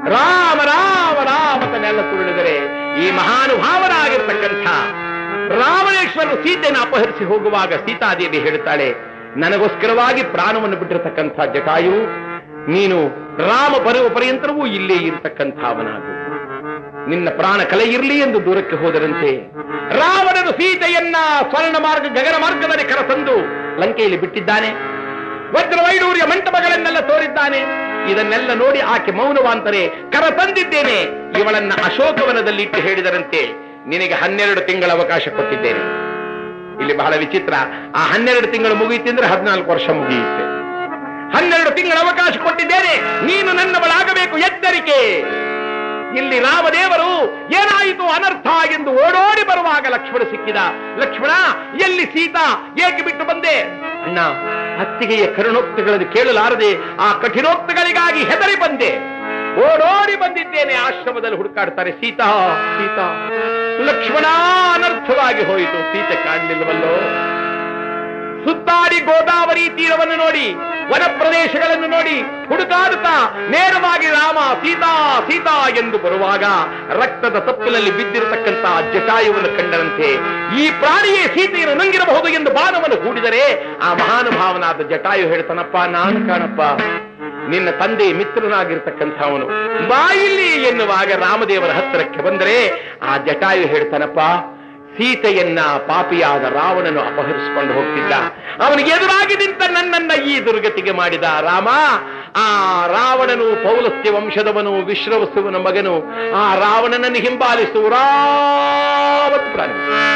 ರಾಮ ರಾಮ ರಾಮ ತನ್ನೆಲ್ಲ ತುಳಿದರೆ ಈ ಮಹಾನುಭಾವನಾಗಿರ್ತಕ್ಕಂಥ ರಾವಣೇಶ್ವರರು ಸೀತೆಯನ್ನು ಅಪಹರಿಸಿ ಹೋಗುವಾಗ ಸೀತಾದೇವಿ ಹೇಳುತ್ತಾಳೆ ನನಗೋಸ್ಕರವಾಗಿ ಪ್ರಾಣವನ್ನು ಬಿಟ್ಟಿರತಕ್ಕಂಥ ಜಟಾಯು ನೀನು ರಾಮ ಬರುವ ಪರ್ಯಂತರವೂ ಇಲ್ಲೇ ಇರತಕ್ಕಂಥವನಾಗು ನಿನ್ನ ಪ್ರಾಣ ಕಲೆ ಇರಲಿ ಎಂದು ದೂರಕ್ಕೆ ಹೋದರಂತೆ ರಾವಣನು ಸೀತೆಯನ್ನ ಸ್ವರ್ಣ ಮಾರ್ಗ ಗಗನ ಮಾರ್ಗದಲ್ಲಿ ಕರೆತಂದು ಲಂಕೆಯಲ್ಲಿ ಬಿಟ್ಟಿದ್ದಾನೆ ವಜ್ರ ವೈಡೂರ್ಯ ಮಂಟಪಗಳನ್ನೆಲ್ಲ ತೋರಿದ್ದಾನೆ ಇದನ್ನೆಲ್ಲ ನೋಡಿ ಆಕೆ ಮೌನವಾಂತರೆ ಕರ ತಂದಿದ್ದೇನೆ ಇವಳನ್ನ ಅಶೋಕವನದಲ್ಲಿ ಇಟ್ಟು ಹೇಳಿದರಂತೆ ನಿನಗೆ ಹನ್ನೆರಡು ತಿಂಗಳ ಅವಕಾಶ ಕೊಟ್ಟಿದ್ದೇನೆ ಇಲ್ಲಿ ಬಹಳ ವಿಚಿತ್ರ ಆ ಹನ್ನೆರಡು ತಿಂಗಳು ಮುಗಿಯುತ್ತಿದ್ರೆ ಹದಿನಾಲ್ಕು ವರ್ಷ ಮುಗಿಯುತ್ತೆ ಹನ್ನೆರಡು ತಿಂಗಳ ಅವಕಾಶ ಕೊಟ್ಟಿದ್ದೇನೆ ನೀನು ನನ್ನವಳಾಗಬೇಕು ಎಚ್ಚರಿಕೆ ಇಲ್ಲಿ ರಾಮದೇವರು ಏನಾಯಿತು ಅನರ್ಥ ಎಂದು ಓಡೋಡಿ ಬರುವಾಗ ಲಕ್ಷ್ಮಣ ಸಿಕ್ಕಿದ ಲಕ್ಷ್ಮಣ ಎಲ್ಲಿ ಸೀತಾ ಏಕೆ ಬಿಟ್ಟು ಬಂದೆ ಅಣ್ಣ ಅತ್ತಿಗೆಯ ಕರುಣೋಕ್ತಿಗಳನ್ನು ಕೇಳಲಾರದೆ ಆ ಕಠಿಣೋಕ್ತಿಗಳಿಗಾಗಿ ಹೆದರಿ ಬಂದೆ ಓಡೋಡಿ ಬಂದಿದ್ದೇನೆ ಆಶ್ರಮದಲ್ಲಿ ಹುಡುಕಾಡ್ತಾರೆ ಸೀತಾ ಸೀತಾ ಲಕ್ಷ್ಮಣ ಅನರ್ಥವಾಗಿ ಹೋಯಿತು ಸೀತೆ ಕಾಣಲಿಲ್ಲವಲ್ಲೋ ಸುತ್ತಾಡಿ ಗೋದಾವರಿ ತೀರವನ್ನು ನೋಡಿ ವನ ಪ್ರದೇಶಗಳನ್ನು ನೋಡಿ ಹುಡುಕಾಡುತ್ತಾ ನೇರವಾಗಿ ರಾಮ ಸೀತಾ ಸೀತಾ ಎಂದು ಬರುವಾಗ ರಕ್ತದ ತಪ್ಪಲಲ್ಲಿ ಬಿದ್ದಿರತಕ್ಕಂತ ಜಟಾಯುವನ್ನು ಕಂಡರಂತೆ ಈ ಪ್ರಾಣಿಯೇ ಸೀತೆಯನ್ನು ನುಂಗಿರಬಹುದು ಎಂದು ಬಾಣವನ್ನು ಹೂಡಿದರೆ ಆ ಮಹಾನುಭಾವನಾದ ಜಟಾಯು ಹೇಳ್ತಾನಪ್ಪ ನಾನು ಕಾಣಪ್ಪ ನಿನ್ನ ತಂದೆ ಮಿತ್ರನಾಗಿರ್ತಕ್ಕಂಥವನು ಬಾಯಿಲ್ಲಿ ಎನ್ನುವಾಗ ರಾಮದೇವರ ಹತ್ತಿರಕ್ಕೆ ಬಂದರೆ ಆ ಜಟಾಯು ಹೇಳ್ತಾನಪ್ಪ ಸೀತೆಯನ್ನ ಪಾಪಿಯಾದ ರಾವಣನು ಅಪಹರಿಸಿಕೊಂಡು ಹೋಗ್ತಿದ್ದ ಅವನಿಗೆ ಎದುರಾಗಿ ನಿಂತ ನನ್ನನ್ನ ಈ ದುರ್ಗತಿಗೆ ಮಾಡಿದ ರಾಮ ಆ ರಾವಣನು ಪೌಲಸ್ತ್ಯ ವಂಶದವನು ವಿಶ್ರವಸುವನ ಮಗನು ಆ ರಾವಣನನ್ನು ಹಿಂಬಾಲಿಸು ರಾವತ್ ಪ್ರಾಣ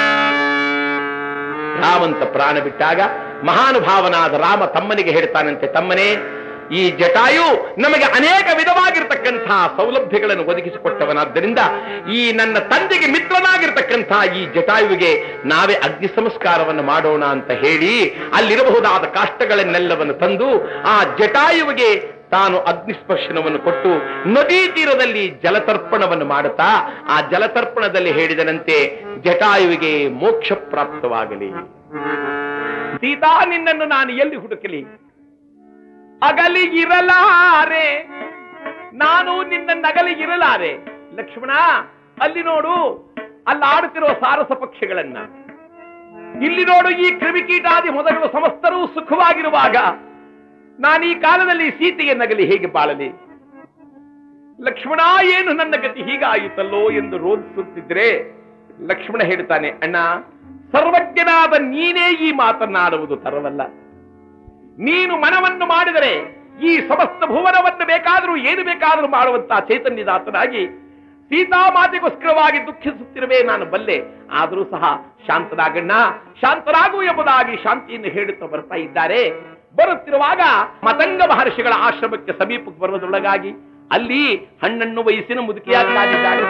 ರಾಮಂತ ಪ್ರಾಣ ಬಿಟ್ಟಾಗ ಮಹಾನುಭಾವನಾದ ರಾಮ ತಮ್ಮನಿಗೆ ಹೇಳ್ತಾನಂತೆ ತಮ್ಮನೇ ಈ ಜಟಾಯು ನಮಗೆ ಅನೇಕ ವಿಧವಾಗಿರ್ತಕ್ಕಂತಹ ಸೌಲಭ್ಯಗಳನ್ನು ಒದಗಿಸಿಕೊಟ್ಟವನಾದ್ದರಿಂದ ಈ ನನ್ನ ತಂದೆಗೆ ಮಿತ್ರನಾಗಿರ್ತಕ್ಕಂತಹ ಈ ಜಟಾಯುವಿಗೆ ನಾವೇ ಅಗ್ನಿ ಸಂಸ್ಕಾರವನ್ನು ಮಾಡೋಣ ಅಂತ ಹೇಳಿ ಅಲ್ಲಿರಬಹುದಾದ ಕಾಷ್ಟಗಳನ್ನೆಲ್ಲವನ್ನು ತಂದು ಆ ಜಟಾಯುವಿಗೆ ತಾನು ಅಗ್ನಿಸ್ಪರ್ಶನವನ್ನು ಕೊಟ್ಟು ನದಿ ತೀರದಲ್ಲಿ ಜಲತರ್ಪಣವನ್ನು ಮಾಡುತ್ತಾ ಆ ಜಲತರ್ಪಣದಲ್ಲಿ ಹೇಳಿದನಂತೆ ಜಟಾಯುವಿಗೆ ಮೋಕ್ಷ ಪ್ರಾಪ್ತವಾಗಲಿ ಸೀತಾ ನಿನ್ನನ್ನು ನಾನು ಎಲ್ಲಿ ಹುಡುಕಲಿ ಅಗಲಿ ಇರಲಾರೆ ನಾನು ನಿನ್ನ ನಗಲಿ ಇರಲಾರೆ ಲಕ್ಷ್ಮಣ ಅಲ್ಲಿ ನೋಡು ಅಲ್ಲಿ ಆಡುತ್ತಿರುವ ಸಾರಸ ಪಕ್ಷಿಗಳನ್ನ ಇಲ್ಲಿ ನೋಡು ಈ ಕ್ರಿಮಿಕೀಟಾದಿ ಮೊದಲು ಸಮಸ್ತರೂ ಸುಖವಾಗಿರುವಾಗ ನಾನು ಈ ಕಾಲದಲ್ಲಿ ಸೀತೆಯ ನಗಲಿ ಹೇಗೆ ಬಾಳಲಿ ಲಕ್ಷ್ಮಣ ಏನು ನನ್ನ ಗತಿ ಹೀಗಾಯಿತಲ್ಲೋ ಎಂದು ರೋಧಿಸುತ್ತಿದ್ರೆ ಲಕ್ಷ್ಮಣ ಹೇಳ್ತಾನೆ ಅಣ್ಣ ಸರ್ವಜ್ಞನಾದ ನೀನೇ ಈ ಮಾತನ್ನಾಡುವುದು ತರವಲ್ಲ ನೀನು ಮನವನ್ನು ಮಾಡಿದರೆ ಈ ಸಮಸ್ತ ಭುವನವನ್ನು ಬೇಕಾದರೂ ಏನು ಬೇಕಾದರೂ ಮಾಡುವಂತ ಚೈತನ್ಯದಾತನಾಗಿ ಸೀತಾ ಮಾತೆಗೋಸ್ಕರವಾಗಿ ದುಃಖಿಸುತ್ತಿರುವೆ ನಾನು ಬಲ್ಲೆ ಆದರೂ ಸಹ ಶಾಂತನಾಗಣ್ಣ ಶಾಂತರಾಗು ಎಂಬುದಾಗಿ ಶಾಂತಿಯನ್ನು ಹೇಳುತ್ತಾ ಬರ್ತಾ ಇದ್ದಾರೆ ಬರುತ್ತಿರುವಾಗ ಮತಂಗ ಮಹರ್ಷಿಗಳ ಆಶ್ರಮಕ್ಕೆ ಸಮೀಪಕ್ಕೆ ಬರುವುದರೊಳಗಾಗಿ ಅಲ್ಲಿ ಹಣ್ಣನ್ನು ವಯಸ್ಸಿನ ಮುದುಕಿಯಾಗಿ ಕಾದಿದ್ದಾಳೆ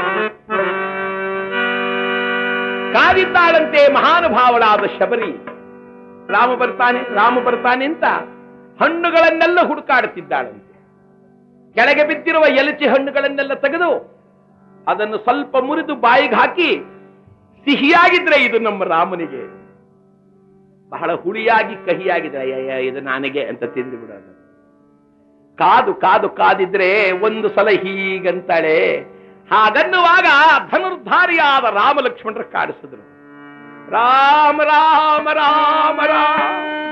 ಕಾದಿದ್ದಾಳಂತೆ ಮಹಾನುಭಾವಳಾದ ಶಬರಿ ರಾಮ ಬರ್ತಾನೆ ರಾಮ ಬರ್ತಾನೆ ಅಂತ ಹಣ್ಣುಗಳನ್ನೆಲ್ಲ ಹುಡುಕಾಡುತ್ತಿದ್ದಾಳಂತೆ ಕೆಳಗೆ ಬಿದ್ದಿರುವ ಎಲಚಿ ಹಣ್ಣುಗಳನ್ನೆಲ್ಲ ತೆಗೆದು ಅದನ್ನು ಸ್ವಲ್ಪ ಮುರಿದು ಬಾಯಿಗೆ ಹಾಕಿ ಸಿಹಿಯಾಗಿದ್ರೆ ಇದು ನಮ್ಮ ರಾಮನಿಗೆ ಬಹಳ ಹುಳಿಯಾಗಿ ಕಹಿಯಾಗಿದೆ ಅಯ್ಯಯ್ಯ ಇದು ನನಗೆ ಅಂತ ತಿಂದು ಬಿಡೋದು ಕಾದು ಕಾದು ಕಾದಿದ್ರೆ ಒಂದು ಸಲ ಹೀಗಂತಾಳೆ ಹಾಗನ್ನುವಾಗ ಧನುರ್ಧಾರಿಯಾದ ರಾಮ ಲಕ್ಷ್ಮಣರು ಕಾಡಿಸಿದ್ರು ರಾಮ ರಾಮ ರಾಮ ರಾಮ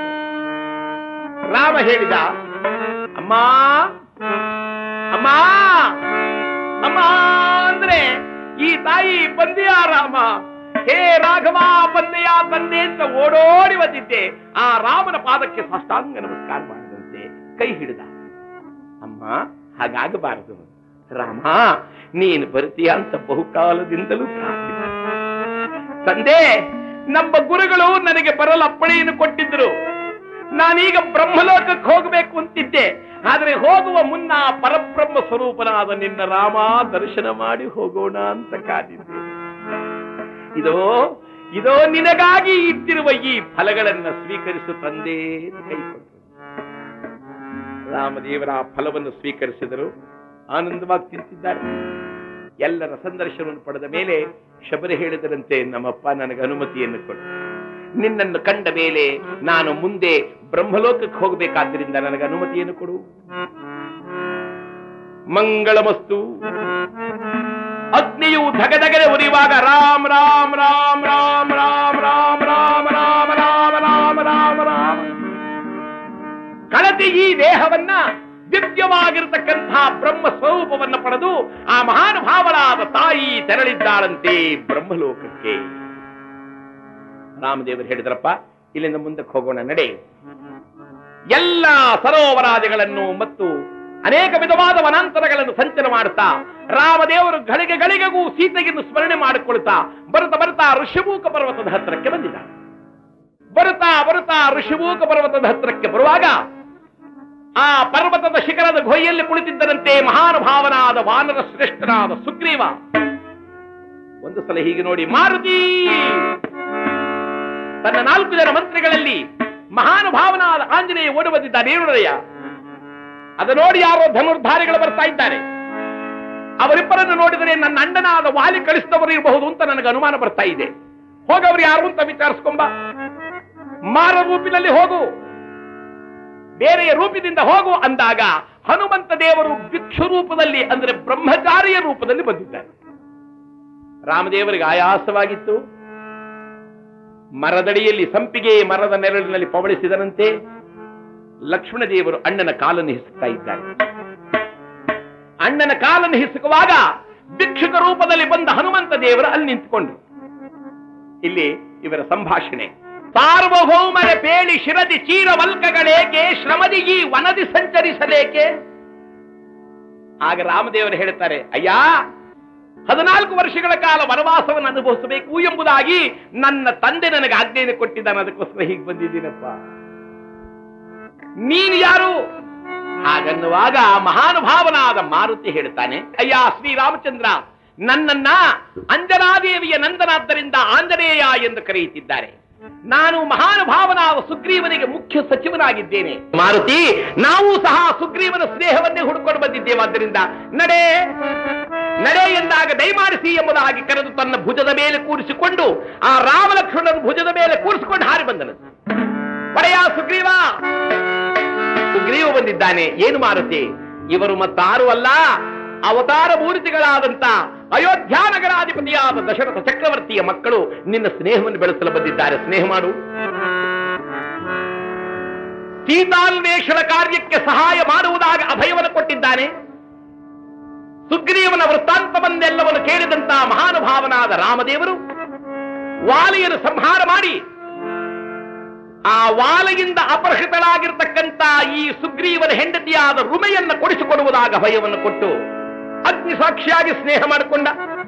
ರಾಮ ಹೇಳಿದ ಅಮ್ಮ ಅಮ್ಮ ಅಮ್ಮ ಅಂದ್ರೆ ಈ ತಾಯಿ ಬಂದೆಯಾ ರಾಮ ಹೇ ರಾಘವ ಬಂದೆಯ ತಂದೆ ಅಂತ ಓಡೋಡಿ ಬಂದಿದ್ದೆ ಆ ರಾಮನ ಪಾದಕ್ಕೆ ಸಾಷ್ಟಾಂಗ ನಮಸ್ಕಾರ ಮಾಡಿದಂತೆ ಕೈ ಹಿಡಿದ ಅಮ್ಮ ಹಾಗಾಗಬಾರದು ರಾಮ ನೀನು ಬರ್ತೀಯ ಅಂತ ಬಹುಕಾಲದಿಂದಲೂ ಪ್ರಾರ್ಥಿಸಿದೆ ತಂದೆ ನಮ್ಮ ಗುರುಗಳು ನನಗೆ ಬರಲು ಅಪ್ಪಣೆಯನ್ನು ಕೊಟ್ಟಿದ್ರು ನಾನೀಗ ಬ್ರಹ್ಮಲೋಕಕ್ಕೆ ಹೋಗಬೇಕು ಅಂತಿದ್ದೆ ಆದ್ರೆ ಹೋಗುವ ಮುನ್ನ ಪರಬ್ರಹ್ಮ ಸ್ವರೂಪನಾದ ನಿನ್ನ ರಾಮ ದರ್ಶನ ಮಾಡಿ ಹೋಗೋಣ ಅಂತ ಕಾದಿದ್ದೆ ಇದೋ ಇದೋ ನಿನಗಾಗಿ ಇಟ್ಟಿರುವ ಈ ಫಲಗಳನ್ನ ಸ್ವೀಕರಿಸು ತಂದೆ ಅಂತ ಕೈ ಕೊಟ್ಟರು ರಾಮದೇವರ ಆ ಫಲವನ್ನು ಸ್ವೀಕರಿಸಿದರು ಆನಂದವಾಗಿ ತಿಂತಿದ್ದಾರೆ ಎಲ್ಲರ ಸಂದರ್ಶನವನ್ನು ಪಡೆದ ಮೇಲೆ ಶಬರಿ ಹೇಳಿದರಂತೆ ನಮ್ಮಪ್ಪ ನನಗೆ ಅನುಮತಿಯನ್ನು ಕೊಡು ನಿನ್ನನ್ನು ಕಂಡ ಮೇಲೆ ನಾನು ಮುಂದೆ ಬ್ರಹ್ಮಲೋಕಕ್ಕೆ ಹೋಗಬೇಕಾದ್ರಿಂದ ನನಗೆ ಅನುಮತಿಯನ್ನು ಕೊಡು ಮಂಗಳಮಸ್ತು ಅಗ್ನಿಯು ಧಗಧಗನೆ ಉರಿಯುವಾಗ ರಾಮ್ ರಾಮ್ ರಾಮ್ ರಾಮ್ ರಾಮ್ ರಾಮ್ ರಾಮ್ ರಾಮ್ ರಾಮ್ ರಾಮ್ ರಾಮ್ ರಾಮ್ ಕಳತಿ ಈ ದೇಹವನ್ನ ದಿವ್ಯವಾಗಿರತಕ್ಕಂತಹ ಬ್ರಹ್ಮ ಸ್ವರೂಪವನ್ನು ಪಡೆದು ಆ ಮಹಾನುಭಾವಳಾದ ತಾಯಿ ತೆರಳಿದ್ದಾಳಂತೆ ಬ್ರಹ್ಮಲೋಕಕ್ಕೆ ರಾಮದೇವರು ಹೇಳಿದ್ರಪ್ಪ ಇಲ್ಲಿಂದ ಮುಂದಕ್ಕೆ ಹೋಗೋಣ ನಡೆ ಎಲ್ಲ ಸರೋವರಾದಿಗಳನ್ನು ಮತ್ತು ಅನೇಕ ವಿಧವಾದ ವನಾಂತರಗಳನ್ನು ಸಂಚರ ಮಾಡುತ್ತಾ ರಾಮದೇವರು ಗಳಿಗೆ ಗಳಿಗೆಗೂ ಸೀತೆಯನ್ನು ಸ್ಮರಣೆ ಮಾಡಿಕೊಳ್ತಾ ಬರುತ್ತಾ ಬರುತ್ತಾ ಋಷಭೂಕ ಪರ್ವತದ ಹತ್ತಿರಕ್ಕೆ ಬಂದಿದ್ದಾನೆ ಬರುತ್ತಾ ಬರುತ್ತಾ ಋಷಭೂಕ ಪರ್ವತದ ಹತ್ತಿರಕ್ಕೆ ಬರುವಾಗ ಆ ಪರ್ವತದ ಶಿಖರದ ಗುಹೆಯಲ್ಲಿ ಕುಳಿತಿದ್ದರಂತೆ ಮಹಾನುಭಾವನಾದ ವಾನರ ಶ್ರೇಷ್ಠನಾದ ಸುಗ್ರೀವ ಒಂದು ಸಲ ಹೀಗೆ ನೋಡಿ ಮಾರುತಿ ತನ್ನ ನಾಲ್ಕು ಜನ ಮಂತ್ರಿಗಳಲ್ಲಿ ಮಹಾನುಭಾವನಾದ ಆಂಜನೇಯ ಓಡಿ ಬಂದಿದ್ದಾನೆ ಏನುಡಯ್ಯ ಅದು ನೋಡಿ ಯಾರೋ ಧನುರ್ಧಾರಿಗಳು ಬರ್ತಾ ಇದ್ದಾರೆ ಅವರಿಬ್ಬರನ್ನು ನೋಡಿದರೆ ನನ್ನ ಅಣ್ಣನಾದ ವಾಲಿ ಕಳಿಸಿದವರು ಇರಬಹುದು ಅಂತ ನನಗೆ ಅನುಮಾನ ಬರ್ತಾ ಇದೆ ಹೋಗವ್ರು ಯಾರು ಅಂತ ವಿಚಾರಿಸ್ಕೊಂಬ ಮಾರ ರೂಪಿನಲ್ಲಿ ಹೋಗು ಬೇರೆಯ ರೂಪದಿಂದ ಹೋಗು ಅಂದಾಗ ಹನುಮಂತ ದೇವರು ಭಿಕ್ಷು ರೂಪದಲ್ಲಿ ಅಂದ್ರೆ ಬ್ರಹ್ಮಚಾರಿಯ ರೂಪದಲ್ಲಿ ಬಂದಿದ್ದಾರೆ ರಾಮದೇವರಿಗೆ ಆಯಾಸವಾಗಿತ್ತು ಮರದಡಿಯಲ್ಲಿ ಸಂಪಿಗೆ ಮರದ ನೆರಳಿನಲ್ಲಿ ಪವಳಿಸಿದರಂತೆ ಲಕ್ಷ್ಮಣ ದೇವರು ಅಣ್ಣನ ಕಾಲನ್ನು ಹಿಸುತ್ತಾ ಇದ್ದಾರೆ ಅಣ್ಣನ ಕಾಲನ್ನು ಹಿಸುಕುವಾಗ ಭಿಕ್ಷುಕ ರೂಪದಲ್ಲಿ ಬಂದ ಹನುಮಂತ ದೇವರು ಅಲ್ಲಿ ನಿಂತುಕೊಂಡ್ರು ಇಲ್ಲಿ ಇವರ ಸಂಭಾಷಣೆ ಸಾರ್ವಭೌಮರ ಪೇಳಿ ಶಿರದಿ ಚೀರ ವಲ್ಕಗಳೇಕೆ ಶ್ರಮದಿ ಈ ವನದಿ ಸಂಚರಿಸಲೇಕೆ ಆಗ ರಾಮದೇವರು ಹೇಳ್ತಾರೆ ಅಯ್ಯ ಹದಿನಾಲ್ಕು ವರ್ಷಗಳ ಕಾಲ ವನವಾಸವನ್ನು ಅನುಭವಿಸಬೇಕು ಎಂಬುದಾಗಿ ನನ್ನ ತಂದೆ ನನಗೆ ಆಜ್ಞೆಯನ್ನು ಕೊಟ್ಟಿದ್ದಾನೆ ಅದಕ್ಕೋಸ್ಕರ ಹೀಗೆ ಬಂದಿದ್ದೀನಪ್ಪ ನೀನು ಯಾರು ಹಾಗನ್ನುವಾಗ ಆ ಮಹಾನುಭಾವನಾದ ಮಾರುತಿ ಹೇಳ್ತಾನೆ ಅಯ್ಯ ಶ್ರೀರಾಮಚಂದ್ರ ನನ್ನನ್ನ ಅಂಜನಾದೇವಿಯ ನಂದನಾದ್ದರಿಂದ ಆಂಜನೇಯ ಎಂದು ಕರೆಯುತ್ತಿದ್ದಾರೆ ನಾನು ಮಹಾನುಭಾವನಾದ ಸುಗ್ರೀವನಿಗೆ ಮುಖ್ಯ ಸಚಿವನಾಗಿದ್ದೇನೆ ಮಾರುತಿ ನಾವು ಸಹ ಸುಗ್ರೀವನ ಸ್ನೇಹವನ್ನೇ ಹುಡುಕೊಂಡು ಬಂದಿದ್ದೇವೆ ಆದ್ದರಿಂದ ನಡೆ ನಡೆ ಎಂದಾಗ ದಯಮಾಡಿಸಿ ಎಂಬುದಾಗಿ ಕರೆದು ತನ್ನ ಭುಜದ ಮೇಲೆ ಕೂರಿಸಿಕೊಂಡು ಆ ರಾಮಲಕ್ಷ್ಮಣನ ಭುಜದ ಮೇಲೆ ಕೂರಿಸಿಕೊಂಡು ಹಾರಿ ಬಂದನು ಒಡೆಯ ಸುಗ್ರೀವ ಸುಗ್ರೀವ ಬಂದಿದ್ದಾನೆ ಏನು ಮಾರುತಿ ಇವರು ಮತ್ತಾರು ಅಲ್ಲ ಅವತಾರ ಮೂರ್ತಿಗಳಾದಂತ ಅಯೋಧ್ಯಾನಗರಾಧಿಪತಿಯಾದ ದಶರಥ ಚಕ್ರವರ್ತಿಯ ಮಕ್ಕಳು ನಿನ್ನ ಸ್ನೇಹವನ್ನು ಬೆಳೆಸಲು ಬಂದಿದ್ದಾರೆ ಸ್ನೇಹ ಮಾಡು ಸೀತಾನ್ವೇಷಣ ಕಾರ್ಯಕ್ಕೆ ಸಹಾಯ ಮಾಡುವುದಾಗಿ ಅಭಯವನ್ನು ಕೊಟ್ಟಿದ್ದಾನೆ ಸುಗ್ರೀವನ ವೃತ್ತಾಂತವನ್ನೆಲ್ಲವನ್ನು ಕೇಳಿದಂತ ಮಹಾನುಭಾವನಾದ ರಾಮದೇವರು ವಾಲಿಯನ್ನು ಸಂಹಾರ ಮಾಡಿ ಆ ವಾಲೆಯಿಂದ ಅಪಹೃತಳಾಗಿರ್ತಕ್ಕಂಥ ಈ ಸುಗ್ರೀವನ ಹೆಂಡತಿಯಾದ ರುಮೆಯನ್ನ ಕೊಡಿಸಿಕೊಡುವುದಾಗ ಭಯವನ್ನು ಕೊಟ್ಟು ಅಗ್ನಿ ಸಾಕ್ಷಿಯಾಗಿ ಸ್ನೇಹ ಮಾಡಿಕೊಂಡ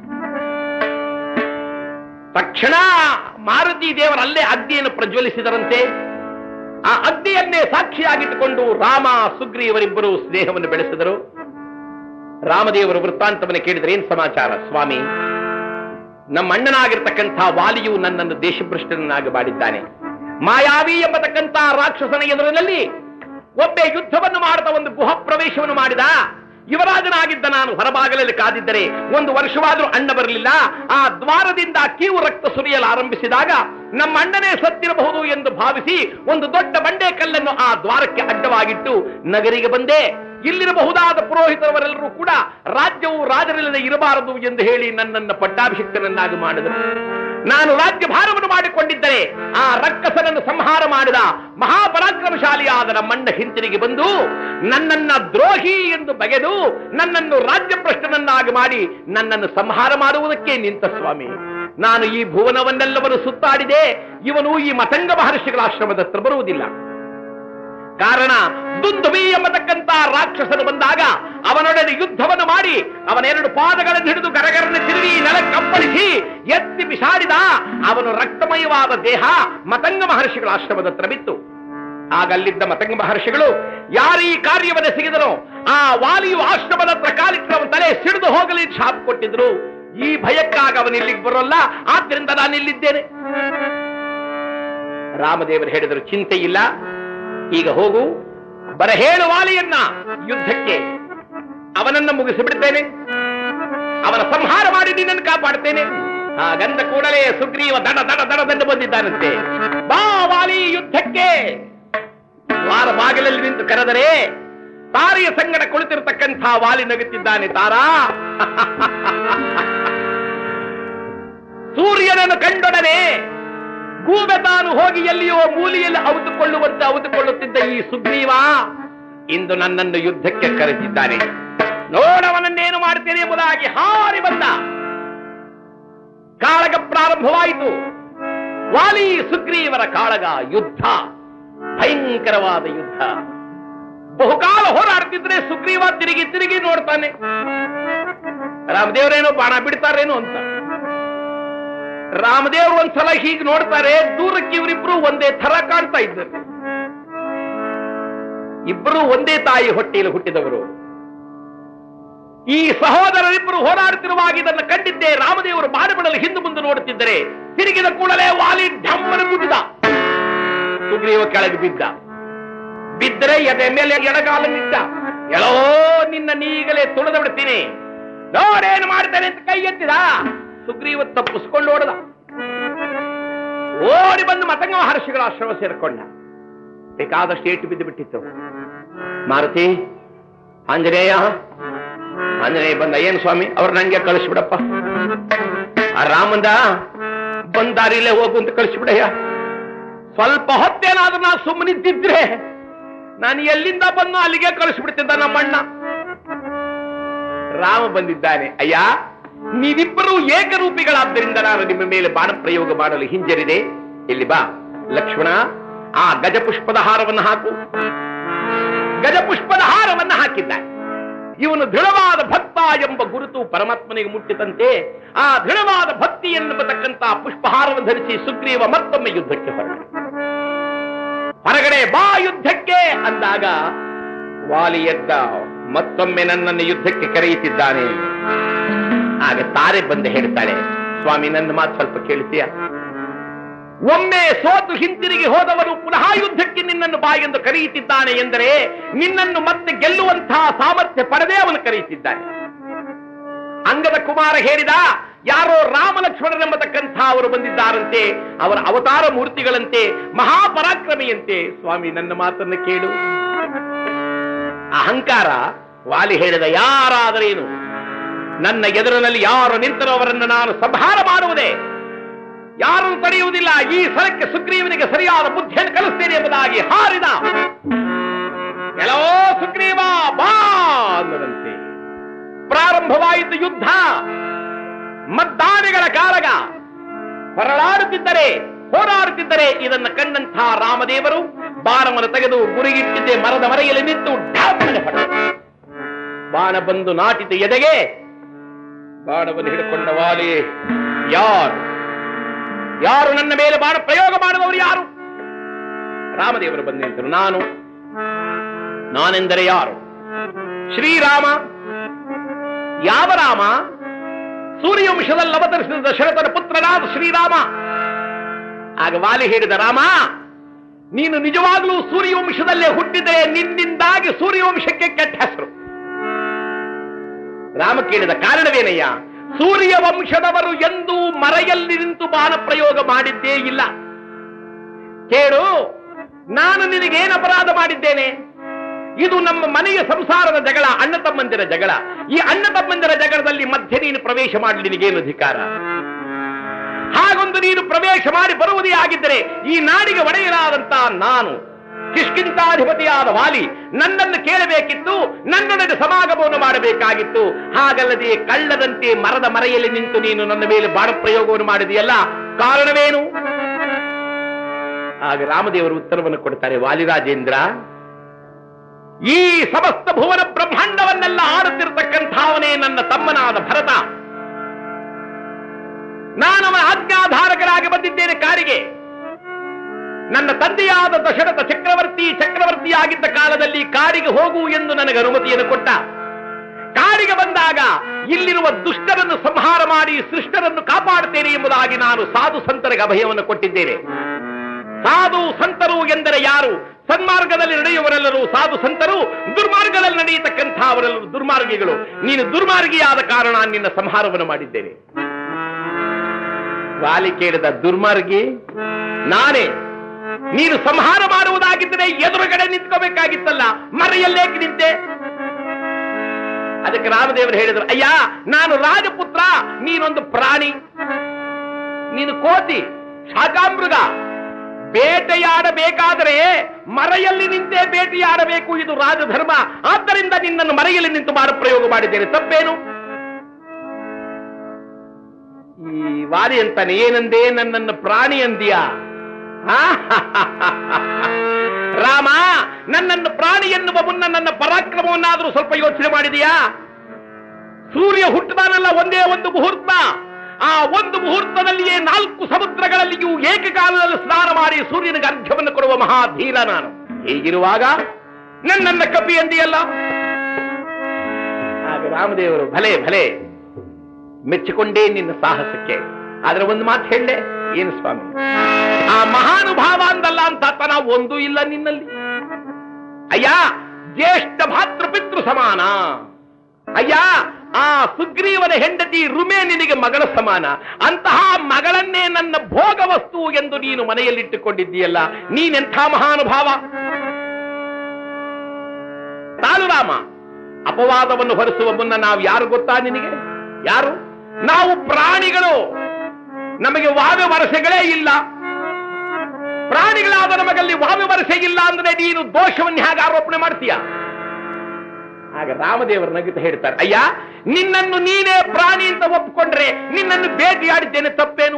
ತಕ್ಷಣ ಮಾರುತಿ ದೇವರಲ್ಲೇ ಅಗ್ನಿಯನ್ನು ಪ್ರಜ್ವಲಿಸಿದರಂತೆ ಆ ಅಗ್ನಿಯನ್ನೇ ಸಾಕ್ಷಿಯಾಗಿಟ್ಟುಕೊಂಡು ರಾಮ ಸುಗ್ರೀವರಿಬ್ಬರು ಸ್ನೇಹವನ್ನು ಬೆಳೆಸಿದರು ರಾಮದೇವರು ವೃತ್ತಾಂತವನ್ನು ಕೇಳಿದರೆ ಏನ್ ಸಮಾಚಾರ ಸ್ವಾಮಿ ನಮ್ಮ ಅಣ್ಣನಾಗಿರ್ತಕ್ಕಂಥ ವಾಲಿಯು ನನ್ನನ್ನು ದೇಶಭ್ರಷ್ಟನನ್ನಾಗಿ ಮಾಡಿದ್ದಾನೆ ಮಾಯಾವಿ ಎಂಬತಕ್ಕಂಥ ರಾಕ್ಷಸನ ಎದುರಿನಲ್ಲಿ ಒಬ್ಬೆ ಯುದ್ಧವನ್ನು ಮಾಡದ ಒಂದು ಗುಹ ಪ್ರವೇಶವನ್ನು ಮಾಡಿದ ಯುವರಾಜನಾಗಿದ್ದ ನಾನು ಹೊರಬಾಗಲಲ್ಲಿ ಕಾದಿದ್ದರೆ ಒಂದು ವರ್ಷವಾದರೂ ಅಣ್ಣ ಬರಲಿಲ್ಲ ಆ ದ್ವಾರದಿಂದ ಕೀವು ರಕ್ತ ಸುರಿಯಲು ಆರಂಭಿಸಿದಾಗ ನಮ್ಮ ಅಣ್ಣನೇ ಸತ್ತಿರಬಹುದು ಎಂದು ಭಾವಿಸಿ ಒಂದು ದೊಡ್ಡ ಬಂಡೆ ಕಲ್ಲನ್ನು ಆ ದ್ವಾರಕ್ಕೆ ಅಡ್ಡವಾಗಿಟ್ಟು ನಗರಿಗೆ ಬಂದೆ ಇಲ್ಲಿರಬಹುದಾದ ಪುರೋಹಿತರವರೆಲ್ಲರೂ ಕೂಡ ರಾಜ್ಯವು ರಾಜರಿಲ್ಲದೆ ಇರಬಾರದು ಎಂದು ಹೇಳಿ ನನ್ನನ್ನು ಪಟ್ಟಾಭಿಷಿಕ್ತನನ್ನಾಗಿ ಮಾಡಿದರು ನಾನು ರಾಜ್ಯ ಭಾರವನ್ನು ಮಾಡಿಕೊಂಡಿದ್ದರೆ ಆ ರಕ್ಕಸನನ್ನು ಸಂಹಾರ ಮಾಡಿದ ಮಹಾಪರಾಕ್ರಮಶಾಲಿಯಾದ ನಮ್ಮಣ್ಣ ಹಿಂತಿರುಗಿ ಬಂದು ನನ್ನನ್ನ ದ್ರೋಹಿ ಎಂದು ಬಗೆದು ನನ್ನನ್ನು ರಾಜ್ಯಭ್ರಷ್ಟನನ್ನಾಗಿ ಮಾಡಿ ನನ್ನನ್ನು ಸಂಹಾರ ಮಾಡುವುದಕ್ಕೆ ನಿಂತ ಸ್ವಾಮಿ ನಾನು ಈ ಭುವನವನ್ನೆಲ್ಲವನ್ನು ಸುತ್ತಾಡಿದೆ ಇವನು ಈ ಮತಂಗ ಮಹರ್ಷಿಗಳ ಆಶ್ರಮದ ಹತ್ರ ಬರುವುದಿಲ್ಲ ಕಾರಣ ದುಂದುಬಿ ಎಂಬತಕ್ಕಂತ ರಾಕ್ಷಸನು ಬಂದಾಗ ಅವನೊಡನೆ ಯುದ್ಧವನ್ನು ಮಾಡಿ ಅವನ ಎರಡು ಪಾದಗಳನ್ನು ಹಿಡಿದು ಗರಗರನೆ ತಿರುಗಿ ನೆಲ ಕಂಪಳಿಸಿ ಎತ್ತಿ ಬಿಸಾಡಿದ ಅವನು ರಕ್ತಮಯವಾದ ದೇಹ ಮತಂಗ ಮಹರ್ಷಿಗಳ ಆಶ್ರಮದ ಹತ್ರ ಬಿತ್ತು ಆಗ ಅಲ್ಲಿದ್ದ ಮತಂಗ ಮಹರ್ಷಿಗಳು ಯಾರು ಈ ಕಾರ್ಯವನ್ನು ಸಿಗಿದರೋ ಆ ವಾಲಿಯು ಆಶ್ರಮದ ಹತ್ರ ಕಾಲಿಟ್ಟು ಅವನ ತಲೆ ಸಿಡಿದು ಹೋಗಲಿ ಶಾಪ್ ಕೊಟ್ಟಿದ್ರು ಈ ಭಯಕ್ಕಾಗ ಅವನು ಇಲ್ಲಿಗೆ ಬರೋಲ್ಲ ಆದ್ರಿಂದ ನಾನು ಇಲ್ಲಿದ್ದೇನೆ ರಾಮದೇವರು ಹೇಳಿದರು ಚಿಂತೆ ಇಲ್ಲ ಈಗ ಹೋಗು ಬರ ಹೇಳು ವಾಲಿಯನ್ನ ಯುದ್ಧಕ್ಕೆ ಅವನನ್ನ ಮುಗಿಸಿಬಿಡ್ತೇನೆ ಅವನ ಸಂಹಾರ ಮಾಡಿ ನಿನ್ನನ್ನು ಕಾಪಾಡ್ತೇನೆ ಹಾಗಂದ ಕೂಡಲೇ ಸುಗ್ರೀವ ದಡ ದಡ ದಡದಂಡು ಬಂದಿದ್ದಾನಂತೆ ಬಾ ವಾಲಿ ಯುದ್ಧಕ್ಕೆ ದ್ವಾರ ಬಾಗಿಲಲ್ಲಿ ನಿಂತು ಕರೆದರೆ ತಾರೆಯ ಸಂಗಡ ಕುಳಿತಿರತಕ್ಕಂಥ ವಾಲಿ ನಗುತ್ತಿದ್ದಾನೆ ತಾರಾ ಸೂರ್ಯನನ್ನು ಕಂಡೊಡನೆ ಗೂಬೆ ತಾನು ಹೋಗಿ ಎಲ್ಲಿಯೋ ಮೂಲೆಯಲ್ಲಿ ಅವಿತುಕೊಳ್ಳುವಂತೆ ಅವಿತುಕೊಳ್ಳುತ್ತಿದ್ದ ಈ ಸುಗ್ರೀವ ಇಂದು ನನ್ನನ್ನು ಯುದ್ಧಕ್ಕೆ ಕರೆದಿದ್ದಾನೆ ನೋಡವನನ್ನೇನು ಮಾಡ್ತೇನೆ ಎಂಬುದಾಗಿ ಹಾರಿ ಬಂದ ಕಾಳಗ ಪ್ರಾರಂಭವಾಯಿತು ವಾಲಿ ಸುಗ್ರೀವರ ಕಾಳಗ ಯುದ್ಧ ಭಯಂಕರವಾದ ಯುದ್ಧ ಬಹುಕಾಲ ಹೋರಾಡ್ತಿದ್ರೆ ಸುಗ್ರೀವ ತಿರುಗಿ ತಿರುಗಿ ನೋಡ್ತಾನೆ ರಾಮದೇವರೇನೋ ಬಾಣ ಬಿಡ್ತಾರೇನೋ ಅಂತ ರಾಮದೇವರು ಒಂದ್ಸಲ ಹೀಗೆ ನೋಡ್ತಾರೆ ದೂರಕ್ಕೆ ಇವರಿಬ್ರು ಒಂದೇ ಥರ ಕಾಣ್ತಾ ಇದ್ದರು ಇಬ್ಬರು ಒಂದೇ ತಾಯಿ ಹೊಟ್ಟೆಯಲ್ಲಿ ಹುಟ್ಟಿದವರು ಈ ಸಹೋದರರಿಬ್ಬರು ಹೋರಾಡುತ್ತಿರುವಾಗ ಇದನ್ನು ಕಂಡಿದ್ದೆ ರಾಮದೇವರು ಬಾಣ ಬಿಡಲು ಹಿಂದೆ ಮುಂದೆ ನೋಡುತ್ತಿದ್ದರೆ ತಿರುಗಿದ ಕೂಡಲೇ ವಾಲಿ ಢಮ್ಮನ ಗುದ್ದಿದ ಸುಗ್ರೀವ ಕೆಳಗೆ ಬಿದ್ದ ಬಿದ್ದರೆ ಎದೆ ಮೇಲೆ ಎಡಗಾಲನ್ನಿಟ್ಟ ಎಲ್ಲೋ ನಿನ್ನ ನೀಗಲೇ ತುಳಿದು ಬಿಡ್ತೀನಿ ನೋಡೇನು ಮಾಡ್ತಾನೆ ಅಂತ ಕೈ ಎತ್ತಿದ ಸುಗ್ರೀವ ತಪ್ಪಿಸ್ಕೊಂಡು ಓಡದ ಓಡಿ ಬಂದು ಮತಂಗ ಮಹರ್ಷಿಗಳ ಆಶ್ರಮ ಸೇರಿಕೊಂಡ ಬೇಕಾದಷ್ಟು ಏಟು ಬಿದ್ದು ಬಿಟ್ಟಿತ್ತು ಮಾರುತಿ ಆಂಜನೇಯ ಆಂಜನೇಯ ಬಂದ ಏನ್ ಸ್ವಾಮಿ ಅವ್ರ ನಂಗೆ ಕಳಿಸ್ಬಿಡಪ್ಪ ಆ ರಾಮಂದ ಬಂದ್ ದಾರಿಲೇ ಹೋಗು ಅಂತ ಕಳಿಸ್ಬಿಡಯ್ಯ ಸ್ವಲ್ಪ ಹೊತ್ತೇನಾದ್ರೂ ನಾ ಸುಮ್ಮನಿದ್ದಿದ್ರೆ ನಾನು ಎಲ್ಲಿಂದ ಬಂದು ಅಲ್ಲಿಗೆ ಕಳಿಸ್ಬಿಡ್ತಿದ್ದ ನಮ್ಮಣ್ಣ ರಾಮ ಬಂದಿದ್ದಾನೆ ಅಯ್ಯ ನೀವಿಬ್ಬರು ಏಕರೂಪಿಗಳಾದ್ದರಿಂದ ನಾನು ನಿಮ್ಮ ಮೇಲೆ ಬಾಣ ಪ್ರಯೋಗ ಮಾಡಲು ಹಿಂಜರಿದೆ ಇಲ್ಲಿ ಬಾ ಲಕ್ಷ್ಮಣ ಆ ಗಜಪುಷ್ಪದ ಹಾರವನ್ನು ಹಾಕು ಗಜಪುಷ್ಪದ ಹಾರವನ್ನು ಹಾಕಿದ್ದಾನೆ ಇವನು ದೃಢವಾದ ಭಕ್ತ ಎಂಬ ಗುರುತು ಪರಮಾತ್ಮನಿಗೆ ಮುಟ್ಟಿದಂತೆ ಆ ದೃಢವಾದ ಭಕ್ತಿ ಎನ್ನುವತಕ್ಕಂತ ಪುಷ್ಪಹಾರವನ್ನು ಧರಿಸಿ ಸುಗ್ರೀವ ಮತ್ತೊಮ್ಮೆ ಯುದ್ಧಕ್ಕೆ ಹೊರಟ ಹೊರಗಡೆ ಬಾ ಯುದ್ಧಕ್ಕೆ ಅಂದಾಗ ವಾಲಿ ಎದ್ದ ಮತ್ತೊಮ್ಮೆ ನನ್ನನ್ನು ಯುದ್ಧಕ್ಕೆ ಕರೆಯುತ್ತಿದ್ದಾನೆ ಆಗ ತಾರೆ ಬಂದು ಹೇಳ್ತಾಳೆ ಸ್ವಾಮಿ ನನ್ನ ಮಾತು ಸ್ವಲ್ಪ ಕೇಳ್ತೀಯ ಒಮ್ಮೆ ಸೋತು ಹಿಂತಿರುಗಿ ಹೋದವನು ಪುನಃ ಯುದ್ಧಕ್ಕೆ ನಿನ್ನನ್ನು ಬಾ ಎಂದು ಕರೆಯುತ್ತಿದ್ದಾನೆ ಎಂದರೆ ನಿನ್ನನ್ನು ಮತ್ತೆ ಗೆಲ್ಲುವಂತಹ ಸಾಮರ್ಥ್ಯ ಪಡೆದೇ ಅವನು ಕರೆಯುತ್ತಿದ್ದಾನೆ ಅಂಗದ ಕುಮಾರ ಹೇಳಿದ ಯಾರೋ ರಾಮ ಲಕ್ಷ್ಮಣರೆಂಬತಕ್ಕಂಥ ಅವರು ಬಂದಿದ್ದಾರಂತೆ ಅವರ ಅವತಾರ ಮೂರ್ತಿಗಳಂತೆ ಮಹಾಪರಾಕ್ರಮಿಯಂತೆ ಸ್ವಾಮಿ ನನ್ನ ಮಾತನ್ನು ಕೇಳು ಅಹಂಕಾರ ವಾಲಿ ಹೇಳಿದ ಯಾರಾದರೇನು ನನ್ನ ಎದುರಿನಲ್ಲಿ ಯಾರು ನಿಂತರೋ ಅವರನ್ನು ನಾನು ಸಂಹಾರ ಮಾಡುವುದೇ ಯಾರನ್ನು ತಡೆಯುವುದಿಲ್ಲ ಈ ಸಲಕ್ಕೆ ಸುಗ್ರೀವನಿಗೆ ಸರಿಯಾದ ಬುದ್ಧಿಯನ್ನು ಕಲಿಸ್ತೇನೆ ಎಂಬುದಾಗಿ ಹಾರಿದ ಎಲ್ಲೋ ಸುಗ್ರೀವ ಬಾ ಅನ್ನದಂತೆ ಪ್ರಾರಂಭವಾಯಿತು ಯುದ್ಧ ಮದ್ದಾನೆಗಳ ಕಾಳಗ ಹೊರಳಾಡುತ್ತಿದ್ದರೆ ಹೋರಾಡುತ್ತಿದ್ದರೆ ಇದನ್ನು ಕಂಡಂಥ ರಾಮದೇವರು ಬಾಣವನ್ನು ತೆಗೆದು ಗುರಿಗಿಟ್ಟಿದ್ದೆ ಮರದ ಮರೆಯಲ್ಲಿ ನಿಂತು ಢಾಮನೆ ಹೊಡೆದ ಬಾಣ ಬಂದು ನಾಟಿದ ಎದೆಗೆ ಬಾಣವನ್ನು ಹಿಡಿಕೊಂಡ ವಾಲಿ ಯಾರು ಯಾರು ನನ್ನ ಮೇಲೆ ಬಾಣ ಪ್ರಯೋಗ ಮಾಡುವವರು ಯಾರು ರಾಮದೇವರು ಬಂದು ನಿಂತರು ನಾನು ನಾನೆಂದರೆ ಯಾರು ಶ್ರೀರಾಮ ಯಾವ ರಾಮ ಸೂರ್ಯವಂಶದಲ್ಲಿ ಅವತರಿಸಿದ ದಶರಥನ ಪುತ್ರನಾದ ಶ್ರೀರಾಮ ಆಗ ವಾಲಿ ಹೇಳಿದ ರಾಮ ನೀನು ನಿಜವಾಗ್ಲೂ ಸೂರ್ಯವಂಶದಲ್ಲೇ ಹುಟ್ಟಿದೆ ನಿನ್ನಿಂದಾಗಿ ಸೂರ್ಯವಂಶಕ್ಕೆ ಕೆಟ್ಟ ಹೆಸರು ರಾಮ ಕೇಳಿದ ಕಾರಣವೇನಯ್ಯ ಸೂರ್ಯವಂಶದವರು ಎಂದೂ ಮರೆಯಲ್ಲಿ ನಿಂತು ಬಾಣ ಪ್ರಯೋಗ ಮಾಡಿದ್ದೇ ಇಲ್ಲ ಕೇಳು ನಾನು ನಿನಗೇನು ಅಪರಾಧ ಮಾಡಿದ್ದೇನೆ ಇದು ನಮ್ಮ ಮನೆಯ ಸಂಸಾರದ ಜಗಳ ಅಣ್ಣ ತಮ್ಮಂದಿರ ಜಗಳ ಈ ಅಣ್ಣ ತಮ್ಮಂದಿರ ಜಗಳದಲ್ಲಿ ಮಧ್ಯೆ ನೀನು ಪ್ರವೇಶ ಮಾಡಲಿ ನಿನಗೇನು ಅಧಿಕಾರ ಹಾಗೊಂದು ನೀನು ಪ್ರವೇಶ ಮಾಡಿ ಬರುವುದೇ ಆಗಿದ್ದರೆ ಈ ನಾಡಿಗೆ ಒಡೆಯಲಾದಂತ ನಾನು ಕಿಷ್ಕಿಂತಾಧಿಪತಿಯಾದ ವಾಲಿ ನನ್ನನ್ನು ಕೇಳಬೇಕಿತ್ತು ನನ್ನೊಡನೆ ಸಮಾಗಮವನ್ನು ಮಾಡಬೇಕಾಗಿತ್ತು ಹಾಗಲ್ಲದೆ ಕಳ್ಳದಂತೆ ಮರದ ಮರೆಯಲ್ಲಿ ನಿಂತು ನೀನು ನನ್ನ ಮೇಲೆ ಬಾಣ ಪ್ರಯೋಗವನ್ನು ಮಾಡಿದೆಯಲ್ಲ ಕಾರಣವೇನು ಆಗ ರಾಮದೇವರು ಉತ್ತರವನ್ನು ಕೊಡ್ತಾರೆ ವಾಲಿರಾಜೇಂದ್ರ ಈ ಸಮಸ್ತ ಭುವನ ಬ್ರಹ್ಮಾಂಡವನ್ನೆಲ್ಲ ಆಡುತ್ತಿರತಕ್ಕಂಥವನೇ ನನ್ನ ತಮ್ಮನಾದ ಭರತ ನಾನವನ ಆಜ್ಞಾಧಾರಕರಾಗಿ ಬಂದಿದ್ದೇನೆ ಕಾರಿಗೆ ನನ್ನ ತಂದೆಯಾದ ದಶರಥ ಚಕ್ರವರ್ತಿ ಚಕ್ರವರ್ತಿಯಾಗಿದ್ದ ಕಾಲದಲ್ಲಿ ಕಾಡಿಗೆ ಹೋಗು ಎಂದು ನನಗೆ ಅನುಮತಿಯನ್ನು ಕೊಟ್ಟ ಕಾಡಿಗೆ ಬಂದಾಗ ಇಲ್ಲಿರುವ ದುಷ್ಟರನ್ನು ಸಂಹಾರ ಮಾಡಿ ಸೃಷ್ಟರನ್ನು ಕಾಪಾಡುತ್ತೇನೆ ಎಂಬುದಾಗಿ ನಾನು ಸಾಧು ಸಂತರಿಗೆ ಅಭಯವನ್ನು ಕೊಟ್ಟಿದ್ದೇನೆ ಸಾಧು ಸಂತರು ಎಂದರೆ ಯಾರು ಸನ್ಮಾರ್ಗದಲ್ಲಿ ನಡೆಯುವರೆಲ್ಲರೂ ಸಾಧು ಸಂತರು ದುರ್ಮಾರ್ಗದಲ್ಲಿ ನಡೆಯತಕ್ಕಂಥವರೆಲ್ಲರೂ ದುರ್ಮಾರ್ಗಿಗಳು ನೀನು ದುರ್ಮಾರ್ಗಿಯಾದ ಕಾರಣ ನಿನ್ನ ಸಂಹಾರವನ್ನು ಮಾಡಿದ್ದೇನೆ ವಾಲಿ ಕೇಳಿದ ದುರ್ಮಾರ್ಗಿ ನಾನೇ ನೀನು ಸಂಹಾರ ಮಾಡುವುದಾಗಿದ್ದರೆ ಎದುರುಗಡೆ ನಿಂತ್ಕೋಬೇಕಾಗಿತ್ತಲ್ಲ ಮರೆಯಲ್ಲೇಕೆ ನಿಂತೆ ಅದಕ್ಕೆ ರಾಮದೇವರು ಹೇಳಿದ್ರು ಅಯ್ಯ ನಾನು ರಾಜಪುತ್ರ ನೀನೊಂದು ಪ್ರಾಣಿ ನೀನು ಕೋತಿ ಶಾಕಾಮೃಗ ಬೇಟೆಯಾಡಬೇಕಾದರೆ ಮರೆಯಲ್ಲಿ ನಿಂತೇ ಬೇಟೆಯಾಡಬೇಕು ಇದು ರಾಜಧರ್ಮ ಆದ್ದರಿಂದ ನಿನ್ನನ್ನು ಮರೆಯಲ್ಲಿ ನಿಂತು ಮಾರು ಪ್ರಯೋಗ ಮಾಡಿದ್ದೇನೆ ತಪ್ಪೇನು ಈ ವಾರಿ ಅಂತಾನೆ ಏನಂದೆ ನನ್ನನ್ನು ಪ್ರಾಣಿ ಅಂದಿಯಾ ಆ? ರಾಮ ನನ್ನನ್ನು ಪ್ರಾಣಿ ಎನ್ನುವ ಮುನ್ನ ನನ್ನ ಪರಾಕ್ರಮವನ್ನಾದರೂ ಸ್ವಲ್ಪ ಯೋಚನೆ ಮಾಡಿದೀಯಾ ಸೂರ್ಯ ಹುಟ್ಟದಾನಲ್ಲ ಒಂದೇ ಒಂದು ಮುಹೂರ್ತ ಆ ಒಂದು ಮುಹೂರ್ತದಲ್ಲಿಯೇ ನಾಲ್ಕು ಸಮುದ್ರಗಳಲ್ಲಿಯೂ ಏಕಕಾಲದಲ್ಲಿ ಸ್ನಾನ ಮಾಡಿ ಸೂರ್ಯನಿಗೆ ಅರ್ಘ್ಯವನ್ನು ಕೊಡುವ ಮಹಾಧೀರ ನಾನು ಹೀಗಿರುವಾಗ ನನ್ನನ್ನ ಕಪಿ ಎಂದಿಯಲ್ಲ ಆಗ ರಾಮದೇವರು ಭಲೆ ಭಲೆ ಮೆಚ್ಚಿಕೊಂಡೇ ನಿನ್ನ ಸಾಹಸಕ್ಕೆ ಆದ್ರೆ ಒಂದು ಮಾತು ಹೇಳಲೆ ಏನು ಸ್ವಾಮಿ ಆ ಮಹಾನುಭಾವ ಅಂದಲ್ಲ ಅಂತ ತನ ಒಂದು ಇಲ್ಲ ನಿನ್ನಲ್ಲಿ ಅಯ್ಯ ಜ್ಯೇಷ್ಠ ಭಾತೃಪಿತೃ ಸಮಾನ ಅಯ್ಯ ಆ ಸುಗ್ರೀವನ ಹೆಂಡತಿ ರುಮೆ ನಿನಗೆ ಮಗಳ ಸಮಾನ ಅಂತಹ ಮಗಳನ್ನೇ ನನ್ನ ಭೋಗ ವಸ್ತು ಎಂದು ನೀನು ಮನೆಯಲ್ಲಿಟ್ಟುಕೊಂಡಿದ್ದೀಯಲ್ಲ ನೀನೆಂಥ ಮಹಾನುಭಾವ ತಾಳು ರಾಮ ಅಪವಾದವನ್ನು ಹೊರಿಸುವ ಮುನ್ನ ನಾವು ಯಾರು ಗೊತ್ತಾ ನಿನಗೆ ಯಾರು ನಾವು ಪ್ರಾಣಿಗಳು ನಮಗೆ ವಾವೆ ವರಸೆಗಳೇ ಇಲ್ಲ ಪ್ರಾಣಿಗಳಾದ ನಮಗಲ್ಲಿ ವಾವೆ ವರಸೆ ಇಲ್ಲ ಅಂದ್ರೆ ನೀನು ದೋಷವನ್ನು ಹೇಗೆ ಆರೋಪಣೆ ಮಾಡ್ತೀಯ ಆಗ ರಾಮದೇವರು ನಗುತ್ತಾ ಹೇಳ್ತಾರೆ ಅಯ್ಯ ನಿನ್ನನ್ನು ನೀನೇ ಪ್ರಾಣಿ ಅಂತ ಒಪ್ಪಿಕೊಂಡ್ರೆ ನಿನ್ನನ್ನು ಭೇಟಿಯಾಡಿದ್ದೇನೆ ತಪ್ಪೇನು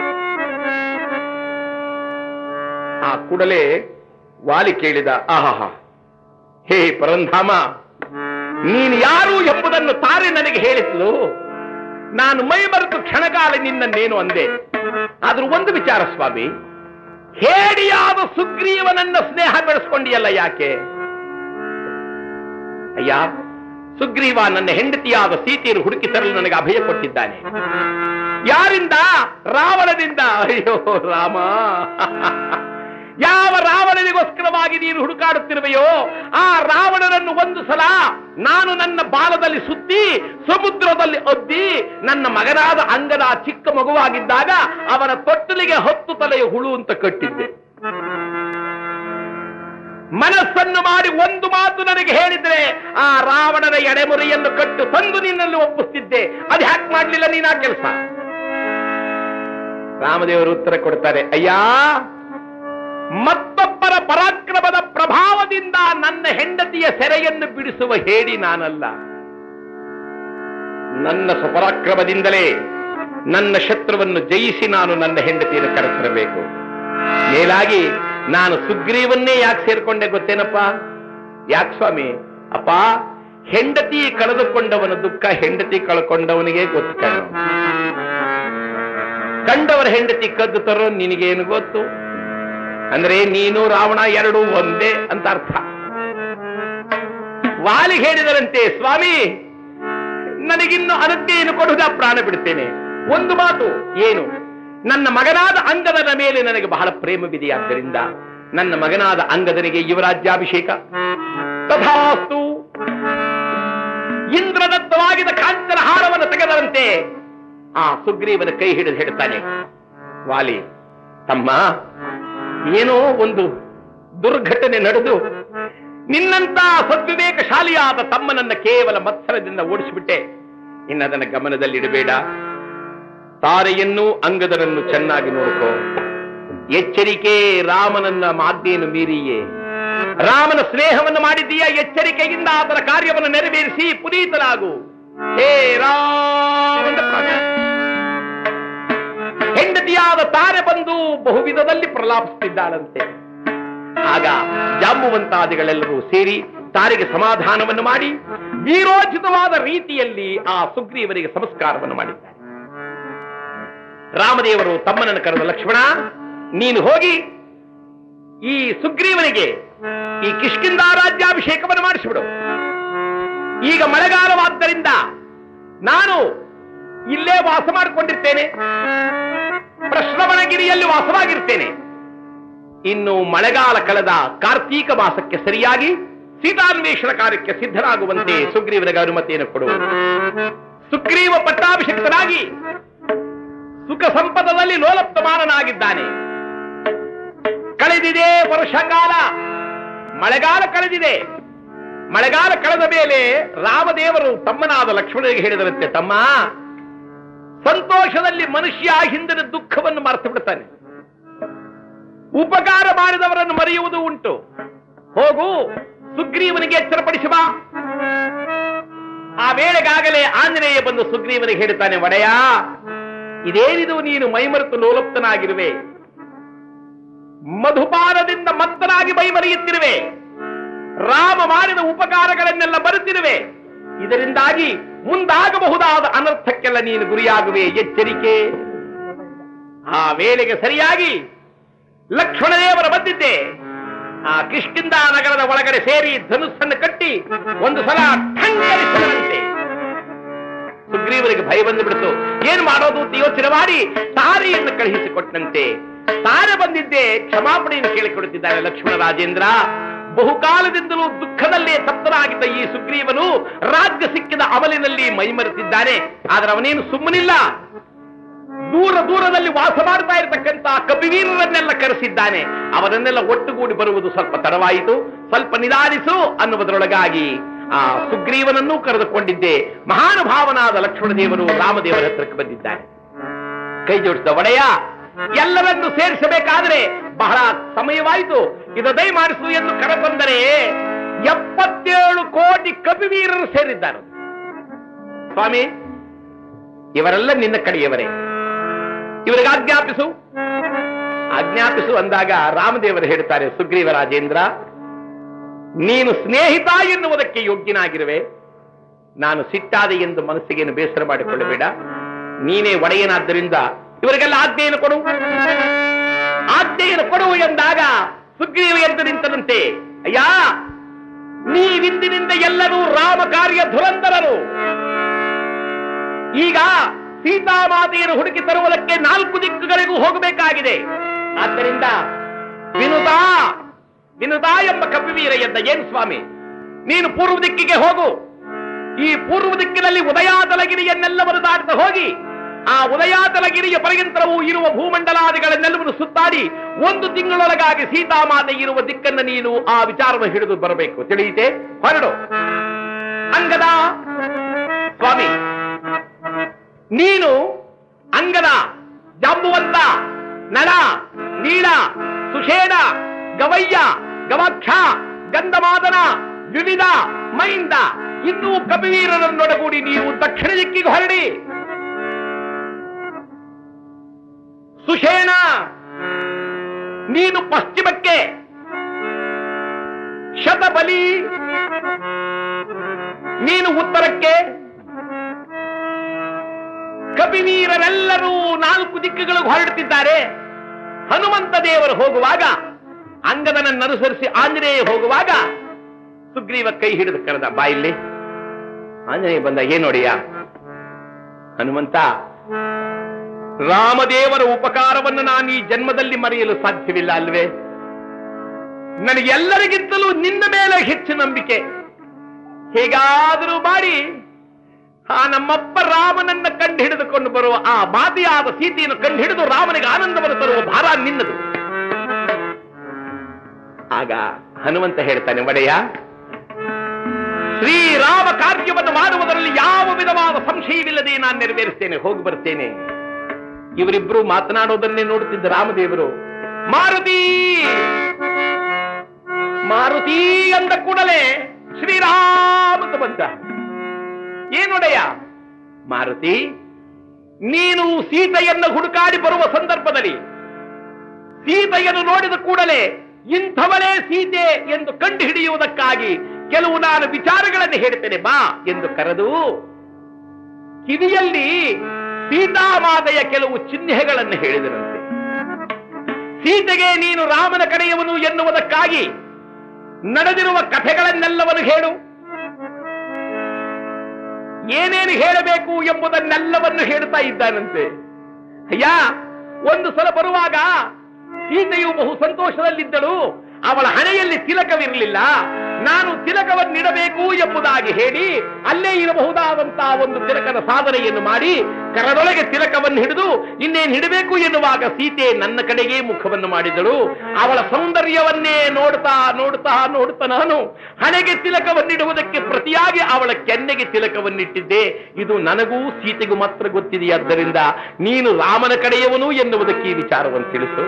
ಆ ಕೂಡಲೇ ವಾಲಿ ಕೇಳಿದ ಆಹಾ ಹೇ ಪರಂಧಾಮ ನೀನು ಯಾರು ಎಂಬುದನ್ನು ತಾರೆ ನನಗೆ ಹೇಳಿದ್ಲು ನಾನು ಮೈ ಮರೆತು ಕ್ಷಣಕಾಲ ನಿನ್ನನ್ನೇನು ಅಂದೆ ಆದ್ರೂ ಒಂದು ವಿಚಾರ ಸ್ವಾಮಿ ಹೇಡಿಯಾದ ಸುಗ್ರೀವನನ್ನ ಸ್ನೇಹ ಬೆಳೆಸ್ಕೊಂಡಿಯಲ್ಲ ಯಾಕೆ ಅಯ್ಯ ಸುಗ್ರೀವ ನನ್ನ ಹೆಂಡತಿಯಾದ ಸೀತೆಯನ್ನು ಹುಡುಕಿ ತರಲು ನನಗೆ ಅಭಯ ಕೊಟ್ಟಿದ್ದಾನೆ ಯಾರಿಂದ ರಾವಣದಿಂದ ಅಯ್ಯೋ ರಾಮ ಯಾವ ರಾವಣನಿಗೋಸ್ಕರವಾಗಿ ನೀನು ಹುಡುಕಾಡುತ್ತಿರುವೆಯೋ ಆ ರಾವಣನನ್ನು ಒಂದು ಸಲ ನಾನು ನನ್ನ ಬಾಲದಲ್ಲಿ ಸುತ್ತಿ ಸಮುದ್ರದಲ್ಲಿ ಒದ್ದಿ ನನ್ನ ಮಗನಾದ ಅಂಗದ ಚಿಕ್ಕ ಮಗುವಾಗಿದ್ದಾಗ ಅವನ ತೊಟ್ಟಲಿಗೆ ಹತ್ತು ತಲೆಯ ಹುಳು ಅಂತ ಕಟ್ಟಿದ್ದೆ ಮನಸ್ಸನ್ನು ಮಾಡಿ ಒಂದು ಮಾತು ನನಗೆ ಹೇಳಿದ್ರೆ ಆ ರಾವಣನ ಎಡೆಮುರಿಯನ್ನು ಕಟ್ಟು ತಂದು ನಿನ್ನಲ್ಲಿ ಒಪ್ಪಿಸ್ತಿದ್ದೆ ಅದು ಹ್ಯಾಕ್ ಮಾಡ್ಲಿಲ್ಲ ನೀನಾ ಕೆಲಸ ರಾಮದೇವರು ಉತ್ತರ ಕೊಡ್ತಾರೆ ಅಯ್ಯ ಮತ್ತೊಬ್ಬರ ಪರಾಕ್ರಮದ ಪ್ರಭಾವದಿಂದ ನನ್ನ ಹೆಂಡತಿಯ ಸೆರೆಯನ್ನು ಬಿಡಿಸುವ ಹೇಳಿ ನಾನಲ್ಲ ನನ್ನ ಸ್ವಪರಾಕ್ರಮದಿಂದಲೇ ನನ್ನ ಶತ್ರುವನ್ನು ಜಯಿಸಿ ನಾನು ನನ್ನ ಹೆಂಡತಿಯನ್ನು ಕರೆತರಬೇಕು ಮೇಲಾಗಿ ನಾನು ಸುಗ್ರೀವನ್ನೇ ಯಾಕೆ ಸೇರ್ಕೊಂಡೆ ಗೊತ್ತೇನಪ್ಪ ಯಾಕೆ ಸ್ವಾಮಿ ಅಪ್ಪ ಹೆಂಡತಿ ಕಳೆದುಕೊಂಡವನ ದುಃಖ ಹೆಂಡತಿ ಕಳ್ಕೊಂಡವನಿಗೆ ಗೊತ್ತು ಕಣ್ಣು ಕಂಡವರ ಹೆಂಡತಿ ಕದ್ದು ತರೋ ನಿನಗೇನು ಗೊತ್ತು ಅಂದ್ರೆ ನೀನು ರಾವಣ ಎರಡು ಒಂದೇ ಅಂತ ಅರ್ಥ ವಾಲಿ ಹೇಳಿದರಂತೆ ಸ್ವಾಮಿ ನನಗಿನ್ನು ಅನದ್ಯೆಯನ್ನು ಕೊಡುವುದ ಪ್ರಾಣ ಬಿಡುತ್ತೇನೆ ಒಂದು ಮಾತು ಏನು ನನ್ನ ಮಗನಾದ ಅಂಗದನ ಮೇಲೆ ನನಗೆ ಬಹಳ ಪ್ರೇಮವಿದೆಯಾದ್ದರಿಂದ ನನ್ನ ಮಗನಾದ ಅಂಗದನಿಗೆ ಯುವರಾಜ್ಯಾಭಿಷೇಕ ತಥಾಸ್ತು ಇಂದ್ರದತ್ತವಾಗಿದ್ದ ಕಾಂಚನ ಹಾರವನ್ನು ತೆಗೆದರಂತೆ ಆ ಸುಗ್ರೀವನ ಕೈ ಹಿಡಿದು ಹೇಳ್ತಾನೆ ವಾಲಿ ತಮ್ಮ ಏನೋ ಒಂದು ದುರ್ಘಟನೆ ನಡೆದು ನಿನ್ನಂತ ಸದ್ವಿವೇಕಶಾಲಿಯಾದ ತಮ್ಮನನ್ನ ಕೇವಲ ಮತ್ಸರದಿಂದ ಓಡಿಸಿಬಿಟ್ಟೆ ಇನ್ನದನ್ನ ಗಮನದಲ್ಲಿಡಬೇಡ ತಾರೆಯನ್ನು ಅಂಗದರನ್ನು ಚೆನ್ನಾಗಿ ನೋಡ್ಕೋ ಎಚ್ಚರಿಕೆ ರಾಮನನ್ನ ಮಾದ್ಯೆಯನ್ನು ಮೀರಿಯೇ ರಾಮನ ಸ್ನೇಹವನ್ನು ಮಾಡಿದ್ದೀಯ ಎಚ್ಚರಿಕೆಯಿಂದ ಆತನ ಕಾರ್ಯವನ್ನು ನೆರವೇರಿಸಿ ಪುನೀತನಾಗು ಹೇ ರಾಮ ಹೆಂಡತಿಯಾದ ತಾರೆ ಬಂದು ಬಹುವಿಧದಲ್ಲಿ ಪ್ರಲಾಪಿಸುತ್ತಿದ್ದಾಳಂತೆ ಆಗ ಜಾಂಬುವಂತಾದಿಗಳೆಲ್ಲರೂ ಸೇರಿ ತಾರಿಗೆ ಸಮಾಧಾನವನ್ನು ಮಾಡಿ ವೀರೋಚಿತವಾದ ರೀತಿಯಲ್ಲಿ ಆ ಸುಗ್ರೀವನಿಗೆ ಸಂಸ್ಕಾರವನ್ನು ಮಾಡಿದ್ದಾರೆ ರಾಮದೇವರು ತಮ್ಮನನ್ನು ಕರೆದ ಲಕ್ಷ್ಮಣ ನೀನು ಹೋಗಿ ಈ ಸುಗ್ರೀವನಿಗೆ ಈ ಕಿಷ್ಕಿಂದ ರಾಜ್ಯಾಭಿಷೇಕವನ್ನು ಮಾಡಿಸಿಬಿಡು ಈಗ ಮಳೆಗಾಲವಾದ್ದರಿಂದ ನಾನು ಇಲ್ಲೇ ವಾಸ ಮಾಡಿಕೊಂಡಿರ್ತೇನೆ ಪ್ರಶ್ರವಣಗಿರಿಯಲ್ಲಿ ವಾಸವಾಗಿರ್ತೇನೆ ಇನ್ನು ಮಳೆಗಾಲ ಕಳೆದ ಕಾರ್ತೀಕ ಮಾಸಕ್ಕೆ ಸರಿಯಾಗಿ ಸೀತಾನ್ವೇಷಣ ಕಾರ್ಯಕ್ಕೆ ಸಿದ್ಧರಾಗುವಂತೆ ಸುಗ್ರೀವನಿಗೆ ಅನುಮತಿಯನ್ನು ಕೊಡು ಸುಗ್ರೀವ ಪಟ್ಟಾಭಿಷಿಕ್ತನಾಗಿ ಸುಖ ಸಂಪದದಲ್ಲಿ ಲೋಲಪ್ತಮಾನನಾಗಿದ್ದಾನೆ ಕಳೆದಿದೆ ವರ್ಷಕಾಲ ಮಳೆಗಾಲ ಕಳೆದಿದೆ ಮಳೆಗಾಲ ಕಳೆದ ಮೇಲೆ ರಾಮದೇವರು ತಮ್ಮನಾದ ಲಕ್ಷ್ಮಣನಿಗೆ ಹೇಳಿದರಂತೆ ತಮ್ಮ ಸಂತೋಷದಲ್ಲಿ ಮನುಷ್ಯ ಹಿಂದಿನ ದುಃಖವನ್ನು ಮರೆತು ಬಿಡ್ತಾನೆ ಉಪಕಾರ ಮಾಡಿದವರನ್ನು ಮರೆಯುವುದು ಉಂಟು ಹೋಗು ಸುಗ್ರೀವನಿಗೆ ಎಚ್ಚರಪಡಿಸಿ ಬಾ ಆ ವೇಳೆಗಾಗಲೇ ಆಂಜನೇಯ ಬಂದು ಸುಗ್ರೀವನಿಗೆ ಹೇಳ್ತಾನೆ ಒಡೆಯ ಇದೇನಿದು ನೀನು ಮೈಮರೆತು ಲೋಲುಪ್ತನಾಗಿರುವೆ ಮಧುಪಾನದಿಂದ ಮತ್ತನಾಗಿ ಮೈಮರೆಯುತ್ತಿರುವೆ ರಾಮ ಮಾಡಿದ ಉಪಕಾರಗಳನ್ನೆಲ್ಲ ಬರುತ್ತಿರುವೆ ಇದರಿಂದಾಗಿ ಮುಂದಾಗಬಹುದಾದ ಅನರ್ಥಕ್ಕೆಲ್ಲ ನೀನು ಗುರಿಯಾಗುವೆ ಎಚ್ಚರಿಕೆ ಆ ವೇಳೆಗೆ ಸರಿಯಾಗಿ ಲಕ್ಷ್ಮಣದೇವರ ಬಂದಿದ್ದೆ ಆ ಕಿಷ್ಕಿಂದ ನಗರದ ಒಳಗಡೆ ಸೇರಿ ಧನುಸ್ಸನ್ನು ಕಟ್ಟಿ ಒಂದು ಸಲ ಠಂಗರಿಸಿದಂತೆ ಸುಗ್ರೀವರಿಗೆ ಭಯ ಬಂದು ಬಿಡ್ತು ಏನ್ ಮಾಡೋದು ಅಂತ ಯೋಚನೆ ಮಾಡಿ ತಾರೆಯನ್ನು ಕಳುಹಿಸಿಕೊಟ್ಟಂತೆ ತಾರೆ ಬಂದಿದ್ದೆ ಕ್ಷಮಾಪಣೆಯನ್ನು ಕೇಳಿಕೊಡುತ್ತಿದ್ದಾರೆ ಲಕ್ಷ್ಮಣ ರಾಜೇಂದ್ರ ಬಹುಕಾಲದಿಂದಲೂ ದುಃಖದಲ್ಲೇ ತಪ್ತನಾಗಿದ್ದ ಈ ಸುಗ್ರೀವನು ರಾಜ್ಯ ಸಿಕ್ಕಿದ ಅಮಲಿನಲ್ಲಿ ಮೈಮರೆತಿದ್ದಾನೆ ಆದ್ರೆ ಅವನೇನು ಸುಮ್ಮನಿಲ್ಲ ದೂರ ದೂರದಲ್ಲಿ ವಾಸ ಮಾಡ್ತಾ ಇರತಕ್ಕಂತ ಕಪಿವೀರರನ್ನೆಲ್ಲ ಕರೆಸಿದ್ದಾನೆ ಅವರನ್ನೆಲ್ಲ ಒಟ್ಟುಗೂಡಿ ಬರುವುದು ಸ್ವಲ್ಪ ತಡವಾಯಿತು ಸ್ವಲ್ಪ ನಿಧಾನಿಸು ಅನ್ನುವುದರೊಳಗಾಗಿ ಆ ಸುಗ್ರೀವನನ್ನೂ ಕರೆದುಕೊಂಡಿದ್ದೆ ಮಹಾನುಭಾವನಾದ ಲಕ್ಷ್ಮಣ ದೇವರು ರಾಮದೇವರ ಹತ್ರಕ್ಕೆ ಬಂದಿದ್ದಾನೆ ಕೈ ಜೋಡಿಸಿದ ಒಡೆಯ ಎಲ್ಲರನ್ನು ಸೇರಿಸಬೇಕಾದ್ರೆ ಬಹಳ ಸಮಯವಾಯಿತು ಇದು ದಯಮಾಡಿಸು ಎಂದು ಕರೆತಂದರೆ ಎಪ್ಪತ್ತೇಳು ಕೋಟಿ ಕಪಿವೀರರು ಸೇರಿದ್ದಾರೆ ಸ್ವಾಮಿ ಇವರೆಲ್ಲ ನಿನ್ನ ಕಡೆಯವರೇ ಇವರಿಗೆ ಆಜ್ಞಾಪಿಸು ಆಜ್ಞಾಪಿಸು ಅಂದಾಗ ರಾಮದೇವರು ಹೇಳ್ತಾರೆ ಸುಗ್ರೀವ ರಾಜೇಂದ್ರ ನೀನು ಸ್ನೇಹಿತ ಎನ್ನುವುದಕ್ಕೆ ಯೋಗ್ಯನಾಗಿರುವೆ ನಾನು ಸಿಟ್ಟಾದೆ ಎಂದು ಮನಸ್ಸಿಗೇನು ಬೇಸರ ಮಾಡಿಕೊಳ್ಳಬೇಡ ನೀನೇ ಒಡೆಯನಾದ್ದರಿಂದ ಇವರಿಗೆಲ್ಲ ಆಜ್ಞೆಯನ್ನು ಕೊಡು ಆಜ್ಞೆಯನ್ನು ಕೊಡು ಎಂದಾಗ ಸುಗ್ರೀವ ಎದ್ದು ನಿಂತದಂತೆ ಅಯ್ಯ ನೀವಿಂದಿನಿಂದ ಎಲ್ಲರೂ ರಾಮ ಕಾರ್ಯ ಧುರಂಧರರು ಈಗ ಸೀತಾಮಾತೆಯನ್ನು ಹುಡುಕಿ ತರುವುದಕ್ಕೆ ನಾಲ್ಕು ದಿಕ್ಕುಗಳಿಗೂ ಹೋಗಬೇಕಾಗಿದೆ ಆದ್ದರಿಂದ ವಿನುತಾ ವಿನುತಾ ಎಂಬ ಕಪಿವೀರ ಎದ್ದ ಏನ್ ಸ್ವಾಮಿ ನೀನು ಪೂರ್ವ ದಿಕ್ಕಿಗೆ ಹೋಗು ಈ ಪೂರ್ವ ದಿಕ್ಕಿನಲ್ಲಿ ಉದಯಾತಲಗಿರಿಯನ್ನೆಲ್ಲವನ್ನು ದಾಟದ ಹೋಗಿ ಆ ಉದಯಾತಲಗಿರಿಯ ಪರ್ಯಂತರವೂ ಇರುವ ಭೂಮಂಡಲಾದಿಗಳನ್ನೆಲ್ಲವನ್ನು ಸುತ್ತಾಡಿ ಒಂದು ತಿಂಗಳೊಳಗಾಗಿ ಸೀತಾಮಾತೆ ಇರುವ ದಿಕ್ಕನ್ನು ನೀನು ಆ ವಿಚಾರವನ್ನು ಹಿಡಿದು ಬರಬೇಕು ತಿಳಿಯಿತೆ ಹೊರಡು ಅಂಗದ ಸ್ವಾಮಿ ನೀನು ಅಂಗದ ಜಾಂಬುವಂತ ನಳ ನೀಳ ಸುಷೇಣ ಗವಯ್ಯ ಗವಾಕ್ಷ ಗಂಧಮಾದನ ವಿವಿಧ ಮೈಂದ ಇನ್ನೂ ಕಪಿವೀರರನ್ನೊಡಗೂಡಿ ನೀವು ದಕ್ಷಿಣ ದಿಕ್ಕಿಗೆ ಹೊರಡಿ ಸುಷೇಣ ನೀನು ಪಶ್ಚಿಮಕ್ಕೆ ಶತಬಲಿ ನೀನು ಉತ್ತರಕ್ಕೆ ಕಪಿವೀರರೆಲ್ಲರೂ ನಾಲ್ಕು ದಿಕ್ಕುಗಳಿಗೆ ಹೊರಡುತ್ತಿದ್ದಾರೆ ಹನುಮಂತ ದೇವರು ಹೋಗುವಾಗ ಅಂಗದನನ್ನು ಅನುಸರಿಸಿ ಆಂಜನೇಯ ಹೋಗುವಾಗ ಸುಗ್ರೀವ ಕೈ ಹಿಡಿದು ಕರೆದ ಬಾಯಿಲ್ಲಿ ಆಂಜನೇಯ ಬಂದ ಏನ್ ನೋಡಿಯ ಹನುಮಂತ ರಾಮದೇವರ ಉಪಕಾರವನ್ನು ನಾನು ಈ ಜನ್ಮದಲ್ಲಿ ಮರೆಯಲು ಸಾಧ್ಯವಿಲ್ಲ ಅಲ್ವೇ ನನಗೆಲ್ಲರಿಗಿಂತಲೂ ನಿನ್ನ ಮೇಲೆ ಹೆಚ್ಚು ನಂಬಿಕೆ ಹೇಗಾದರೂ ಮಾಡಿ ಆ ನಮ್ಮಪ್ಪ ರಾಮನನ್ನ ಕಂಡು ಹಿಡಿದುಕೊಂಡು ಬರುವ ಆ ಬಾಧಿಯಾದ ಸೀತೆಯನ್ನು ಕಂಡು ಹಿಡಿದು ರಾಮನಿಗೆ ಆನಂದವನ್ನು ತರುವ ಭಾರ ನಿನ್ನದು ಆಗ ಹನುಮಂತ ಹೇಳ್ತಾನೆ ಒಡೆಯ ಶ್ರೀರಾಮ ಕಾರ್ಯವನ್ನು ಮಾಡುವುದರಲ್ಲಿ ಯಾವ ವಿಧವಾದ ಸಂಶಯವಿಲ್ಲದೆ ನಾನು ನೆರವೇರಿಸ್ತೇನೆ ಹೋಗಿ ಬರ್ತೇನೆ ಇವರಿಬ್ರು ಮಾತನಾಡೋದನ್ನೇ ನೋಡುತ್ತಿದ್ದ ರಾಮದೇವರು ಮಾರುತಿ ಮಾರುತಿ ಅಂದ ಕೂಡಲೇ ಶ್ರೀರಾಮ ಅಂತ ಬಂದ ಏನೊಡೆಯ ಮಾರುತಿ ನೀನು ಸೀತೆಯನ್ನು ಹುಡುಕಾಡಿ ಬರುವ ಸಂದರ್ಭದಲ್ಲಿ ಸೀತೆಯನ್ನು ನೋಡಿದ ಕೂಡಲೇ ಇಂಥವಳೇ ಸೀತೆ ಎಂದು ಕಂಡು ಹಿಡಿಯುವುದಕ್ಕಾಗಿ ಕೆಲವು ನಾನು ವಿಚಾರಗಳನ್ನು ಹೇಳ್ತೇನೆ ಬಾ ಎಂದು ಕರೆದು ಕಿವಿಯಲ್ಲಿ ಸೀತಾಮಾತೆಯ ಕೆಲವು ಚಿಹ್ನೆಗಳನ್ನು ಹೇಳಿದರಂತೆ ಸೀತೆಗೆ ನೀನು ರಾಮನ ಕಡೆಯವನು ಎನ್ನುವುದಕ್ಕಾಗಿ ನಡೆದಿರುವ ಕಥೆಗಳನ್ನೆಲ್ಲವನ್ನು ಹೇಳು ಏನೇನು ಹೇಳಬೇಕು ಎಂಬುದನ್ನೆಲ್ಲವನ್ನು ಹೇಳ್ತಾ ಇದ್ದಾನಂತೆ ಅಯ್ಯ ಒಂದು ಸಲ ಬರುವಾಗ ಸೀತೆಯು ಬಹು ಸಂತೋಷದಲ್ಲಿದ್ದಳು ಅವಳ ಹಣೆಯಲ್ಲಿ ತಿಲಕವಿರಲಿಲ್ಲ ನಾನು ತಿಲಕವನ್ನಿಡಬೇಕು ಎಂಬುದಾಗಿ ಹೇಳಿ ಅಲ್ಲೇ ಇರಬಹುದಾದಂತಹ ಒಂದು ತಿಲಕದ ಸಾಧನೆಯನ್ನು ಮಾಡಿ ಕರದೊಳಗೆ ತಿಲಕವನ್ನು ಹಿಡಿದು ಇನ್ನೇನು ಹಿಡಬೇಕು ಎನ್ನುವಾಗ ಸೀತೆ ನನ್ನ ಕಡೆಗೆ ಮುಖವನ್ನು ಮಾಡಿದಳು ಅವಳ ಸೌಂದರ್ಯವನ್ನೇ ನೋಡ್ತಾ ನೋಡ್ತಾ ನೋಡ್ತಾ ನಾನು ಹಣೆಗೆ ತಿಲಕವನ್ನಿಡುವುದಕ್ಕೆ ಪ್ರತಿಯಾಗಿ ಅವಳ ಕೆನ್ನೆಗೆ ತಿಲಕವನ್ನಿಟ್ಟಿದ್ದೆ ಇದು ನನಗೂ ಸೀತೆಗೂ ಮಾತ್ರ ಗೊತ್ತಿದೆಯಾದ್ದರಿಂದ ನೀನು ರಾಮನ ಕಡೆಯವನು ಎನ್ನುವುದಕ್ಕೆ ಈ ವಿಚಾರವನ್ನು ತಿಳಿಸು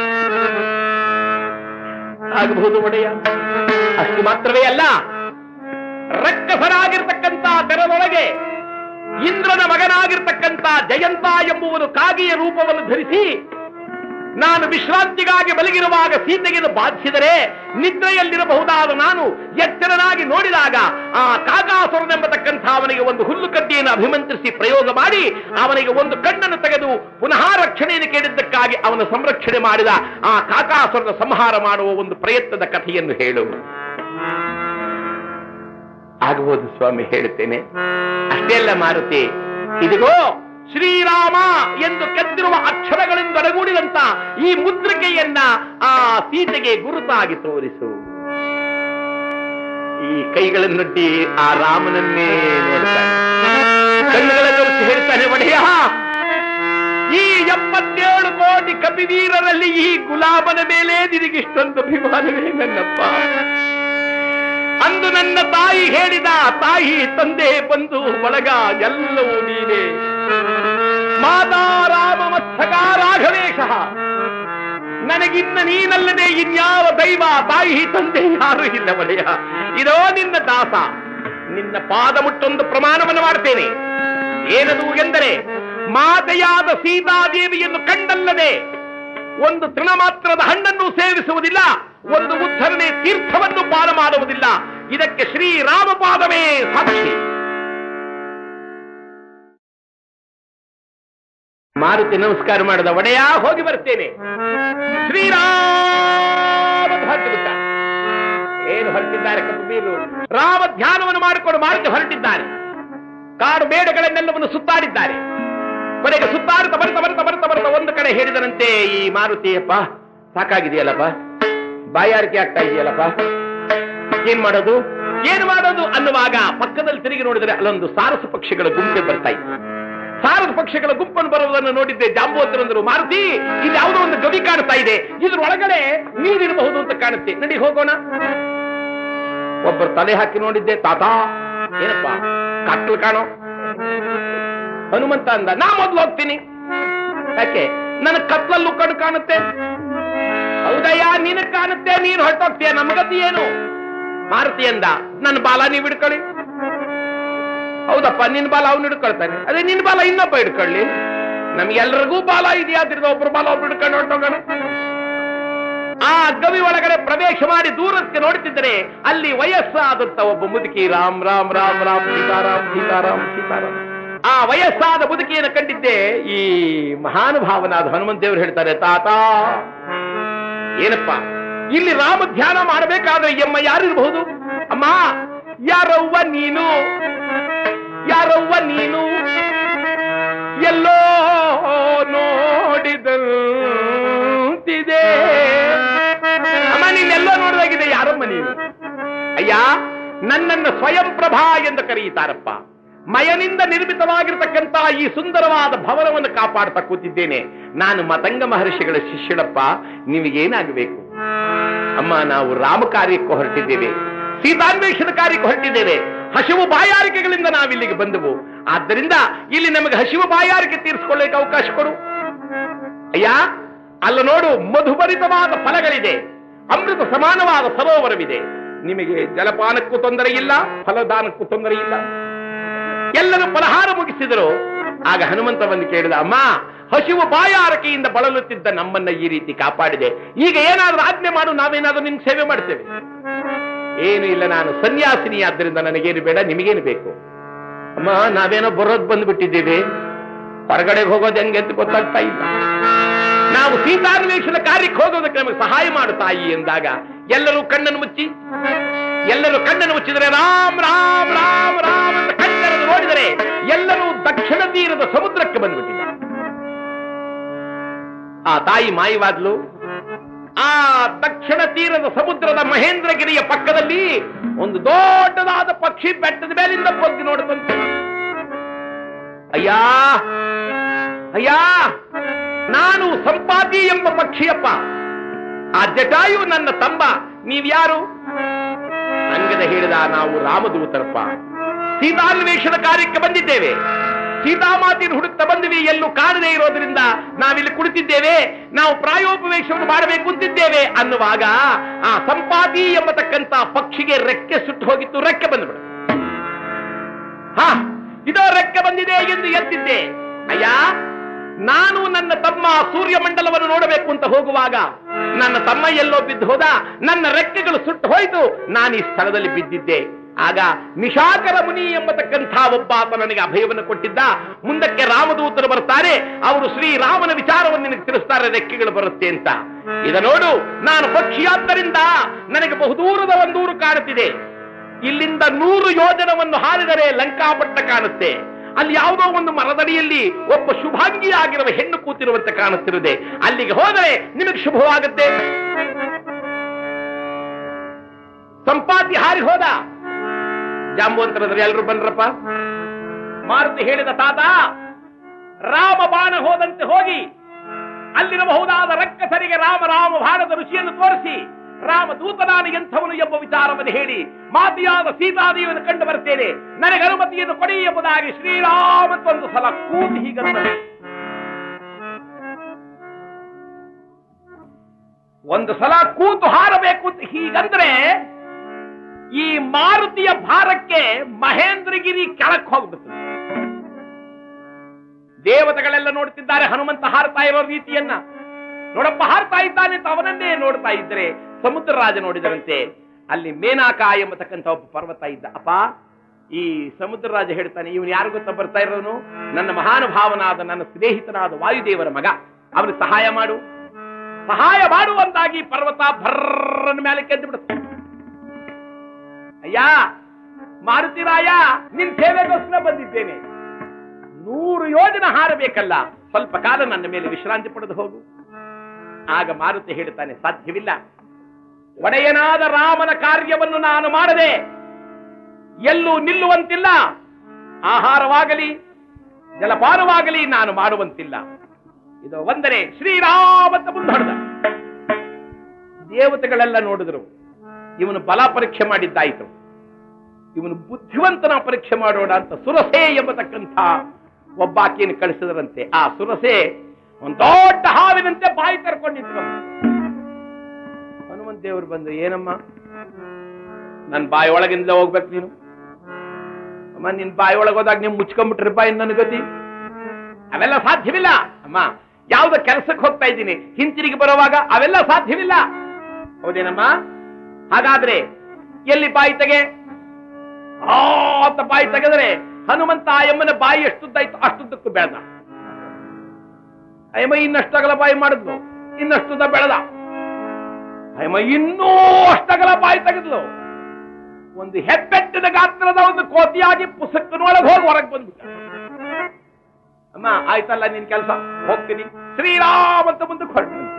ಆಗಬಹುದು ಒಡೆಯ ಅಷ್ಟು ಮಾತ್ರವೇ ಅಲ್ಲ ರಕ್ಕಸರಾಗಿರ್ತಕ್ಕಂಥ ತೆರದೊಳಗೆ ಇಂದ್ರನ ಮಗನಾಗಿರ್ತಕ್ಕಂಥ ಜಯಂತ ಎಂಬುವನು ಕಾಗಿಯ ರೂಪವನ್ನು ಧರಿಸಿ ನಾನು ವಿಶ್ರಾಂತಿಗಾಗಿ ಮಲಗಿರುವಾಗ ಸೀತೆಯನ್ನು ಬಾಧಿಸಿದರೆ ನಿದ್ರೆಯಲ್ಲಿರಬಹುದಾದ ನಾನು ಎಚ್ಚರನಾಗಿ ನೋಡಿದಾಗ ಆ ಕಾಕಾಸುರನೆಂಬತಕ್ಕಂಥ ಅವನಿಗೆ ಒಂದು ಹುಲ್ಲು ಕಡ್ಡಿಯನ್ನು ಅಭಿಮಂತ್ರಿಸಿ ಪ್ರಯೋಗ ಮಾಡಿ ಅವನಿಗೆ ಒಂದು ಕಣ್ಣನ್ನು ತೆಗೆದು ಪುನಃ ರಕ್ಷಣೆಯನ್ನು ಕೇಳಿದ್ದಕ್ಕಾಗಿ ಅವನ ಸಂರಕ್ಷಣೆ ಮಾಡಿದ ಆ ಕಾಕಾಸುರನ ಸಂಹಾರ ಮಾಡುವ ಒಂದು ಪ್ರಯತ್ನದ ಕಥೆಯನ್ನು ಹೇಳು ಆಗಬಹುದು ಸ್ವಾಮಿ ಹೇಳುತ್ತೇನೆ ಅಷ್ಟೇ ಅಲ್ಲ ಮಾರುತಿ ಇದಿಗೋ ಶ್ರೀರಾಮ ಎಂದು ಕೆತ್ತಿರುವ ಅಕ್ಷರಗಳಿಂದ ಒಡಗೂಡಿದಂತ ಈ ಮುದ್ರಿಕೆಯನ್ನ ಆ ಸೀತೆಗೆ ಗುರುತಾಗಿ ತೋರಿಸು ಈ ಕೈಗಳನ್ನೊಡ್ಡಿ ಆ ರಾಮನನ್ನೇ ನೋಡ್ತಾನೆ ಕಣ್ಣುಗಳನ್ನು ಹೇಳ್ತಾನೆ ಒಡೆಯ ಈ ಎಪ್ಪತ್ತೇಳು ಕೋಟಿ ಕಪಿವೀರರಲ್ಲಿ ಈ ಗುಲಾಬನ ಮೇಲೆ ನಿನಗಿಷ್ಟೊಂದು ಅಭಿಮಾನವೇ ನನ್ನಪ್ಪ ಅಂದು ನನ್ನ ತಾಯಿ ಹೇಳಿದ ತಾಯಿ ತಂದೆ ಬಂದು ಬಳಗ ಎಲ್ಲವೂ ನೀನೆ ಮಾತಾ ರಾಮ ಮತ್ಸಕ ರಾಘವೇಶ ನನಗಿನ್ನ ನೀನಲ್ಲದೆ ಇನ್ಯಾವ ದೈವ ತಾಯಿ ತಂದೆ ಯಾರು ಇಲ್ಲ ಒಡೆಯ ಇದೋ ನಿನ್ನ ದಾಸ ನಿನ್ನ ಪಾದ ಮುಟ್ಟೊಂದು ಪ್ರಮಾಣವನ್ನು ಮಾಡ್ತೇನೆ ಏನದು ಎಂದರೆ ಮಾತೆಯಾದ ಸೀತಾದೇವಿಯನ್ನು ಕಂಡಲ್ಲದೆ ಒಂದು ತೃಣ ಮಾತ್ರದ ಹಣ್ಣನ್ನು ಸೇವಿಸುವುದಿಲ್ಲ ಒಂದು ಉದ್ಧರಣೆ ತೀರ್ಥವನ್ನು ಪಾನ ಮಾಡುವುದಿಲ್ಲ ಇದಕ್ಕೆ ಶ್ರೀರಾಮ ಪಾದವೇ ಸಾಕ್ಷಿ ಮಾರುತಿ ನಮಸ್ಕಾರ ಮಾಡಿದ ಒಡೆಯ ಹೋಗಿ ಬರ್ತೇನೆ ಶ್ರೀರಾಮ ಅಂತ ಹೊರಟು ಬಿಟ್ಟ ಏನು ಹೊರಟಿದ್ದಾರೆ ಕಪ್ಪೀರು ರಾಮ ಧ್ಯಾನವನ್ನು ಮಾಡಿಕೊಂಡು ಮಾರುತಿ ಹೊರಟಿದ್ದಾರೆ ಕಾಡು ಬೇಡಗಳನ್ನೆಲ್ಲವನ್ನು ಸುತ್ತಾಡಿದ್ದಾರೆ ಕೊನೆಗೆ ಸುತ್ತಾಡುತ್ತಾ ಬರ್ತಾ ಬರ್ತಾ ಬರ್ತಾ ಬರ್ತಾ ಒಂದು ಕಡೆ ಹೇಳಿದನಂತೆ ಈ ಮಾರುತಿಯಪ್ಪ ಸಾಕಾಗಿದೆಯಲ್ಲಪ್ಪ ಬಾಯಾರಿಕೆ ಆಗ್ತಾ ಇದೆಯಲ್ಲಪ್ಪ ಏನ್ ಮಾಡೋದು ಏನ್ ಮಾಡೋದು ಅನ್ನುವಾಗ ಪಕ್ಕದಲ್ಲಿ ತಿರುಗಿ ನೋಡಿದರೆ ಅಲ್ಲೊಂದು ಸಾರಸ ಪಕ್ಷಿಗಳ ಗುಂಪೆ ಬರ್ತಾ ಇತ್ತು ಸಾರಸ ಪಕ್ಷಿಗಳ ಗುಂಪನ್ನು ಬರುವುದನ್ನು ನೋಡಿದ್ದೆ ಜಾಂಬೋತರಂದರು ಮಾರುತಿ ಇಲ್ಲಿ ಯಾವುದೋ ಒಂದು ಗವಿ ಕಾಣ್ತಾ ಇದೆ ಇದ್ರ ಒಳಗಡೆ ನೀರಿರಬಹುದು ಅಂತ ಕಾಣುತ್ತೆ ನಡಿ ಹೋಗೋಣ ಒಬ್ಬರು ತಲೆ ಹಾಕಿ ನೋಡಿದ್ದೆ ತಾತ ಏನಪ್ಪ ಕತ್ಲು ಕಾಣೋ ಹನುಮಂತ ಅಂದ ನಾ ಮೊದ್ಲು ಹೋಗ್ತೀನಿ ಯಾಕೆ ನನ್ನ ಕತ್ಲಲ್ಲೂ ಕಣ್ಣು ಕಾಣುತ್ತೆ ಹೌದಯ್ಯ ನಿನಗ್ ಕಾಣುತ್ತೆ ನೀನು ಹೊರಟೋಗ್ತೀಯ ನಮಗತಿ ಏನು ಮಾರುತಿ ಅಂದ ನನ್ನ ಬಾಲ ನೀವು ಹಿಡ್ಕೊಳ್ಳಿ ಹೌದಪ್ಪ ನಿನ್ ಬಾಲ ಅವ್ನು ಹಿಡ್ಕೊಳ್ತಾನೆ ಅದೇ ನಿನ್ ಬಾಲ ಇನ್ನೊಬ್ಬ ಹಿಡ್ಕೊಳ್ಳಿ ನಮ್ಗೆಲ್ರಿಗೂ ಬಾಲ ಇದೆಯಾದ್ರಿಂದ ಒಬ್ರು ಬಾಲ ಒಬ್ರು ಹಿಡ್ಕೊಂಡು ಹೊರಟೋಗೋಣ ಆ ಗವಿ ಒಳಗಡೆ ಪ್ರವೇಶ ಮಾಡಿ ದೂರಕ್ಕೆ ನೋಡುತ್ತಿದ್ದರೆ ಅಲ್ಲಿ ವಯಸ್ಸಾದಂತ ಒಬ್ಬ ಮುದುಕಿ ರಾಮ್ ರಾಮ್ ರಾಮ್ ರಾಮ್ ಸೀತಾರಾಮ್ ಸೀತಾರಾಮ್ ಸೀತಾರಾಮ್ ಆ ವಯಸ್ಸಾದ ಮುದುಕಿಯನ್ನು ಕಂಡಿದ್ದೆ ಈ ಮಹಾನುಭಾವನಾದ ಹನುಮಂತ ದೇವರು ಹೇಳ್ತಾರೆ ತಾತ ಏನಪ್ಪ ಇಲ್ಲಿ ರಾಮ ಧ್ಯಾನ ಮಾಡಬೇಕಾದ್ರೆ ಎಮ್ಮ ಯಾರಿರಬಹುದು ಅಮ್ಮ ಯಾರವ್ವ ನೀನು ಯಾರವ್ವ ನೀನು ಎಲ್ಲೋ ನೋಡಿದಂತಿದೆ ಅಮ್ಮ ನೀನೆಲ್ಲೋ ನೋಡಿದಾಗಿದೆ ಯಾರಮ್ಮ ನೀನು ಅಯ್ಯ ನನ್ನನ್ನು ಸ್ವಯಂ ಪ್ರಭಾ ಎಂದು ಕರೆಯುತ್ತಾರಪ್ಪ ಮಯನಿಂದ ನಿರ್ಮಿತವಾಗಿರ್ತಕ್ಕಂಥ ಈ ಸುಂದರವಾದ ಭವನವನ್ನು ಕಾಪಾಡ್ತಾ ಕೂತಿದ್ದೇನೆ ನಾನು ಮತಂಗ ಮಹರ್ಷಿಗಳ ಶಿಷ್ಯಳಪ್ಪ ನಿಮಗೇನಾಗಬೇಕು ಅಮ್ಮ ನಾವು ರಾಮ ಕಾರ್ಯಕ್ಕೆ ಹೊರಟಿದ್ದೇವೆ ಸೀತಾನ್ವೇಷಣ ಕಾರ್ಯಕ್ಕೆ ಹೊರಟಿದ್ದೇವೆ ಹಸಿವು ಬಾಯಾರಿಕೆಗಳಿಂದ ನಾವಿಲ್ಲಿಗೆ ಬಂದವು ಆದ್ದರಿಂದ ಇಲ್ಲಿ ನಮಗೆ ಹಸಿವು ಬಾಯಾರಿಕೆ ತೀರಿಸಿಕೊಳ್ಳಕ್ಕೆ ಅವಕಾಶ ಕೊಡು ಅಯ್ಯ ಅಲ್ಲ ನೋಡು ಮಧುಭರಿತವಾದ ಫಲಗಳಿದೆ ಅಮೃತ ಸಮಾನವಾದ ಸರೋವರವಿದೆ ನಿಮಗೆ ಜಲಪಾನಕ್ಕೂ ತೊಂದರೆ ಇಲ್ಲ ಫಲದಾನಕ್ಕೂ ತೊಂದರೆ ಇಲ್ಲ ಎಲ್ಲರೂ ಫಲಹಾರ ಮುಗಿಸಿದರು ಆಗ ಹನುಮಂತ ಬಂದು ಕೇಳಿದ ಅಮ್ಮ ಹಸಿವು ಬಾಯಾರಕೆಯಿಂದ ಬಳಲುತ್ತಿದ್ದ ನಮ್ಮನ್ನ ಈ ರೀತಿ ಕಾಪಾಡಿದೆ ಈಗ ಏನಾದ್ರೂ ಆಜ್ಞೆ ಮಾಡು ನಾವೇನಾದ್ರೂ ನಿಮ್ಗೆ ಸೇವೆ ಮಾಡ್ತೇವೆ ಏನು ಇಲ್ಲ ನಾನು ಸನ್ಯಾಸಿನಿ ಆದ್ದರಿಂದ ನನಗೇನು ಬೇಡ ನಿಮಗೇನು ಬೇಕು ಅಮ್ಮ ನಾವೇನೋ ಬರೋದ್ ಬಂದ್ಬಿಟ್ಟಿದ್ದೀವಿ ಹೊರಗಡೆಗೆ ಹೋಗೋದು ಹೆಂಗೆ ಅಂತ ಗೊತ್ತಾಗ್ತಾ ಇಲ್ಲ ನಾವು ಸೀತಾನ್ವೇಷಣ ಕಾರ್ಯಕ್ಕೆ ಹೋಗೋದಕ್ಕೆ ನಮಗೆ ಸಹಾಯ ಮಾಡು ತಾಯಿ ಎಂದಾಗ ಎಲ್ಲರೂ ಕಣ್ಣನ್ನು ಮುಚ್ಚಿ ಎಲ್ಲರೂ ಕಣ್ಣನ್ನು ಮುಚ್ಚಿದರೆ ರಾಮ್ ರಾಮ್ ರಾಮ್ ರಾಮ್ ಅಂತ ಕಣ್ಣನ್ನು ನೋಡಿದರೆ ಎಲ್ಲರೂ ದಕ್ಷಿಣ ತೀರದ ಸಮುದ್ರಕ್ಕೆ ಬಂದ್ಬಿಟ್ಟಿದ್ದಾರೆ ಆ ತಾಯಿ ಮಾಯವಾದ್ಲು ಆ ದಕ್ಷಿಣ ತೀರದ ಸಮುದ್ರದ ಮಹೇಂದ್ರಗಿರಿಯ ಪಕ್ಕದಲ್ಲಿ ಒಂದು ದೊಡ್ಡದಾದ ಪಕ್ಷಿ ಬೆಟ್ಟದ ಮೇಲಿಂದ ಬಗ್ಗಿ ನೋಡುತ್ತಂತೆ ಅಯ್ಯಾ ಅಯ್ಯಾ ನಾನು ಸಂಪಾತಿ ಎಂಬ ಪಕ್ಷಿಯಪ್ಪ ಆ ಜಟಾಯು ನನ್ನ ತಂಬ ನೀವ್ಯಾರು ಅಂಗದ ಹೇಳಿದ ನಾವು ರಾಮದೂತರಪ್ಪ ಸೀತಾನ್ವೇಷಣ ಕಾರ್ಯಕ್ಕೆ ಬಂದಿದ್ದೇವೆ ಸೀತಾಮಾತಿನ ಹುಡುಕ್ತಾ ಬಂದ್ವಿ ಎಲ್ಲೂ ಕಾಣದೇ ಇರೋದ್ರಿಂದ ನಾವಿಲ್ಲಿ ಕುಳಿತಿದ್ದೇವೆ ನಾವು ಪ್ರಾಯೋಪವೇಶವನ್ನು ಮಾಡಬೇಕು ಅಂತಿದ್ದೇವೆ ಅನ್ನುವಾಗ ಆ ಸಂಪಾತಿ ಎಂಬತಕ್ಕಂತ ಪಕ್ಷಿಗೆ ರೆಕ್ಕೆ ಸುಟ್ಟು ಹೋಗಿತ್ತು ರೆಕ್ಕೆ ಬಂದ್ಬಿಡು ಹಾ ಇದೋ ರೆಕ್ಕೆ ಬಂದಿದೆ ಎಂದು ಎದ್ದಿದ್ದೆ ಅಯ್ಯ ನಾನು ನನ್ನ ತಮ್ಮ ಸೂರ್ಯಮಂಡಲವನ್ನು ನೋಡಬೇಕು ಅಂತ ಹೋಗುವಾಗ ನನ್ನ ತಮ್ಮ ಎಲ್ಲೋ ಬಿದ್ದು ಹೋದ ನನ್ನ ರೆಕ್ಕೆಗಳು ಸುಟ್ಟು ಹೋಯಿತು ನಾನು ಈ ಸ್ಥಳದಲ್ಲಿ ಬಿದ್ದಿದ್ದೆ ಆಗ ನಿಶಾಕರ ಮುನಿ ಎಂಬತಕ್ಕಂಥ ಒಬ್ಬ ಆತ ನನಗೆ ಅಭಯವನ್ನು ಕೊಟ್ಟಿದ್ದ ಮುಂದಕ್ಕೆ ರಾಮದೂತರು ಬರ್ತಾರೆ ಅವರು ಶ್ರೀರಾಮನ ವಿಚಾರವನ್ನು ನಿನಗೆ ತಿಳಿಸ್ತಾರೆ ರೆಕ್ಕೆಗಳು ಬರುತ್ತೆ ಅಂತ ಇದ ನೋಡು ನಾನು ಪಕ್ಷಿಯಾದ್ದರಿಂದ ನನಗೆ ಬಹುದೂರದ ಒಂದೂರು ಕಾಣುತ್ತಿದೆ ಇಲ್ಲಿಂದ ನೂರು ಯೋಜನವನ್ನು ಹಾರಿದರೆ ಲಂಕಾಪಟ್ಟ ಕಾಣುತ್ತೆ ಅಲ್ಲಿ ಯಾವುದೋ ಒಂದು ಮರದಡಿಯಲ್ಲಿ ಒಬ್ಬ ಶುಭಾಂಗಿಯಾಗಿರುವ ಹೆಣ್ಣು ಕೂತಿರುವಂತೆ ಕಾಣುತ್ತಿರುತ್ತದೆ ಅಲ್ಲಿಗೆ ಹೋದರೆ ನಿಮಗೆ ಶುಭವಾಗುತ್ತೆ ಸಂಪಾತಿ ಹಾರಿ ಹೋದ ಜಾಂಬುವಂತರದ್ರೆ ಎಲ್ರು ಬನ್ರಪ್ಪ ಮಾರುತಿ ಹೇಳಿದ ತಾತ ರಾಮ ಬಾಣ ಹೋದಂತೆ ಹೋಗಿ ಅಲ್ಲಿರಬಹುದಾದ ರಕ್ಕಸರಿಗೆ ರಾಮ ರಾಮ ಬಾಣದ ರುಚಿಯನ್ನು ತೋರಿಸಿ ರಾಮ ದೂತನಾನ ಎಂಥವನು ಎಂಬ ವಿಚಾರವನ್ನು ಹೇಳಿ ಮಾತೆಯಾದ ಸೀತಾದೇವಿಯನ್ನು ಕಂಡು ಬರ್ತೇನೆ ನನಗೆ ಅನುಮತಿಯನ್ನು ಕೊಡಿ ಎಂಬುದಾಗಿ ಶ್ರೀರಾಮಂತೊಂದು ಸಲ ಕೂತಿ ಹೀಗಂದರೆ ಒಂದು ಸಲ ಕೂತು ಹಾರಬೇಕು ಅಂತ ಹೀಗಂದ್ರೆ ಈ ಮಾರುತಿಯ ಭಾರಕ್ಕೆ ಮಹೇಂದ್ರಗಿರಿ ಕೆಳಕ್ಕೆ ಹೋಗ್ಬಿಡ್ತದೆ ದೇವತೆಗಳೆಲ್ಲ ನೋಡ್ತಿದ್ದಾರೆ ಹನುಮಂತ ಹಾರ್ತಾ ಇರೋ ರೀತಿಯನ್ನ ನೋಡಪ್ಪ ಹಾರ್ತಾ ಇದ್ದಾನೆ ಅಂತ ಅವನನ್ನೇ ನೋಡ್ತಾ ಇದ್ರೆ ಸಮುದ್ರ ರಾಜ ನೋಡಿದರಂತೆ ಅಲ್ಲಿ ಮೇನಾಕ ಎಂಬತಕ್ಕಂಥ ಒಬ್ಬ ಪರ್ವತ ಇದ್ದ ಅಪ್ಪ ಈ ಸಮುದ್ರ ರಾಜ ಹೇಳ್ತಾನೆ ಇವನು ಯಾರು ಗೊತ್ತಾ ಬರ್ತಾ ಇರೋನು ನನ್ನ ಮಹಾನುಭಾವನಾದ ನನ್ನ ಸ್ನೇಹಿತನಾದ ವಾಯುದೇವರ ಮಗ ಅವನಿಗೆ ಸಹಾಯ ಮಾಡು ಸಹಾಯ ಮಾಡುವಂತಾಗಿ ಪರ್ವತ ಭರ್ರನ ಮೇಲೆ ಕೆದ್ದು ಬಿಡುತ್ತೆ ಅಯ್ಯ ಮಾರುತಿರಾಯ ನಿನ್ ಸೇವೆಗೋಸ್ಕರ ಬಂದಿದ್ದೇನೆ ನೂರು ಯೋಜನೆ ಹಾರಬೇಕಲ್ಲ ಸ್ವಲ್ಪ ಕಾಲ ನನ್ನ ಮೇಲೆ ವಿಶ್ರಾಂತಿ ಪಡೆದು ಹೋಗು ಆಗ ಮಾರುತಿ ಹೇಳ್ತಾನೆ ಸಾಧ್ಯವಿಲ್ಲ ಒಡೆಯನಾದ ರಾಮನ ಕಾರ್ಯವನ್ನು ನಾನು ಮಾಡದೆ ಎಲ್ಲೂ ನಿಲ್ಲುವಂತಿಲ್ಲ ಆಹಾರವಾಗಲಿ ಜಲಪಾನವಾಗಲಿ ನಾನು ಮಾಡುವಂತಿಲ್ಲ ಇದು ಒಂದರೆ ಶ್ರೀರಾಮಂತ ಮುಂದೊಡ್ದ ದೇವತೆಗಳೆಲ್ಲ ನೋಡಿದ್ರು ಇವನು ಬಲ ಪರೀಕ್ಷೆ ಮಾಡಿದ್ದಾಯಿತು ಇವನು ಬುದ್ಧಿವಂತನ ಪರೀಕ್ಷೆ ಮಾಡೋಣ ಅಂತ ಸುರಸೆ ಎಂಬತಕ್ಕಂಥ ಒಬ್ಬಾಕಿಯನ್ನು ಕಳಿಸಿದರಂತೆ ಆ ಸುರಸೆ ಒಂದು ದೊಡ್ಡ ಹಾವಿನಂತೆ ಬಾಯಿ ಕರ್ಕೊಂಡಿದ್ರು ಹನುಮಂತ ದೇವರು ಬಂದು ಏನಮ್ಮ ನನ್ನ ಬಾಯಿ ಒಳಗಿಂದ ಹೋಗ್ಬೇಕು ನೀನು ಅಮ್ಮ ನಿನ್ ಬಾಯಿ ಒಳಗೆ ಹೋದಾಗ ನೀವು ಮುಚ್ಕೊಂಡ್ಬಿಟ್ರೆ ಬಾಯಿ ನನ್ನ ಗತಿ ಅವೆಲ್ಲ ಸಾಧ್ಯವಿಲ್ಲ ಅಮ್ಮ ಯಾವ್ದೋ ಕೆಲಸಕ್ಕೆ ಹೋಗ್ತಾ ಇದ್ದೀನಿ ಹಿಂತಿರುಗಿ ಬರುವಾಗ ಅವೆಲ್ಲ ಸಾಧ್ಯವಿಲ್ಲ ಹೌದೇನಮ್ಮ ಹಾಗಾದ್ರೆ ಎಲ್ಲಿ ಬಾಯಿ ತೆಗೆ ಆ ಅಂತ ಬಾಯಿ ತೆಗೆದ್ರೆ ಹನುಮಂತ ಆ ಯಮ್ಮನ ಬಾಯಿ ಎಷ್ಟುದ್ದಾಯ್ತು ಅಷ್ಟುದ್ದಕ್ಕೂ ಬೆಳೆದ ಅಯ್ಯಮ್ಮ ಇನ್ನಷ್ಟಗಲ ಬಾಯಿ ಮಾಡಿದ್ಲು ಇನ್ನಷ್ಟುದ್ದ ಬೆಳೆದ ಅಯ್ಯಮ್ಮ ಇನ್ನೂ ಅಷ್ಟಗಲ ಬಾಯಿ ತೆಗೆದ್ಲು ಒಂದು ಹೆಬ್ಬೆಟ್ಟಿದ ಗಾತ್ರದ ಒಂದು ಕೋತಿಯಾಗಿ ಪುಸ್ತಕನೊಳಗೆ ಹೋಗಿ ಹೊರಗೆ ಬಂದ್ಬಿಟ್ಟ ಅಮ್ಮ ಆಯ್ತಲ್ಲ ನಿನ್ ಕೆಲಸ ಹೋಗ್ತೀನಿ ಶ್ರೀರಾಮ್ ಅಂತ ಮುಂದಕ್ಕೆ ಹೊರಟಂತೆ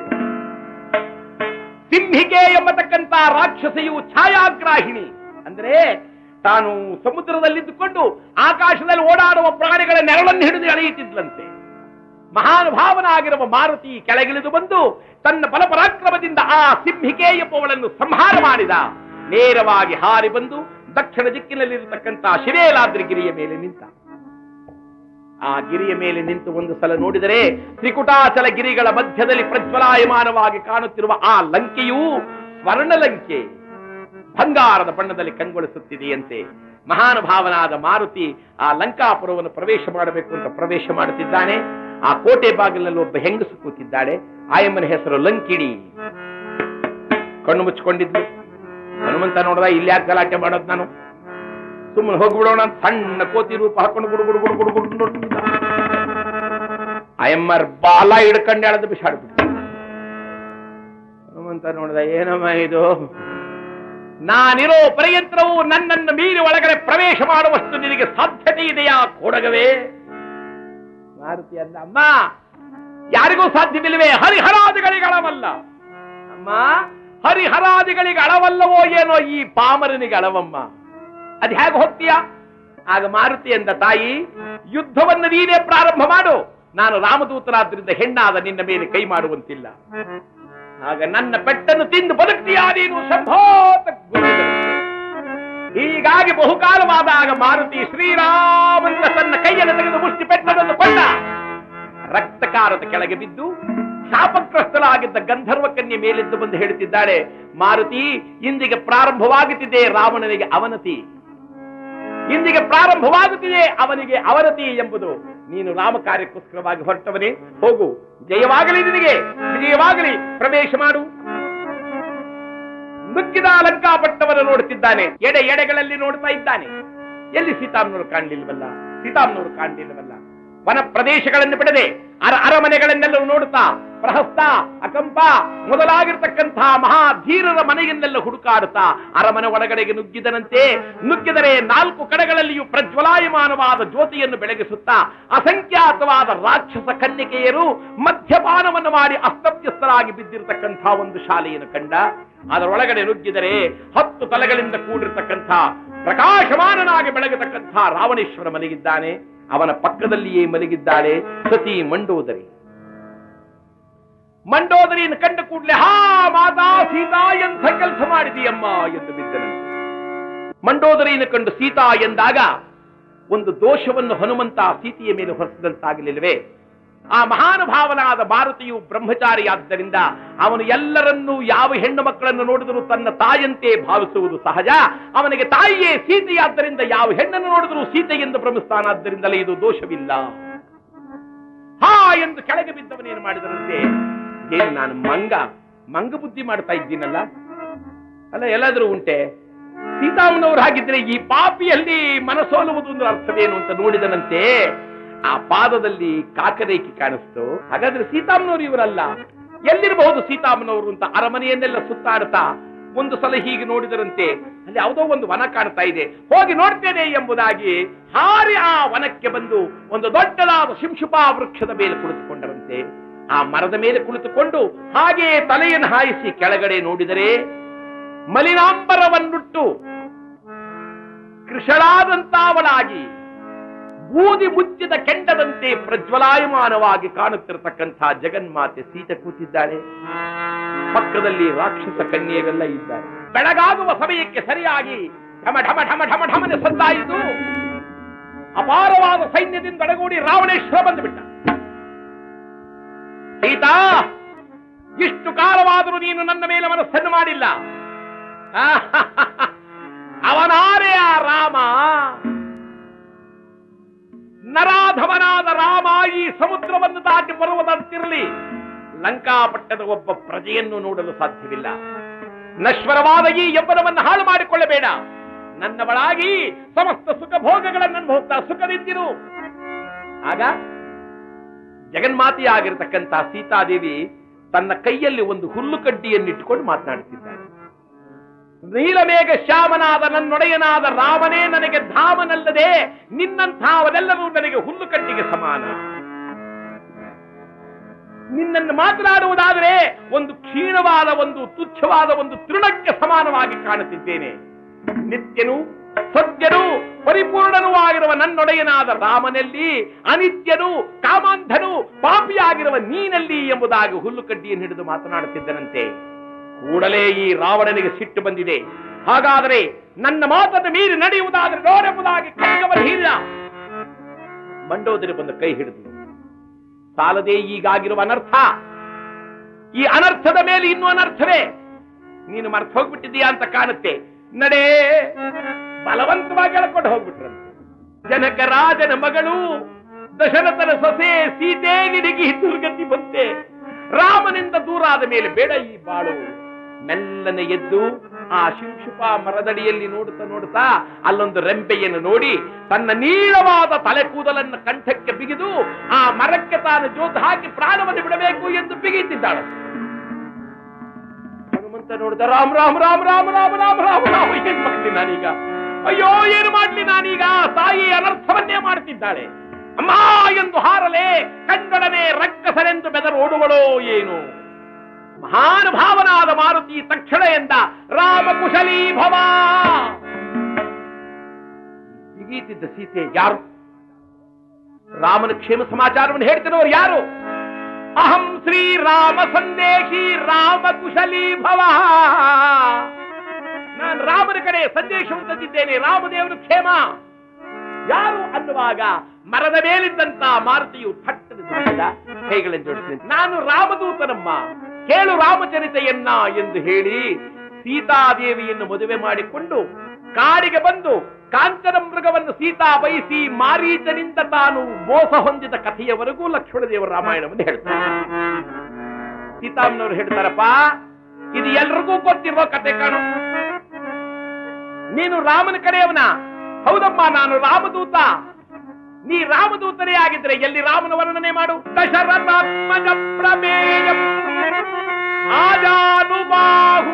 ಸಿಂಹಿಕೆ ಎಂಬತಕ್ಕಂತ ರಾಕ್ಷಸಿಯು ಛಾಯಾಗ್ರಾಹಿಣಿ ಅಂದ್ರೆ ತಾನು ಸಮುದ್ರದಲ್ಲಿದ್ದುಕೊಂಡು ಆಕಾಶದಲ್ಲಿ ಓಡಾಡುವ ಪ್ರಾಣಿಗಳ ನೆರಳನ್ನು ಹಿಡಿದು ಎಳೆಯುತ್ತಿದ್ಲಂತೆ ಮಹಾನುಭಾವನಾಗಿರುವ ಮಾರುತಿ ಕೆಳಗಿಳಿದು ಬಂದು ತನ್ನ ಬಲಪರಾಕ್ರಮದಿಂದ ಆ ಸಿಂಹಿಕೆ ಎಂಬುವಳನ್ನು ಸಂಹಾರ ಮಾಡಿದ ನೇರವಾಗಿ ಹಾರಿ ಬಂದು ದಕ್ಷಿಣ ದಿಕ್ಕಿನಲ್ಲಿರತಕ್ಕಂಥ ಶಿವೇಲಾದ್ರಿ ಗಿರಿಯ ಮೇಲೆ ನಿಂತ ಆ ಗಿರಿಯ ಮೇಲೆ ನಿಂತು ಒಂದು ಸಲ ನೋಡಿದರೆ ತ್ರಿಕುಟಾಚಲ ಗಿರಿಗಳ ಮಧ್ಯದಲ್ಲಿ ಪ್ರಜ್ವಲಾಯಮಾನವಾಗಿ ಕಾಣುತ್ತಿರುವ ಆ ಲಂಕೆಯು ಸ್ವರ್ಣಲಂಕೆ ಬಂಗಾರದ ಬಣ್ಣದಲ್ಲಿ ಕಂಗೊಳಿಸುತ್ತಿದೆಯಂತೆ ಮಹಾನುಭಾವನಾದ ಮಾರುತಿ ಆ ಲಂಕಾಪುರವನ್ನು ಪ್ರವೇಶ ಮಾಡಬೇಕು ಅಂತ ಪ್ರವೇಶ ಮಾಡುತ್ತಿದ್ದಾನೆ ಆ ಕೋಟೆ ಬಾಗಿಲಿನಲ್ಲಿ ಒಬ್ಬ ಹೆಂಗಸು ಕೂತಿದ್ದಾಳೆ ಆಯಮ್ಮನ ಹೆಸರು ಲಂಕಿಣಿ ಕಣ್ಣು ಮುಚ್ಚಿಕೊಂಡಿದ್ಲು ಹನುಮಂತ ನೋಡ್ದ ಇಲ್ಲಿ ಯಾಕೆ ಗಲಾಟೆ ಮಾಡೋದು ನಾನು ಸುಮ್ಮನೆ ಹೋಗ್ಬಿಡೋಣ ಅಂತ ಸಣ್ಣ ಕೋತಿ ರೂಪ ಹಾಕೊಂಡು ಗುಡು ಗುಡು ಗುಡು ಗುಡು ಗುಡು ನೋಡ್ತಿದ್ದ ಆಯಮ್ಮರ್ ಬಾಲ ಹಿಡ್ಕೊಂಡು ಎಳೆದು ಬಿಸಾಡ್ಬಿಟ್ಟು ಹನುಮಂತ ನೋಡ್ದ ಏನಮ್ಮ ಇದು ನಾನಿರೋ ಪರ್ಯಂತ್ರವು ನನ್ನನ್ನು ಮೀರಿ ಒಳಗಡೆ ಪ್ರವೇಶ ಮಾಡುವಷ್ಟು ನಿನಗೆ ಸಾಧ್ಯತೆ ಇದೆಯಾ ಕೋಡಗವೇ ಮಾರುತಿ ಅಂದ ಅಮ್ಮ ಯಾರಿಗೂ ಸಾಧ್ಯವಿಲ್ಲವೇ ಹರಿಹರಾದಿಗಳಿಗಳವಲ್ಲ ಅಮ್ಮ ಹರಿಹರಾದಿಗಳಿಗೆ ಅಳವಲ್ಲವೋ ಏನೋ ಈ ಪಾಮರನಿಗೆ ಅಳವಮ್ಮ ಅದ್ ಹೇಗೆ ಹೋಗ್ತೀಯಾ ಆಗ ಮಾರುತಿ ಎಂದ ತಾಯಿ ಯುದ್ಧವನ್ನು ನೀನೇ ಪ್ರಾರಂಭ ಮಾಡು ನಾನು ರಾಮದೂತನಾದ್ರಿಂದ ಹೆಣ್ಣಾದ ನಿನ್ನ ಮೇಲೆ ಕೈ ಮಾಡುವಂತಿಲ್ಲ ಆಗ ನನ್ನ ಪೆಟ್ಟನ್ನು ತಿಂದು ಬದುಕ್ತೀಯಾ ನೀನು ಸಂಭೋತ ಗುರುವಿದರು. ಹೀಗಾಗಿ ಬಹುಕಾಲವಾದಾಗ ಮಾರುತಿ ಶ್ರೀರಾಮಂತ ತನ್ನ ಕೈಯನ್ನು ತೆಗೆದು ಮುಷ್ಟಿ ಪೆಟ್ಟನನ್ನು ಕೊಂಡ ರಕ್ತಕಾರದ ಕೆಳಗೆ ಬಿದ್ದು ಶಾಪಗ್ರಸ್ತಳಾಗಿದ್ದ ಗಂಧರ್ವ ಕನ್ಯೆ ಮೇಲೆದ್ದು ಬಂದು ಹೇಳುತ್ತಿದ್ದಾಳೆ ಮಾರುತಿ ಇಂದಿಗೆ ಪ್ರಾರಂಭವಾಗುತ್ತಿದೆ ರಾವಣನಿಗೆ ಅವನತಿ ಇಂದಿಗೆ ಪ್ರಾರಂಭವಾಗುತ್ತಿದೆ ಅವನಿಗೆ ಅವನತಿ ಎಂಬುದು ನೀನು ರಾಮ ಕಾರ್ಯಕ್ಕೋಸ್ಕರವಾಗಿ ಹೊರಟವನೇ ಹೋಗು ಜಯವಾಗಲಿ ನಿನಗೆ ವಿಜಯವಾಗಲಿ ಪ್ರವೇಶ ಮಾಡು ನುಗ್ಗಿದ ಲಂಕಾಪಟ್ಟವನ್ನು ನೋಡುತ್ತಿದ್ದಾನೆ ಎಡೆ ಎಡೆಗಳಲ್ಲಿ ನೋಡ್ತಾ ಇದ್ದಾನೆ ಎಲ್ಲಿ ಸೀತಾಮ್ನವರು ಕಾಣಲಿಲ್ವಲ್ಲ ಸೀತಾಮ್ನವರು ಕಾಣಲಿಲ್ವಲ್ಲ ವನ ಪ್ರದೇಶಗಳನ್ನು ಬಿಡದೆ ಅರ ಅರಮನೆಗಳನ್ನೆಲ್ಲ ನೋಡುತ್ತಾ ಪ್ರಹಸ್ತ ಅಕಂಪ ಮೊದಲಾಗಿರ್ತಕ್ಕಂತಹ ಮಹಾಧೀರರ ಮನೆಯನ್ನೆಲ್ಲ ಹುಡುಕಾಡುತ್ತಾ ಅರಮನೆ ಒಳಗಡೆಗೆ ನುಗ್ಗಿದನಂತೆ ನುಗ್ಗಿದರೆ ನಾಲ್ಕು ಕಡೆಗಳಲ್ಲಿಯೂ ಪ್ರಜ್ವಲಾಯಮಾನವಾದ ಜ್ಯೋತಿಯನ್ನು ಬೆಳಗಿಸುತ್ತಾ ಅಸಂಖ್ಯಾತವಾದ ರಾಕ್ಷಸ ಕನ್ಯಕೆಯರು ಮದ್ಯಪಾನವನ್ನು ಮಾಡಿ ಅಸ್ತವ್ಯಸ್ತರಾಗಿ ಬಿದ್ದಿರತಕ್ಕಂತಹ ಒಂದು ಶಾಲೆಯನ್ನು ಕಂಡ ಅದರೊಳಗಡೆ ನುಗ್ಗಿದರೆ ಹತ್ತು ತಲೆಗಳಿಂದ ಕೂಡಿರ್ತಕ್ಕಂಥ ಪ್ರಕಾಶಮಾನನಾಗಿ ಬೆಳಗತಕ್ಕಂಥ ರಾವಣೇಶ್ವರ ಮಲಗಿದ್ದಾನೆ ಅವನ ಪಕ್ಕದಲ್ಲಿಯೇ ಮಲಗಿದ್ದಾಳೆ ಸತಿ ಮಂಡೋದರಿ ಮಂಡೋದರಿಯನ್ನು ಕಂಡ ಕೂಡಲೇ ಹಾ ಮಾತಾ ಸೀತಾ ಎಂಥ ಕೆಲಸ ಮಾಡಿದೀಯಮ್ಮ ಎಂದು ಬಿದ್ದನಂತೆ ಮಂಡೋದರಿಯನ್ನು ಕಂಡು ಸೀತಾ ಎಂದಾಗ ಒಂದು ದೋಷವನ್ನು ಹನುಮಂತ ಸೀತೆಯ ಮೇಲೆ ಹೊರಿಸಿದಂತಾಗಲಿಲ್ಲವೇ ಆ ಮಹಾನುಭಾವನಾದ ಭಾರತೀಯು ಬ್ರಹ್ಮಚಾರಿಯಾದ್ದರಿಂದ ಅವನು ಎಲ್ಲರನ್ನೂ ಯಾವ ಹೆಣ್ಣು ಮಕ್ಕಳನ್ನು ನೋಡಿದರೂ ತನ್ನ ತಾಯಂತೆ ಭಾವಿಸುವುದು ಸಹಜ ಅವನಿಗೆ ತಾಯಿಯೇ ಸೀತೆಯಾದ್ದರಿಂದ ಯಾವ ಹೆಣ್ಣನ್ನು ನೋಡಿದರೂ ಸೀತೆ ಎಂದು ಭ್ರಮಿಸ್ತಾನಾದ್ದರಿಂದಲೇ ಇದು ದೋಷವಿಲ್ಲ ಹಾ ಎಂದು ಕೆಳಗೆ ಬಿದ್ದವನೇನು ಮಾಡಿದರಂತೆ ಏನು ನಾನು ಮಂಗ ಮಂಗ ಬುದ್ಧಿ ಮಾಡ್ತಾ ಇದ್ದೀನಲ್ಲ ಅಲ್ಲ ಎಲ್ಲಾದ್ರೂ ಉಂಟೆ ಸೀತಾಮನವರು ಹಾಗಿದ್ರೆ ಈ ಪಾಪಿಯಲ್ಲಿ ಮನಸೋಲುವುದು ಒಂದು ಅರ್ಥವೇನು ಅಂತ ನೋಡಿದನಂತೆ ಆ ಪಾದದಲ್ಲಿ ಕಾಕರೇಖಿ ಕಾಣಿಸ್ತು ಹಾಗಾದ್ರೆ ಸೀತಾಮನವರು ಇವರಲ್ಲ ಎಲ್ಲಿರಬಹುದು ಸೀತಾಮನವರು ಅಂತ ಅರಮನೆಯನ್ನೆಲ್ಲ ಸುತ್ತಾಡ್ತಾ ಒಂದು ಸಲ ಹೀಗೆ ನೋಡಿದರಂತೆ ಅಲ್ಲಿ ಯಾವುದೋ ಒಂದು ವನ ಕಾಣ್ತಾ ಇದೆ ಹೋಗಿ ನೋಡ್ತೇನೆ ಎಂಬುದಾಗಿ ಹಾರಿ ಆ ವನಕ್ಕೆ ಬಂದು ಒಂದು ದೊಡ್ಡದಾದ ಶಿಂಶುಪಾ ವೃಕ್ಷದ ಮೇಲೆ ಕುಳಿತುಕೊಂಡರಂತೆ ಆ ಮರದ ಮೇಲೆ ಕುಳಿತುಕೊಂಡು ಹಾಗೆ ತಲೆಯನ್ನು ಹಾಯಿಸಿ ಕೆಳಗಡೆ ನೋಡಿದರೆ ಮಲಿನಾಂಬರವನ್ನುಟ್ಟು ಕೃಷಳಾದಂತಾವಳಾಗಿ ಬೂದಿ ಮುಚ್ಚಿದ ಕೆಂಡದಂತೆ ಪ್ರಜ್ವಲಾಯಮಾನವಾಗಿ ಕಾಣುತ್ತಿರತಕ್ಕಂಥ ಜಗನ್ಮಾತೆ ಸೀತೆ ಕೂತಿದ್ದಾಳೆ ಪಕ್ಕದಲ್ಲಿ ರಾಕ್ಷಸ ಕನ್ಯೆವೆಲ್ಲ ಇದ್ದಾರೆ ಬೆಳಗಾಗುವ ಸಮಯಕ್ಕೆ ಸರಿಯಾಗಿ ಢಮ ಢಮ ಢಮ ಢಮ ಢಮನೆ ಸದ್ದಾಯಿತು ಅಪಾರವಾದ ಸೈನ್ಯದಿಂದ ಒಡಗೂಡಿ ರಾವಣೇಶ್ವರ ಬಂದುಬಿಟ್ಟ ಸೀತಾ ಇಷ್ಟು ಕಾಲವಾದರೂ ನೀನು ನನ್ನ ಮೇಲೆ ಮನಸ್ಸನ್ನು ಮಾಡಿಲ್ಲ ಅವನಾರೇ ಆ ರಾಮ ನರಾಧವನಾದ ರಾಮ ಈ ಸಮುದ್ರವನ್ನು ದಾಟಿ ಬರುವುದಂತಿರಲಿ ಲಂಕಾಪಟ್ಟದ ಒಬ್ಬ ಪ್ರಜೆಯನ್ನು ನೋಡಲು ಸಾಧ್ಯವಿಲ್ಲ ನಶ್ವರವಾದ ಈ ಯಬ್ಬನವನ್ನು ಹಾಳು ಮಾಡಿಕೊಳ್ಳಬೇಡ ನನ್ನವಳಾಗಿ ಸಮಸ್ತ ಸುಖ ಭೋಗಗಳನ್ನು ಅನುಭವಿಸ್ತಾ ಸುಖದಿಂದಿರು ಆಗ ಜಗನ್ಮಾತೆಯಾಗಿರತಕ್ಕಂತ ಸೀತಾದೇವಿ ತನ್ನ ಕೈಯಲ್ಲಿ ಒಂದು ಹುಲ್ಲು ಕಡ್ಡಿಯನ್ನಿಟ್ಟುಕೊಂಡು ಮಾತನಾಡುತ್ತಿದ್ದಾಳೆ ನೀಲಮೇಘ ಶ್ಯಾಮನಾದ ನನ್ನೊಡೆಯನಾದ ರಾಮನೇ ನನಗೆ ಧಾಮನಲ್ಲದೆ ನಿನ್ನಂಥವರೆಲ್ಲರೂ ನನಗೆ ಹುಲ್ಲು ಕಡ್ಡಿಗೆ ಸಮಾನ ನಿನ್ನನ್ನು ಮಾತನಾಡುವುದಾದರೆ ಒಂದು ಕ್ಷೀಣವಾದ ಒಂದು ತುಚ್ಛವಾದ ಒಂದು ತೃಣಕ್ಕೆ ಸಮಾನವಾಗಿ ಕಾಣುತ್ತಿದ್ದೇನೆ ನಿತ್ಯನು ಸತ್ಯನು ಪರಿಪೂರ್ಣನೂ ಆಗಿರುವ ನನ್ನೊಡೆಯನಾದ ರಾಮನಲ್ಲಿ ಅನಿತ್ಯನು ಕಾಮಾಂಧನು ಪಾಪಿಯಾಗಿರುವ ನೀನಲ್ಲಿ ಎಂಬುದಾಗಿ ಹುಲ್ಲು ಕಡ್ಡಿಯನ್ನು ಹಿಡಿದು ಮಾತನಾಡುತ್ತಿದ್ದನಂತೆ ಕೂಡಲೇ ಈ ರಾವಣನಿಗೆ ಸಿಟ್ಟು ಬಂದಿದೆ ಹಾಗಾದರೆ ನನ್ನ ಮಾತನ್ನು ಮೀರಿ ನಡೆಯುವುದಾದರೆ ನೋಡೆಂಬುದಾಗಿ ಖಡ್ಗವನ್ನು ಹೀರಿದ ಮಂಡೋದರಿ ಬಂದು ಕೈ ಹಿಡಿದು ಸಾಲದೇ ಈಗಾಗಿರುವ ಅನರ್ಥ ಈ ಅನರ್ಥದ ಮೇಲೆ ಇನ್ನೂ ಅನರ್ಥವೇ ನೀನು ಮರ್ತು ಹೋಗ್ಬಿಟ್ಟಿದ್ದೀಯಾ ಅಂತ ಕಾಣುತ್ತೆ ನಡೆ ಬಲವಂತವಾಗಿ ಎಳ್ಕೊಂಡು ಹೋಗ್ಬಿಟ್ರಂತೆ ಜನಕ ರಾಜನ ಮಗಳು ದಶರಥನ ಸೊಸೆ ಸೀತೆ ನಿನಗೆ ದುರ್ಗತಿ ಬಂತೆ ರಾಮನಿಂದ ದೂರ ಆದ ಮೇಲೆ ಬೇಡ ಈ ಬಾಳು ಮೆಲ್ಲನೆ ಎದ್ದು ಆ ಶಿಂಶುಪ ಮರದಡಿಯಲ್ಲಿ ನೋಡುತ್ತಾ ನೋಡುತ್ತಾ ಅಲ್ಲೊಂದು ರೆಂಬೆಯನ್ನು ನೋಡಿ ತನ್ನ ನೀಳವಾದ ತಲೆ ಕೂದಲನ್ನು ಕಂಠಕ್ಕೆ ಬಿಗಿದು ಆ ಮರಕ್ಕೆ ತಾನು ಜೋತು ಹಾಕಿ ಪ್ರಾಣವನ್ನು ಬಿಡಬೇಕು ಎಂದು ಬಿಗಿತಿದ್ದಾಳೆ ಹನುಮಂತ ನೋಡಿದ ರಾಮ್ ರಾಮ್ ರಾಮ್ ರಾಮ್ ರಾಮ್ ರಾಮ್ ರಾಮ್ ರಾಮ್ ಏನ್ ಮಾಡ್ಲಿ ನಾನೀಗ ಅಯ್ಯೋ ಏನು ಮಾಡ್ಲಿ ನಾನೀಗ ತಾಯಿ ಅನರ್ಥವನ್ನೇ ಮಾಡ್ತಿದ್ದಾಳೆ ಅಮ್ಮ ಎಂದು ಹಾರಲೆ ಕಂಡೊಡನೆ ರಕ್ಕಸನೆಂದು ಬೆದರೋಡುವಳೋ ಏನು ಮಹಾನುಭಾವನಾದ ಮಾರುತಿ ತಕ್ಷಣ ಎಂದ ರಾಮ ಕುಶಲೀ ಭವ ಬಿಗೀತಿದ್ದ ಸೀತೆ ಯಾರು ರಾಮನ ಕ್ಷೇಮ ಸಮಾಚಾರವನ್ನು ಹೇಳ್ತಿರೋರು ಯಾರು ಅಹಂ ಶ್ರೀರಾಮ ಸಂದೇಶಿ ರಾಮ ಕುಶಲೀ ಭವ ನಾನು ರಾಮನ ಕಡೆ ಸಂದೇಶವನ್ನು ತಂದಿದ್ದೇನೆ ರಾಮದೇವನ ಕ್ಷೇಮ ಯಾರು ಅನ್ನುವಾಗ ಮರದ ಮೇಲಿದ್ದಂತ ಮಾರುತಿಯು ಥಟ್ಟನೆ ದುಡಿದ ಕೈಗಳನ್ನು ಜೋಡಿಸಿದ ನಾನು ರಾಮದೂತನಮ್ಮ ಕೇಳು ರಾಮಚರಿತೆಯನ್ನ ಎಂದು ಹೇಳಿ ಸೀತಾದೇವಿಯನ್ನು ಮದುವೆ ಮಾಡಿಕೊಂಡು ಕಾಡಿಗೆ ಬಂದು ಕಾಂಚನ ಮೃಗವನ್ನು ಸೀತಾ ಬಯಸಿ ಮಾರೀಚನಿಂದ ತಾನು ಮೋಸ ಹೊಂದಿದ ಕಥೆಯವರೆಗೂ ಲಕ್ಷ್ಮಣದೇವರ ರಾಮಾಯಣವನ್ನು ಹೇಳ್ತಾರೆ ಸೀತಾಮ್ಮನವರು ಹೇಳ್ತಾರಪ್ಪ ಇದು ಎಲ್ರಿಗೂ ಗೊತ್ತಿರುವ ಕತೆ ಕಾಣು ನೀನು ರಾಮನ ಕಡೆಯವನ ಹೌದಮ್ಮ ನಾನು ರಾಮದೂತ ನೀ ರಾಮದೂತನೇ ಆಗಿದ್ರೆ ಎಲ್ಲಿ ರಾಮನ ವರ್ಣನೆ ಮಾಡು ದಶರಥಾತ್ಮಜ ಪ್ರಮೇಯಂ ಆಜಾನುಬಾಹು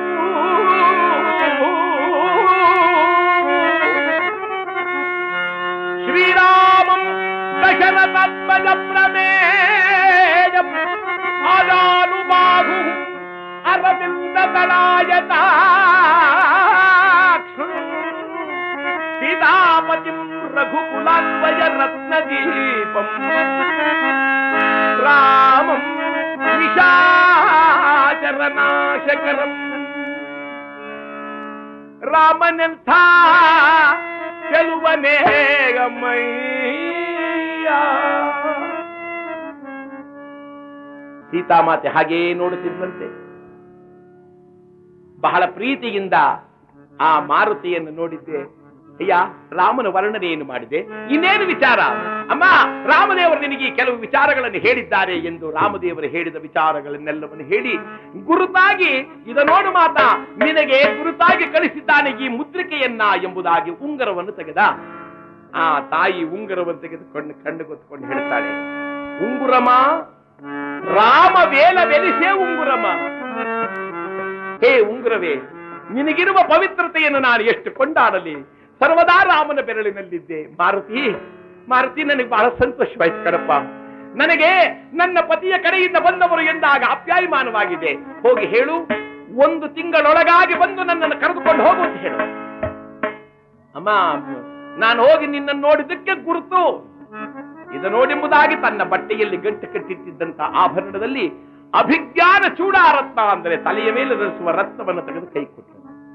ಶ್ರೀರಾಮಂ ದಶರಥಾತ್ಮಜ ಪ್ರಮೇಯಂ ಆಜಾನುಬಾಹು ಅರವಿಂದ ಸೀತಾಪತಿಂ ರಘುಕುಲಾನ್ವಯ ರತ್ನದೀಪಂ ರಾಮಂ ನಿಶಾಚರನಾಶಕರಂ ರಾಮನೆಂಥ ಚೆಲುವನೇಗಮಯ್ಯ ಸೀತಾಮಾತೆ ಹಾಗೇ ನೋಡುತ್ತಿದ್ದಂತೆ ಬಹಳ ಪ್ರೀತಿಯಿಂದ ಆ ಮಾರುತಿಯನ್ನು ನೋಡಿದ್ದೆ ಅಯ್ಯ ರಾಮನ ವರ್ಣನೆಯನ್ನು ಮಾಡಿದೆ ಇನ್ನೇನು ವಿಚಾರ ಅಮ್ಮ ರಾಮದೇವರು ನಿನಗೆ ಕೆಲವು ವಿಚಾರಗಳನ್ನು ಹೇಳಿದ್ದಾರೆ ಎಂದು ರಾಮದೇವರು ಹೇಳಿದ ವಿಚಾರಗಳನ್ನೆಲ್ಲವನ್ನು ಹೇಳಿ ಗುರುತಾಗಿ ಇದ ನೋಡು ಮಾತಾ ನಿನಗೆ ಗುರುತಾಗಿ ಕಳಿಸಿದ್ದಾನೆ ಈ ಮುದ್ರಿಕೆಯನ್ನ ಎಂಬುದಾಗಿ ಉಂಗರವನ್ನು ತೆಗೆದ ಆ ತಾಯಿ ಉಂಗುರವನ್ನು ತೆಗೆದುಕೊಂಡು ಕಣ್ಣು ಗೊತ್ತುಕೊಂಡು ಹೇಳ್ತಾಳೆ ಉಂಗುರಮ ರಾಮ ವೇಲ ವೆಲಿಸೇ ಉಂಗುರಮ ಹೇ ಉಂಗುರವೇ ನಿನಗಿರುವ ಪವಿತ್ರತೆಯನ್ನು ನಾನು ಎಷ್ಟು ಕೊಂಡಾಡಲಿ ಸರ್ವದಾ ರಾಮನ ಬೆರಳಿನಲ್ಲಿದ್ದೆ ಮಾರುತಿ ಮಾರುತಿ ನನಗೆ ಬಹಳ ಸಂತೋಷವಾಯ್ತು ಕಣಪ್ಪ ನನಗೆ ನನ್ನ ಪತಿಯ ಕಡೆಯಿಂದ ಬಂದವರು ಎಂದಾಗ ಅಪ್ಯಾಯಮಾನವಾಗಿದೆ ಹೋಗಿ ಹೇಳು ಒಂದು ತಿಂಗಳೊಳಗಾಗಿ ಬಂದು ನನ್ನನ್ನು ಕರೆದುಕೊಂಡು ಹೋಗು ಅಂತ ಹೇಳು ಅಮ್ಮ ನಾನು ಹೋಗಿ ನಿನ್ನನ್ನು ನೋಡಿದ್ದಕ್ಕೆ ಗುರುತು ಇದು ನೋಡೆಂಬುದಾಗಿ ತನ್ನ ಬಟ್ಟೆಯಲ್ಲಿ ಗಂಟು ಕಟ್ಟಿಟ್ಟಿದ್ದಂತ ಆಭರಣದಲ್ಲಿ ಅಭಿಜ್ಞಾನ ಚೂಡಾರತ್ನ ಅಂದರೆ ತಲೆಯ ಮೇಲೆ ಧರಿಸುವ ರತ್ನವನ್ನು ತೆಗೆದು ಕೈ ಕೊಟ್ಟರು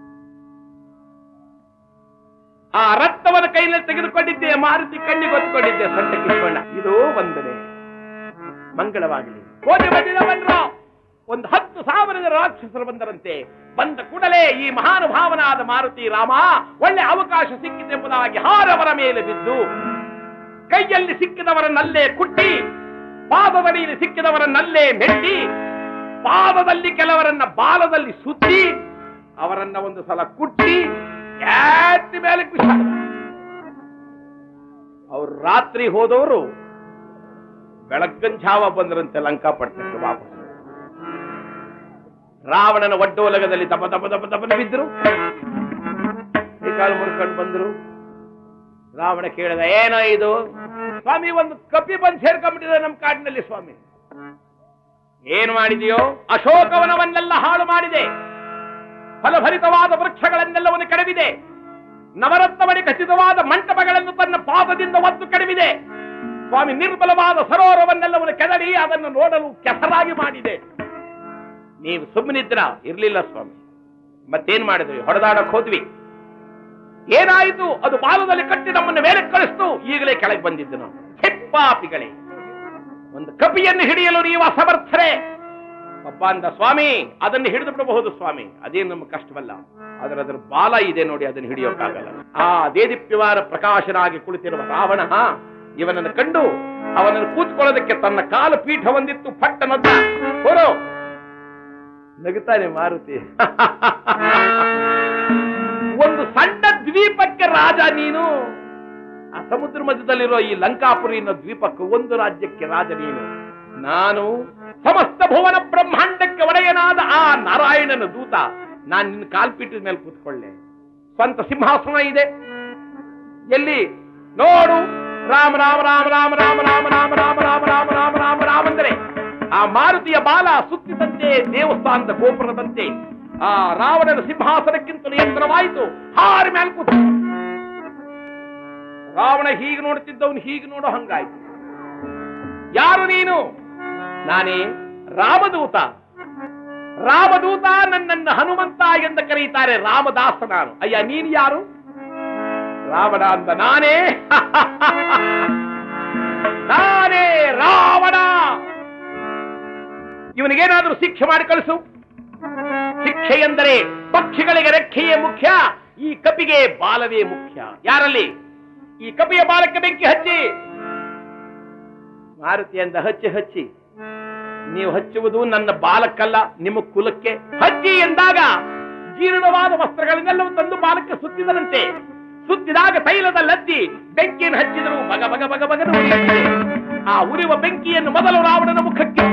ಆ ರತ್ನವನ್ನು ಕೈಯಲ್ಲಿ ತೆಗೆದುಕೊಂಡಿದ್ದೆ ಮಾರುತಿ ಕಣ್ಣಿಗೆ ಹೊತ್ತುಕೊಂಡಿದ್ದೆ ಸೊಂಟ ಕಿತ್ಕೊಂಡ ಇದು ವಂದನೆ ಮಂಗಳವಾಗಲಿ ಕೋಟೆ ಮಧ್ಯದ ಬಂದ್ರು ಒಂದು ಹತ್ತು ಸಾವಿರದ ರಾಕ್ಷಸರು ಬಂದರಂತೆ ಬಂದ ಕೂಡಲೇ ಈ ಮಹಾನುಭಾವನಾದ ಮಾರುತಿ ರಾಮ ಒಳ್ಳೆ ಅವಕಾಶ ಸಿಕ್ಕಿತೆಂಬುದಾಗಿ ಹಾರವರ ಮೇಲೆ ಬಿದ್ದು ಕೈಯಲ್ಲಿ ಸಿಕ್ಕಿದವರನ್ನಲ್ಲೇ ಕುಟ್ಟಿ ಪಾದದಡಿಯಲ್ಲಿ ಸಿಕ್ಕಿದವರನ್ನಲ್ಲೇ ಮೆಟ್ಟಿ ಪಾದದಲ್ಲಿ ಕೆಲವರನ್ನ ಬಾಲದಲ್ಲಿ ಸುತ್ತಿ ಅವರನ್ನ ಒಂದು ಸಲ ಕುಟ್ಟಿ ಎತ್ತಿ ಮೇಲೆ ಬಿಸಾಡ ಅವರು ರಾತ್ರಿ ಹೋದವರು ಬೆಳಗ್ಗನ್ ಝಾವ ಬಂದ್ರಂತೆ ಲಂಕಾಪಟ್ಟಣಕ್ಕೆ ವಾಪಸ್ ರಾವಣನ ಒಡ್ಡೋಲಗದಲ್ಲಿ ದಪ ದಪ ದಪ ದಪನ ಬಿದ್ದರು ಕೈಕಾಲು ಮುರ್ಕೊಂಡು ಬಂದರು ರಾವಣ ಕೇಳಿದ ಏನೋ ಇದು ಸ್ವಾಮಿ ಒಂದು ಕಪಿ ಬಂದು ಸೇರ್ಕೊಂಡ್ಬಿಟ್ಟಿದೆ ನಮ್ಮ ಕಾಡಿನಲ್ಲಿ ಸ್ವಾಮಿ ಏನು ಮಾಡಿದೆಯೋ ಅಶೋಕವನವನ್ನೆಲ್ಲ ಹಾಳು ಮಾಡಿದೆ ಫಲಭರಿತವಾದ ವೃಕ್ಷಗಳನ್ನೆಲ್ಲವನ್ನು ಕಡಿವಿದೆ ನವರತ್ನಮಣಿ ಖಚಿತವಾದ ಮಂಟಪಗಳನ್ನು ತನ್ನ ಪಾದದಿಂದ ಒತ್ತು ಕಡಿವಿದೆ ಸ್ವಾಮಿ ನಿರ್ಬಲವಾದ ಸರೋವರವನ್ನೆಲ್ಲವನ್ನು ಕೆದರಿ ಅದನ್ನು ನೋಡಲು ಕೆಸರಾಗಿ ಮಾಡಿದೆ ನೀವು ಸುಮ್ಮನಿದ್ರ ಇರ್ಲಿಲ್ಲ ಸ್ವಾಮಿ ಮತ್ತೇನ್ ಮಾಡಿದ್ವಿ ಹೊಡೆದಾಡಕ್ ಹೋದ್ವಿ ಏನಾಯಿತು ಅದು ಬಾಲದಲ್ಲಿ ಕಟ್ಟಿ ನಮ್ಮನ್ನು ಮೇಲೆ ಕಳಿಸ್ತು ಈಗಲೇ ಕೆಳಗೆ ಬಂದಿದ್ದು ನಾವು ಹೆಪ್ಪಾಪಿಗಳೇ ಒಂದು ಕಪಿಯನ್ನು ಹಿಡಿಯಲು ನೀವು ಅಸಮರ್ಥರೇ ಅಪ್ಪ ಅಂದ ಸ್ವಾಮಿ ಅದನ್ನು ಹಿಡಿದು ಬಿಡಬಹುದು ಸ್ವಾಮಿ ಅದೇನು ನಮ್ಮ ಕಷ್ಟವಲ್ಲ ಆದ್ರೆ ಅದರ ಬಾಲ ಇದೆ ನೋಡಿ ಅದನ್ನು ಹಿಡಿಯೋಕ್ಕಾಗಲ್ಲ ಆ ದೇದೀಪ್ಯವಾದ ಪ್ರಕಾಶನಾಗಿ ಕುಳಿತಿರುವ ರಾವಣ ಇವನನ್ನು ಕಂಡು ಅವನನ್ನು ಕೂತ್ಕೊಳ್ಳೋದಕ್ಕೆ ತನ್ನ ಕಾಲು ಪೀಠ ಹೊಂದಿತ್ತು ಪಟ್ಟನದ್ದ ಹೊರೋ ನಗುತ್ತಾನೆ ಮಾರುತಿ ಒಂದು ಸಣ್ಣ ದ್ವೀಪಕ್ಕೆ ರಾಜ ನೀನು ಆ ಸಮುದ್ರ ಮಧ್ಯದಲ್ಲಿರೋ ಈ ಲಂಕಾಪುರಿ ಅನ್ನೋ ದ್ವೀಪಕ್ಕೆ ಒಂದು ರಾಜ್ಯಕ್ಕೆ ರಾಜ ನೀನು ನಾನು ಸಮಸ್ತ ಭುವನ ಬ್ರಹ್ಮಾಂಡಕ್ಕೆ ಒಡೆಯನಾದ ಆ ನಾರಾಯಣನ ದೂತ ನಾನು ನಿನ್ನ ಕಾಲ್ಪೀಠದ ಮೇಲೆ ಕೂತ್ಕೊಳ್ಳೆ ಸ್ವಂತ ಸಿಂಹಾಸನ ಇದೆ ಎಲ್ಲಿ ನೋಡು ರಾಮ ರಾಮ ರಾಮ ರಾಮ ರಾಮ ರಾಮ ರಾಮ ರಾಮ ರಾಮ ರಾಮ ರಾಮ ರಾಮ ರಾಮ ಅಂದರೆ ಆ ಆ ಮಾರುತಿಯ ಬಾಲ ಸುತ್ತಿದಂತೆ ದೇವಸ್ಥಾನದ ಗೋಪುರದಂತೆ ಆ ರಾವಣನ ಸಿಂಹಾಸನಕ್ಕಿಂತಲೂ ಎತ್ತರವಾಯಿತು ಹಾರಿ ಮೇಲೆ ಕೂತ ರಾವಣ ಹೀಗೆ ನೋಡುತ್ತಿದ್ದವನು ಹೀಗೆ ನೋಡೋ ಹಂಗಾಯ್ತು ಯಾರು ನೀನು ನಾನೇ ರಾಮದೂತ ರಾಮದೂತ ನನ್ನನ್ನು ಹನುಮಂತ ಎಂದು ಕರೆಯುತ್ತಾರೆ ರಾಮದಾಸ ನಾನು ಅಯ್ಯ ನೀನು ಯಾರು ರಾವಣ ಅಂದ ನಾನೇ ನಾನೇ ರಾವಣ ಇವನಿಗೇನಾದ್ರೂ ಶಿಕ್ಷೆ ಮಾಡಿ ಕಳಿಸು ಶಿಕ್ಷೆ ಎಂದರೆ ಪಕ್ಷಿಗಳಿಗೆ ರೆಕ್ಕೆಯೇ ಮುಖ್ಯ ಈ ಕಪಿಗೆ ಬಾಲವೇ ಮುಖ್ಯ ಯಾರಲ್ಲಿ ಈ ಕಪಿಯ ಬಾಲಕ್ಕೆ ಬೆಂಕಿ ಹಚ್ಚಿ ಮಾರುತಿಯಿಂದ ಹಚ್ಚಿ ಹಚ್ಚಿ ನೀವು ಹಚ್ಚುವುದು ನನ್ನ ಬಾಲಕ್ಕಲ್ಲ ನಿಮ್ಮ ಕುಲಕ್ಕೆ ಹಚ್ಚಿ ಎಂದಾಗ ಜೀರ್ಣವಾದ ವಸ್ತ್ರಗಳನ್ನೆಲ್ಲವೂ ತಂದು ಬಾಲಕ್ಕೆ ಸುತ್ತಿದನಂತೆ ಸುತ್ತಿದಾಗ ತೈಲದ ಲದ್ದಿ ಬೆಂಕಿಯನ್ನು ಹಚ್ಚಿದರು ಬಗ ಬಗ ಬಗ ಬಗದ ಉರಿಯುತ್ತಿದೆ ಆ ಉರಿಯುವ ಬೆಂಕಿಯನ್ನು ಮೊದಲು ರಾವಣನ ಮುಖಕ್ಕಿದ್ದ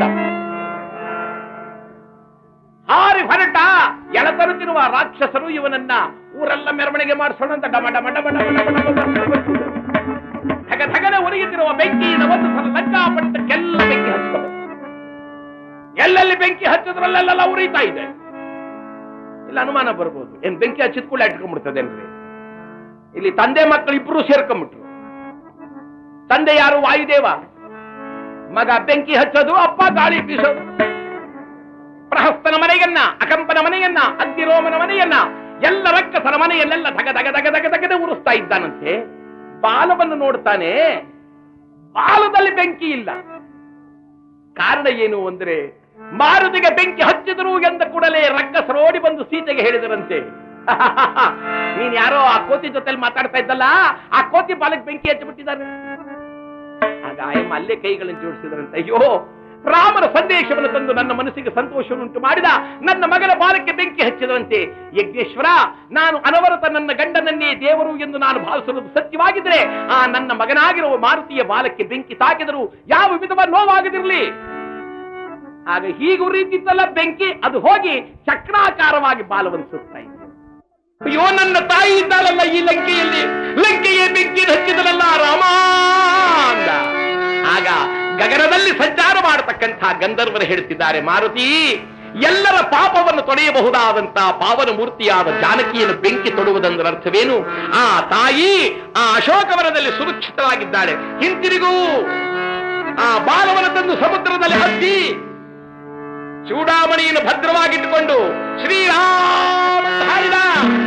ಹಾರಿ ಹೊರಟ ಎಳತರುತ್ತಿರುವ ರಾಕ್ಷಸರು ಇವನನ್ನ ಊರೆಲ್ಲ ಮೆರವಣಿಗೆ ಮಾಡಿಸೋಣ ಅಂತ ಡಮ ಡಮ ಡಮ ಡಮ ಡಮ ಡಮ ಡಮ ಡಮ. ಧಗ ಧಗನೆ ಉರಿಯುತ್ತಿರುವ ಬೆಂಕಿಯಿಂದ ಒಂದು ಸಲ ಲಂಕಾಪಟ್ಟಕ್ಕೆಲ್ಲ ಬೆಂಕಿ ಹಚ್ಚಿದವು ಎಲ್ಲೆಲ್ಲಿ ಬೆಂಕಿ ಹಚ್ಚಿದ್ರಲ್ಲೆಲ್ಲ ಉರಿತಾ ಇದೆ ಇಲ್ಲ ಅನುಮಾನ ಬರ್ಬೋದು ಏನ್ ಬೆಂಕಿ ಹಚ್ಚಿದ ಕೂಡ ಇಟ್ಕೊಂಡ್ಬಿಡ್ತದೇನ್ರಿ ಇಲ್ಲಿ ತಂದೆ ಮಕ್ಕಳು ಇಬ್ರು ಸೇರ್ಕೊಂಡ್ಬಿಟ್ರು ತಂದೆ ಯಾರು ವಾಯುದೇವ ಮಗ ಬೆಂಕಿ ಹಚ್ಚೋದು ಅಪ್ಪ ಗಾಳಿ ಬೀಸೋದು ಪ್ರಹಸ್ತನ ಮನೆಯನ್ನ ಅಕಂಪನ ಮನೆಯನ್ನ ಅದ್ದಿರೋಮನ ಮನೆಯನ್ನ ಎಲ್ಲ ರಕ್ಕಸನ ಮನೆಯಲ್ಲೆಲ್ಲ ಧಗ ಧಗ ಧಗ ಧಗ ಧಗದೆ ಉರಿಸ್ತಾ ಇದ್ದಾನಂತೆ ಬಾಲವನ್ನು ನೋಡ್ತಾನೆ ಬಾಲದಲ್ಲಿ ಬೆಂಕಿ ಇಲ್ಲ ಕಾರಣ ಏನು ಅಂದ್ರೆ ಮಾರುತಿಗೆ ಬೆಂಕಿ ಹಚ್ಚಿದ್ರು ಎಂದ ಕೂಡಲೇ ರಕ್ಕಸರು ಓಡಿ ಬಂದು ಸೀತೆಗೆ ಹೇಳಿದರಂತೆ ನೀನ್ ಯಾರೋ ಆ ಕೋತಿ ಜೊತೆಲಿ ಮಾತಾಡ್ತಾ ಇದ್ದಲ್ಲ ಆ ಕೋತಿ ಬಾಲಕ್ಕೆ ಬೆಂಕಿ ಹಚ್ಚಿಬಿಟ್ಟಿದ್ದಾರೆ ಆಗ ಆಯಮ್ಮ ಅಲ್ಲೇ ಕೈಗಳನ್ನು ಜೋಡಿಸಿದ್ರಂತೆ ಅಯ್ಯೋ ರಾಮನ ಸಂದೇಶವನ್ನು ತಂದು ನನ್ನ ಮನಸ್ಸಿಗೆ ಸಂತೋಷವನ್ನುಂಟು ಮಾಡಿದ ನನ್ನ ಮಗನ ಬಾಲಕ್ಕೆ ಬೆಂಕಿ ಹಚ್ಚಿದಂತೆ ಯಜ್ಞೇಶ್ವರ ನಾನು ಅನವರತ ನನ್ನ ಗಂಡನನ್ನೇ ದೇವರು ಎಂದು ನಾನು ಭಾವಿಸುವುದು ಸತ್ಯವಾಗಿದ್ರೆ ಆ ನನ್ನ ಮಗನಾಗಿರುವ ಮಾರುತಿಯ ಬಾಲಕ್ಕೆ ಬೆಂಕಿ ತಾಕಿದರೂ ಯಾವ ವಿಧವ ನೋವಾಗದಿರಲಿ ಆಗ ಹೀಗೆ ಉರಿಯುತ್ತಿತ್ತಲ್ಲ ಬೆಂಕಿ ಅದು ಹೋಗಿ ಚಕ್ರಾಕಾರವಾಗಿ ಬಾಲವನ್ನು ಸುತ್ತಾ ಇದೆ ಅಯ್ಯೋ ನನ್ನ ತಾಯಿ ಇದ್ದಾಳಲ್ಲ ಈ ಲಂಕೆಯಲ್ಲಿ ಲಂಕೆಯೇ ಬೆಂಕಿ ಹಚ್ಚಿದಳಲ್ಲ ರಾಮ ಅಂದ ಆಗ ಗಗನದಲ್ಲಿ ಸಂಚಾರ ಮಾಡತಕ್ಕಂಥ ಗಂಧರ್ವರು ಹೇಳುತ್ತಿದ್ದಾರೆ ಮಾರುತಿ ಎಲ್ಲರ ಪಾಪವನ್ನು ತೊಡೆಯಬಹುದಾದಂತಹ ಪಾವನ ಮೂರ್ತಿಯಾದ ಜಾನಕಿಯನ್ನು ಬೆಂಕಿ ತೊಡುವುದೆಂದರ ಅರ್ಥವೇನು ಆ ತಾಯಿ ಆ ಅಶೋಕವನದಲ್ಲಿ ಸುರಕ್ಷಿತವಾಗಿದ್ದಾಳೆ ಹಿಂತಿರುಗು ಆ ಬಾಲವನ್ನು ತಂದು ಸಮುದ್ರದಲ್ಲಿ ಹತ್ತಿ ಚೂಡಾಮಣಿಯನ್ನು ಭದ್ರವಾಗಿಟ್ಟುಕೊಂಡು ಶ್ರೀರಾಮ ಅಂತ ಹಾರಿದ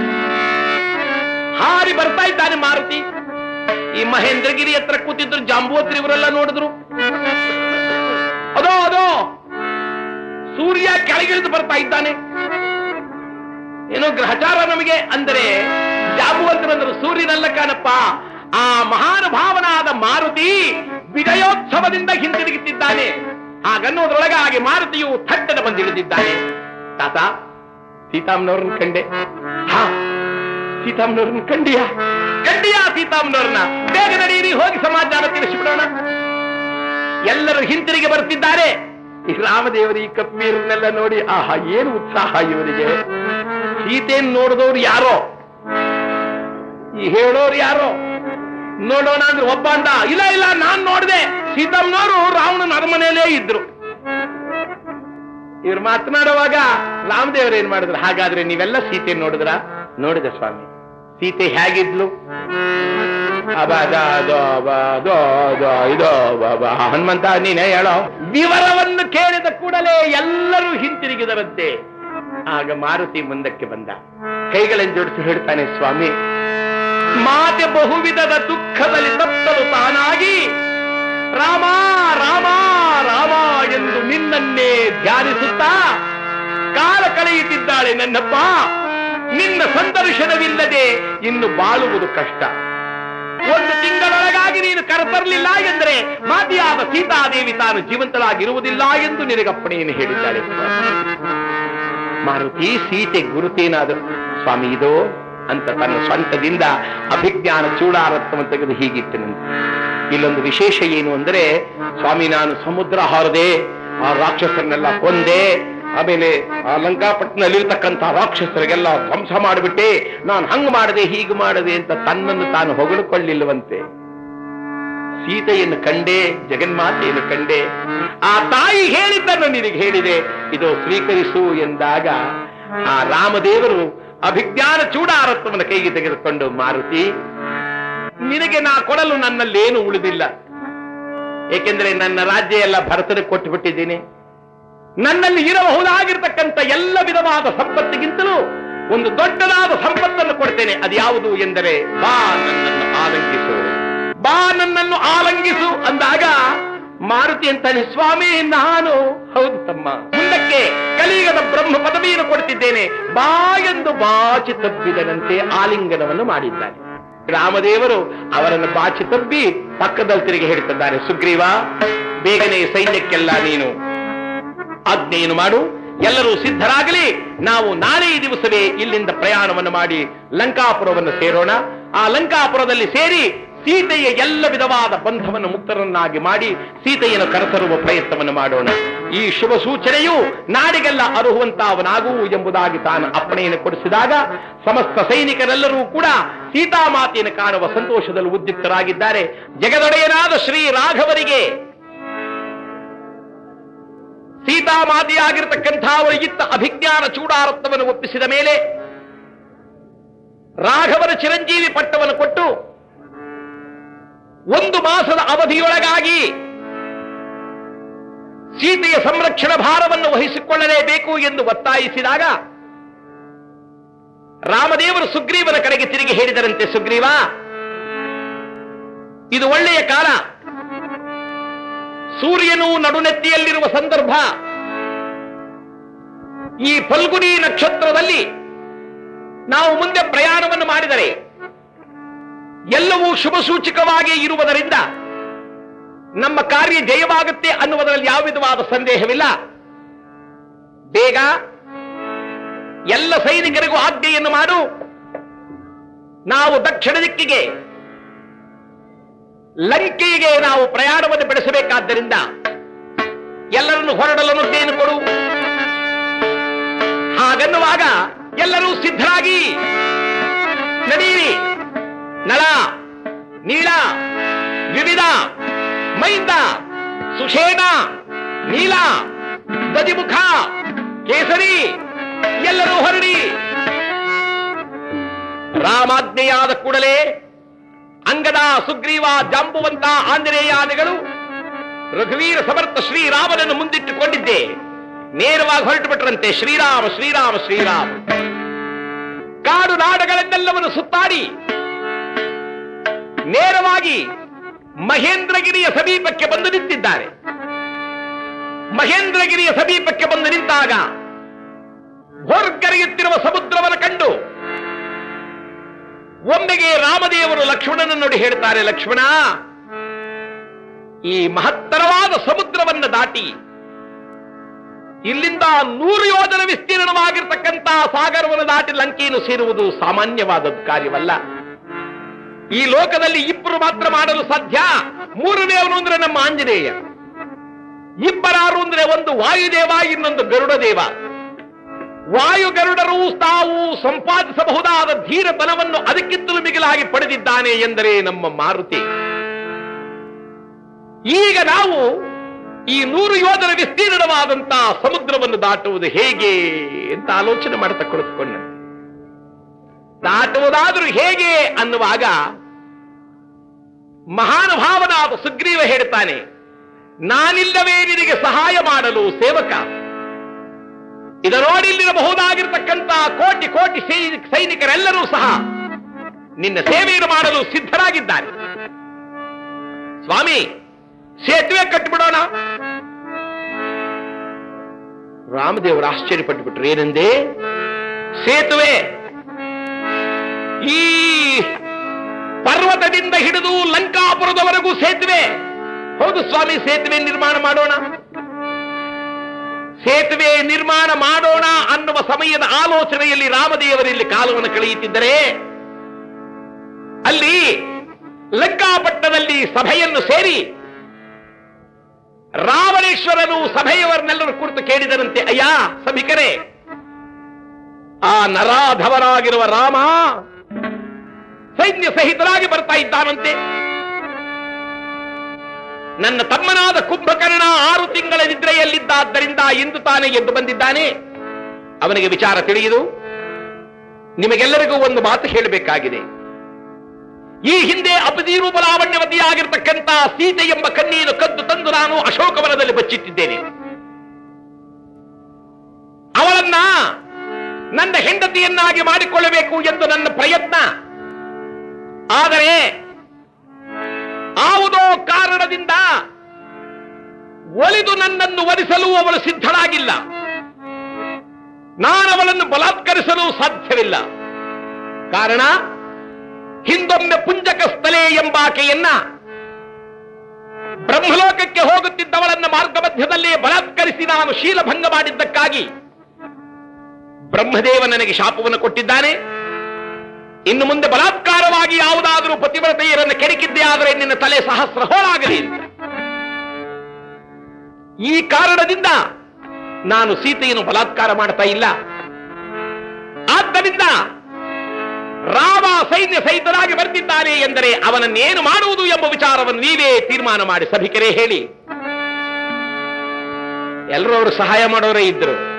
ಹಾರಿ ಬರ್ತಾ ಇದ್ದಾನೆ ಮಾರುತಿ ಈ ಮಹೇಂದ್ರಗಿರಿ ಹತ್ರ ಕೂತಿದ್ರು ಜಾಂಬುವತ್ರಿ ಇವರೆಲ್ಲ ನೋಡಿದ್ರು ಅದೋ ಅದೋ ಸೂರ್ಯ ಕೆಳಗಿಳಿದು ಬರ್ತಾ ಇದ್ದಾನೆ ಏನೋ ಗ್ರಹಚಾರ ನಮಗೆ ಅಂದರೆ ಜಾಂಬುವಂತರಂದ್ರು ಸೂರ್ಯನಲ್ಲ ಕಾಣಪ್ಪ ಆ ಮಹಾನುಭಾವನಾದ ಮಾರುತಿ ವಿಜಯೋತ್ಸವದಿಂದ ಹಿಂತಿರುಗುತ್ತಿದ್ದಾನೆ ಹಾಗನ್ನೋದ್ರೊಳಗಾಗಿ ಮಾರುತಿಯು ಥಟ್ಟನ ಬಂದಿಳಿದಿದ್ದಾನೆ ತಾತ ಸೀತಾಮ್ನವ್ರನ್ನ ಕಂಡೆ ಹಾ ಸೀತಾಮ್ನವ್ರನ್ನ ಕಂಡಿಯಾ ಕಂಡಿಯಾ ಸೀತಾಮ್ನವ್ರನ್ನ ಬೇಗ ನಡೀರಿ ಹೋಗಿ ಸಮಾಚಾರ ತಿಳಿಸಿಬಿಡೋಣ ಎಲ್ಲರೂ ಹಿಂತಿರುಗಿ ಬರ್ತಿದ್ದಾರೆ ಈ ರಾಮದೇವರು ಈ ಕಪ್ಪೀರನ್ನೆಲ್ಲ ನೋಡಿ ಆಹಾ ಏನು ಉತ್ಸಾಹ ಇವರಿಗೆ ಸೀತೆಯನ್ನು ನೋಡಿದವ್ರು ಯಾರೋ ಈ ಹೇಳೋರು ಯಾರೋ ನೋಡೋಣ ಅಂದ್ರೆ ಒಬ್ಬ ಅಂದ ಇಲ್ಲ ಇಲ್ಲ ನಾನ್ ನೋಡಿದೆ ಸೀತಮ್ಮನವರು ರಾವಣನ ಅರಮನೆಯಲ್ಲೇ ಇದ್ರು ಇವ್ರು ಮಾತನಾಡುವಾಗ ರಾಮದೇವರು ಏನ್ ಮಾಡಿದ್ರು ಹಾಗಾದ್ರೆ ನೀವೆಲ್ಲ ಸೀತೆ ನೋಡಿದ್ರ ನೋಡಿದೆ ಸ್ವಾಮಿ ಸೀತೆ ಹೇಗಿದ್ಲು ಅಬ ಅದ ಅದೋ ಅಬ ಅದೋ ಅದೋ ಇದೋ ಅಬ ಹನುಮಂತ ನೀನೇ ಹೇಳೋ ವಿವರವನ್ನು ಕೇಳಿದ ಕೂಡಲೇ ಎಲ್ಲರೂ ಹಿಂತಿರುಗಿದರಂತೆ ಆಗ ಮಾರುತಿ ಮುಂದಕ್ಕೆ ಬಂದ ಕೈಗಳನ್ನು ಜೋಡಿಸಿ ಹೇಳ್ತಾನೆ ಸ್ವಾಮಿ ಮಾತೆ ಬಹುವಿಧದ ದುಃಖದಲ್ಲಿ ತಪ್ಪಲು ತಾನಾಗಿ ರಾಮ ರಾಮ ರಾಮ ಎಂದು ನಿನ್ನನ್ನೇ ಧ್ಯಾನಿಸುತ್ತಾ ಕಾಲ ಕಳೆಯುತ್ತಿದ್ದಾಳೆ ನನ್ನಪ್ಪ ನಿನ್ನ ಸಂದರ್ಶನವಿಲ್ಲದೆ ಇನ್ನು ಬಾಳುವುದು ಕಷ್ಟ ಒಂದು ತಿಂಗಳೊಳಗಾಗಿ ನೀನು ಕರೆತರಲಿಲ್ಲ ಎಂದರೆ ಮಾತೆಯಾದ ಸೀತಾದೇವಿ ತಾನು ಜೀವಂತಳಾಗಿರುವುದಿಲ್ಲ ಎಂದು ನಿನಗಪ್ಪಣೆಯನ್ನು ಹೇಳಿದ್ದಾಳೆ ಮಾರುತಿ ಸೀತೆ ಗುರುತೇನಾದರು ಸ್ವಾಮಿ ಇದೋ ಅಂತ ತನ್ನ ಸ್ವಂತದಿಂದ ಅಭಿಜ್ಞಾನ ಚೂಡಾರತ್ವವನ್ನು ತೆಗೆದು ಹೀಗಿಟ್ಟನಂತೆ ಇಲ್ಲೊಂದು ವಿಶೇಷ ಏನು ಅಂದರೆ ಸ್ವಾಮಿ ನಾನು ಸಮುದ್ರ ಹಾರದೆ ಆ ರಾಕ್ಷಸರನ್ನೆಲ್ಲ ಕೊಂದೆ ಆಮೇಲೆ ಆ ಲಂಕಾಪಟ್ಟಣದಲ್ಲಿರ್ತಕ್ಕಂಥ ರಾಕ್ಷಸರಿಗೆಲ್ಲ ಧ್ವಂಸ ಮಾಡಿಬಿಟ್ಟೆ ನಾನು ಹಂಗ್ ಮಾಡದೆ ಹೀಗೆ ಮಾಡದೆ ಅಂತ ತನ್ನನ್ನು ತಾನು ಹೊಗಳಿಕೊಳ್ಳಿಲ್ಲವಂತೆ ಸೀತೆಯನ್ನು ಕಂಡೆ ಜಗನ್ಮಾತೆಯನ್ನು ಕಂಡೆ ಆ ತಾಯಿ ಹೇಳಿದ್ದನ್ನು ನಿನಗೆ ಹೇಳಿದೆ ಇದು ಸ್ವೀಕರಿಸು ಎಂದಾಗ ಆ ರಾಮದೇವರು ಅಭಿಜ್ಞಾನ ಚೂಡಾರತ್ವವನ್ನು ಕೈಗೆ ತೆಗೆದುಕೊಂಡು ಮಾರುತಿ ನಿನಗೆ ನಾ ಕೊಡಲು ನನ್ನಲ್ಲೇನು ಉಳಿದಿಲ್ಲ ಏಕೆಂದರೆ ನನ್ನ ರಾಜ್ಯ ಎಲ್ಲ ಭರತನಿಗೆ ಕೊಟ್ಟು ಬಿಟ್ಟಿದ್ದೀನಿ ನನ್ನಲ್ಲಿ ಇರಬಹುದಾಗಿರ್ತಕ್ಕಂಥ ಎಲ್ಲ ವಿಧವಾದ ಸಂಪತ್ತಿಗಿಂತಲೂ ಒಂದು ದೊಡ್ಡದಾದ ಸಂಪತ್ತನ್ನು ಕೊಡ್ತೇನೆ ಅದು ಯಾವುದು ಎಂದರೆ ಬಾ ನನ್ನನ್ನು ಆಲಂಗಿಸು ಬಾ ನನ್ನನ್ನು ಆಲಂಗಿಸು ಅಂದಾಗ ಮಾರುತಿ ಅಂತಾನೆ ಸ್ವಾಮಿ ನಾನು ಹೌದು ತಮ್ಮ ಮುಂದಕ್ಕೆ ಕಲಿಯುಗದ ಬ್ರಹ್ಮ ಪದವಿಯನ್ನು ಕೊಡ್ತಿದ್ದೇನೆ ಬಾ ಎಂದು ಬಾಚಿ ತಬ್ಬಿದನಂತೆ ಆಲಿಂಗನವನ್ನು ಮಾಡಿದ್ದಾನೆ ರಾಮದೇವರು ಅವರನ್ನು ಬಾಚಿ ತಬ್ಬಿ ಪಕ್ಕದಲ್ಲಿ ತಿರುಗಿ ಹೇಳ್ತಿದ್ದಾನೆ ಸುಗ್ರೀವ ಬೇಗನೆ ಸೈನ್ಯಕ್ಕೆಲ್ಲ ನೀನು ಆಜ್ಞೆಯನ್ನು ಮಾಡು ಎಲ್ಲರೂ ಸಿದ್ಧರಾಗಲಿ ನಾವು ನಾಳೆ ಈ ದಿವಸವೇ ಇಲ್ಲಿಂದ ಪ್ರಯಾಣವನ್ನು ಮಾಡಿ ಲಂಕಾಪುರವನ್ನು ಸೇರೋಣ ಆ ಲಂಕಾಪುರದಲ್ಲಿ ಸೇರಿ ಸೀತೆಯ ಎಲ್ಲ ವಿಧವಾದ ಬಂಧವನ್ನು ಮುಕ್ತರನ್ನಾಗಿ ಮಾಡಿ ಸೀತೆಯನ್ನು ಕರೆತರುವ ಪ್ರಯತ್ನವನ್ನು ಮಾಡೋಣ ಈ ಶುಭ ಸೂಚನೆಯು ನಾಡಿಗೆಲ್ಲ ಅರುಹುವಂತಾವನಾಗು ಎಂಬುದಾಗಿ ತಾನು ಅಪ್ಪಣೆಯನ್ನು ಕೊಡಿಸಿದಾಗ ಸಮಸ್ತ ಸೈನಿಕರೆಲ್ಲರೂ ಕೂಡ ಸೀತಾಮಾತೆಯನ್ನು ಕಾಣುವ ಸಂತೋಷದಲ್ಲಿ ಉದ್ಯುಕ್ತರಾಗಿದ್ದಾರೆ ಜಗದೊಡೆಯನಾದ ಶ್ರೀ ರಾಘವರಿಗೆ ಸೀತಾಮಾತೆಯಾಗಿರ್ತಕ್ಕಂಥ ಅವರಿಗಿತ್ತ ಅಭಿಜ್ಞಾನ ಚೂಡಾರತ್ವವನ್ನು ಒಪ್ಪಿಸಿದ ಮೇಲೆ ರಾಘವನ ಚಿರಂಜೀವಿ ಪಟ್ಟವನ್ನು ಕೊಟ್ಟು ಒಂದು ಮಾಸದ ಅವಧಿಯೊಳಗಾಗಿ ಸೀತೆಯ ಸಂರಕ್ಷಣಾ ಭಾರವನ್ನು ವಹಿಸಿಕೊಳ್ಳಲೇಬೇಕು ಎಂದು ಒತ್ತಾಯಿಸಿದಾಗ ರಾಮದೇವರು ಸುಗ್ರೀವನ ಕಡೆಗೆ ತಿರುಗಿ ಹೇಳಿದರಂತೆ ಸುಗ್ರೀವ ಇದು ಒಳ್ಳೆಯ ಕಾಲ ಸೂರ್ಯನು ನಡುನೆತ್ತಿಯಲ್ಲಿರುವ ಸಂದರ್ಭ ಈ ಫಲ್ಗುನಿ ನಕ್ಷತ್ರದಲ್ಲಿ ನಾವು ಮುಂದೆ ಪ್ರಯಾಣವನ್ನು ಮಾಡಿದರೆ ಎಲ್ಲವೂ ಶುಭ ಸೂಚಕವಾಗಿ ಇರುವುದರಿಂದ ನಮ್ಮ ಕಾರ್ಯ ಜಯವಾಗುತ್ತೆ ಅನ್ನುವುದರಲ್ಲಿ ಯಾವ ವಿಧವಾದ ಸಂದೇಹವಿಲ್ಲ ಬೇಗ ಎಲ್ಲ ಸೈನಿಕರಿಗೂ ಆಜ್ಞೆಯನ್ನು ಮಾಡು ನಾವು ದಕ್ಷಿಣ ದಿಕ್ಕಿಗೆ ಲಂಕೆಗೆ ನಾವು ಪ್ರಯಾಣವನ್ನು ಬೆಳೆಸಬೇಕಾದ್ದರಿಂದ ಎಲ್ಲರನ್ನು ಹೊರಡಲು ಅನುಜ್ಞೆಯನ್ನು ಕೊಡು ಹಾಗನ್ನುವಾಗ ಎಲ್ಲರೂ ಸಿದ್ಧರಾಗಿ ನಡೆಯಿರಿ ನಳ ನೀಳ ವಿವಿಧ ಮೈಂದ ಸುಷೇಣ ನೀಲ ದದಿಮುಖ ಕೇಸರಿ ಎಲ್ಲರೂ ಹೊರಡಿ ರಾಮಾಜ್ಞೆಯಾದ ಕೂಡಲೇ ಅಂಗದ ಸುಗ್ರೀವ ಜಾಂಬುವಂತ ಆಂಜನೇಯಾದಿಗಳು ರಘುವೀರ ಸಮರ್ಥ ಶ್ರೀರಾಮನನ್ನು ಮುಂದಿಟ್ಟುಕೊಂಡಿದ್ದೆ ನೇರವಾಗಿ ಹೊರಟು ಬಿಟ್ರಂತೆ ಶ್ರೀರಾಮ ಶ್ರೀರಾಮ ಶ್ರೀರಾಮ ಕಾಡು ನಾಡುಗಳನ್ನೆಲ್ಲವನ್ನು ಸುತ್ತಾಡಿ ನೇರವಾಗಿ ಮಹೇಂದ್ರಗಿರಿಯ ಸಮೀಪಕ್ಕೆ ಬಂದು ನಿಂತಿದ್ದಾರೆ ಮಹೇಂದ್ರಗಿರಿಯ ಸಮೀಪಕ್ಕೆ ಬಂದು ನಿಂತಾಗ ಹೊರ್ಗರೆಯುತ್ತಿರುವ ಸಮುದ್ರವನ್ನು ಕಂಡು ಒಮ್ಮೆಗೆ ರಾಮದೇವರು ಲಕ್ಷ್ಮಣನ ನೋಡಿ ಹೇಳ್ತಾರೆ ಲಕ್ಷ್ಮಣ ಈ ಮಹತ್ತರವಾದ ಸಮುದ್ರವನ್ನು ದಾಟಿ ಇಲ್ಲಿಂದ ನೂರು ಯೋಜನ ವಿಸ್ತೀರ್ಣವಾಗಿರ್ತಕ್ಕಂಥ ಸಾಗರವನ್ನು ದಾಟಿ ಲಂಕೆಯನ್ನು ಸೇರುವುದು ಸಾಮಾನ್ಯವಾದದ್ದು ಕಾರ್ಯವಲ್ಲ ಈ ಲೋಕದಲ್ಲಿ ಇಬ್ಬರು ಮಾತ್ರ ಮಾಡಲು ಸಾಧ್ಯ ಮೂರನೆಯವನು ಅಂದ್ರೆ ನಮ್ಮ ಆಂಜನೇಯ ಇಬ್ಬರಾರು ಅಂದ್ರೆ ಒಂದು ವಾಯುದೇವ ಇನ್ನೊಂದು ಗರುಡ ದೇವ ವಾಯು ಗರುಡರು ತಾವು ಸಂಪಾದಿಸಬಹುದಾದ ಧೀರತನವನ್ನು ಅದಕ್ಕಿಂತಲೂ ಮಿಗಿಲಾಗಿ ಪಡೆದಿದ್ದಾನೆ ಎಂದರೆ ನಮ್ಮ ಮಾರುತಿ ಈಗ ನಾವು ಈ ನೂರು ಯೋಧನ ವಿಸ್ತೀರ್ಣವಾದಂತಹ ಸಮುದ್ರವನ್ನು ದಾಟುವುದು ಹೇಗೆ ಅಂತ ಆಲೋಚನೆ ಮಾಡ್ತಾ ಕುಳಿತುಕೊಂಡ ದಾಟುವುದಾದರೂ ಹೇಗೆ ಅನ್ನುವಾಗ ಮಹಾನುಭಾವನಾದ ಸುಗ್ರೀವ ಹೇಳ್ತಾನೆ ನಾನಿಲ್ಲವೇ ನಿನಗೆ ಸಹಾಯ ಮಾಡಲು ಸೇವಕ ಇದ ನೋಡಿ ಇಲ್ಲಿರಬಹುದಾಗಿರ್ತಕ್ಕಂಥ ಕೋಟಿ ಕೋಟಿ ಸೈ- ಸೈನಿಕರೆಲ್ಲರೂ ಸಹ ನಿನ್ನ ಸೇವೆಯನ್ನು ಮಾಡಲು ಸಿದ್ಧರಾಗಿದ್ದಾರೆ ಸ್ವಾಮಿ ಸೇತುವೆ ಕಟ್ಟಿಬಿಡೋಣ ರಾಮದೇವರು ಆಶ್ಚರ್ಯಪಟ್ಟು ಬಿಟ್ರು ಏನಂದೆ ಸೇತುವೆ ಈ ಪರ್ವತದಿಂದ ಹಿಡಿದು ಲಂಕಾಪುರದವರೆಗೂ ಸೇತುವೆ ಹೌದು ಸ್ವಾಮಿ ಸೇತುವೆ ನಿರ್ಮಾಣ ಮಾಡೋಣ ಸೇತುವೆ ನಿರ್ಮಾಣ ಮಾಡೋಣ ಅನ್ನುವ ಸಮಯದ ಆಲೋಚನೆಯಲ್ಲಿ ರಾಮದೇವರಲ್ಲಿ ಕಾಲವನ್ನು ಕಳೆಯುತ್ತಿದ್ದರೆ ಅಲ್ಲಿ ಲಂಕಾಪಟ್ಟಣದಲ್ಲಿ ಸಭೆಯನ್ನು ಸೇರಿ ರಾವಣೇಶ್ವರನು ಸಭೆಯವರನ್ನೆಲ್ಲರೂ ಕುರಿತು ಕೇಳಿದರಂತೆ ಅಯ್ಯ ಸಭಿಕರೇ ಆ ನರಾಧವರಾಗಿರುವ ರಾಮ ಸೈನ್ಯ ಸಹಿತರಾಗಿ ಬರ್ತಾ ಇದ್ದಾನಂತೆ ನನ್ನ ತಮ್ಮನಾದ ಕುಂಭಕರ್ಣ ಆರು ತಿಂಗಳ ನಿದ್ರೆಯಲ್ಲಿದ್ದಾದ್ದರಿಂದ ಇಂದು ತಾನೇ ಎದ್ದು ಬಂದಿದ್ದಾನೆ ಅವನಿಗೆ ವಿಚಾರ ತಿಳಿಯುದು ನಿಮಗೆಲ್ಲರಿಗೂ ಒಂದು ಮಾತು ಹೇಳಬೇಕಾಗಿದೆ ಈ ಹಿಂದೆ ಅಪದೀರು ಬಲಾವಣ್ಯವತಿಯಾಗಿರ್ತಕ್ಕಂಥ ಸೀತೆ ಎಂಬ ಕನ್ನಿಯನ್ನು ಕದ್ದು ತಂದು ನಾನು ಅಶೋಕವನದಲ್ಲಿ ಬಚ್ಚಿಟ್ಟಿದ್ದೇನೆ ಅವಳನ್ನ ನನ್ನ ಹೆಂಡತಿಯನ್ನಾಗಿ ಮಾಡಿಕೊಳ್ಳಬೇಕು ಎಂದು ನನ್ನ ಪ್ರಯತ್ನ ಆದರೆ ಯಾವುದೋ ಕಾರಣದಿಂದ ಒಲಿದು ನನ್ನನ್ನು ವರಿಸಲು ಅವಳು ಸಿದ್ಧಳಾಗಿಲ್ಲ ನಾನವಳನ್ನು ಬಲಾತ್ಕರಿಸಲು ಸಾಧ್ಯವಿಲ್ಲ ಕಾರಣ ಹಿಂದೊಮ್ಮೆ ಪುಂಜಕ ಸ್ಥಳೇ ಎಂಬಾಕೆಯನ್ನ ಬ್ರಹ್ಮಲೋಕಕ್ಕೆ ಹೋಗುತ್ತಿದ್ದವಳನ್ನ ಮಾರ್ಗ ಮಧ್ಯದಲ್ಲಿ ಬಲಾತ್ಕರಿಸಿ ನಾನು ಶೀಲಭಂಗ ಮಾಡಿದ್ದಕ್ಕಾಗಿ ಬ್ರಹ್ಮದೇವ ನನಗೆ ಶಾಪವನ್ನು ಕೊಟ್ಟಿದ್ದಾನೆ ಇನ್ನು ಮುಂದೆ ಬಲಾತ್ಕಾರವಾಗಿ ಯಾವುದಾದರೂ ಪತಿವ್ರತೆಯರನ್ನು ಕೆಡಕಿದ್ದೇ ಆದರೆ ನಿನ್ನ ತಲೆ ಸಹಸ್ರ ಹೋಳಾಗಲಿ ಅಂತ. ಈ ಕಾರಣದಿಂದ ನಾನು ಸೀತೆಯನ್ನು ಬಲಾತ್ಕಾರ ಮಾಡ್ತಾ ಇಲ್ಲ ಆದ್ದರಿಂದ ರಾಮ ಸೈನ್ಯ ಸಹಿತರಾಗಿ ಬರ್ತಿದ್ದಾನೆ ಎಂದರೆ ಅವನನ್ನೇನು ಮಾಡುವುದು ಎಂಬ ವಿಚಾರವನ್ನು ನೀವೇ ತೀರ್ಮಾನ ಮಾಡಿ ಸಭಿಕರೇ ಹೇಳಿ ಎಲ್ಲರೂ ಅವರು ಸಹಾಯ ಮಾಡೋರೇ ಇದ್ದರು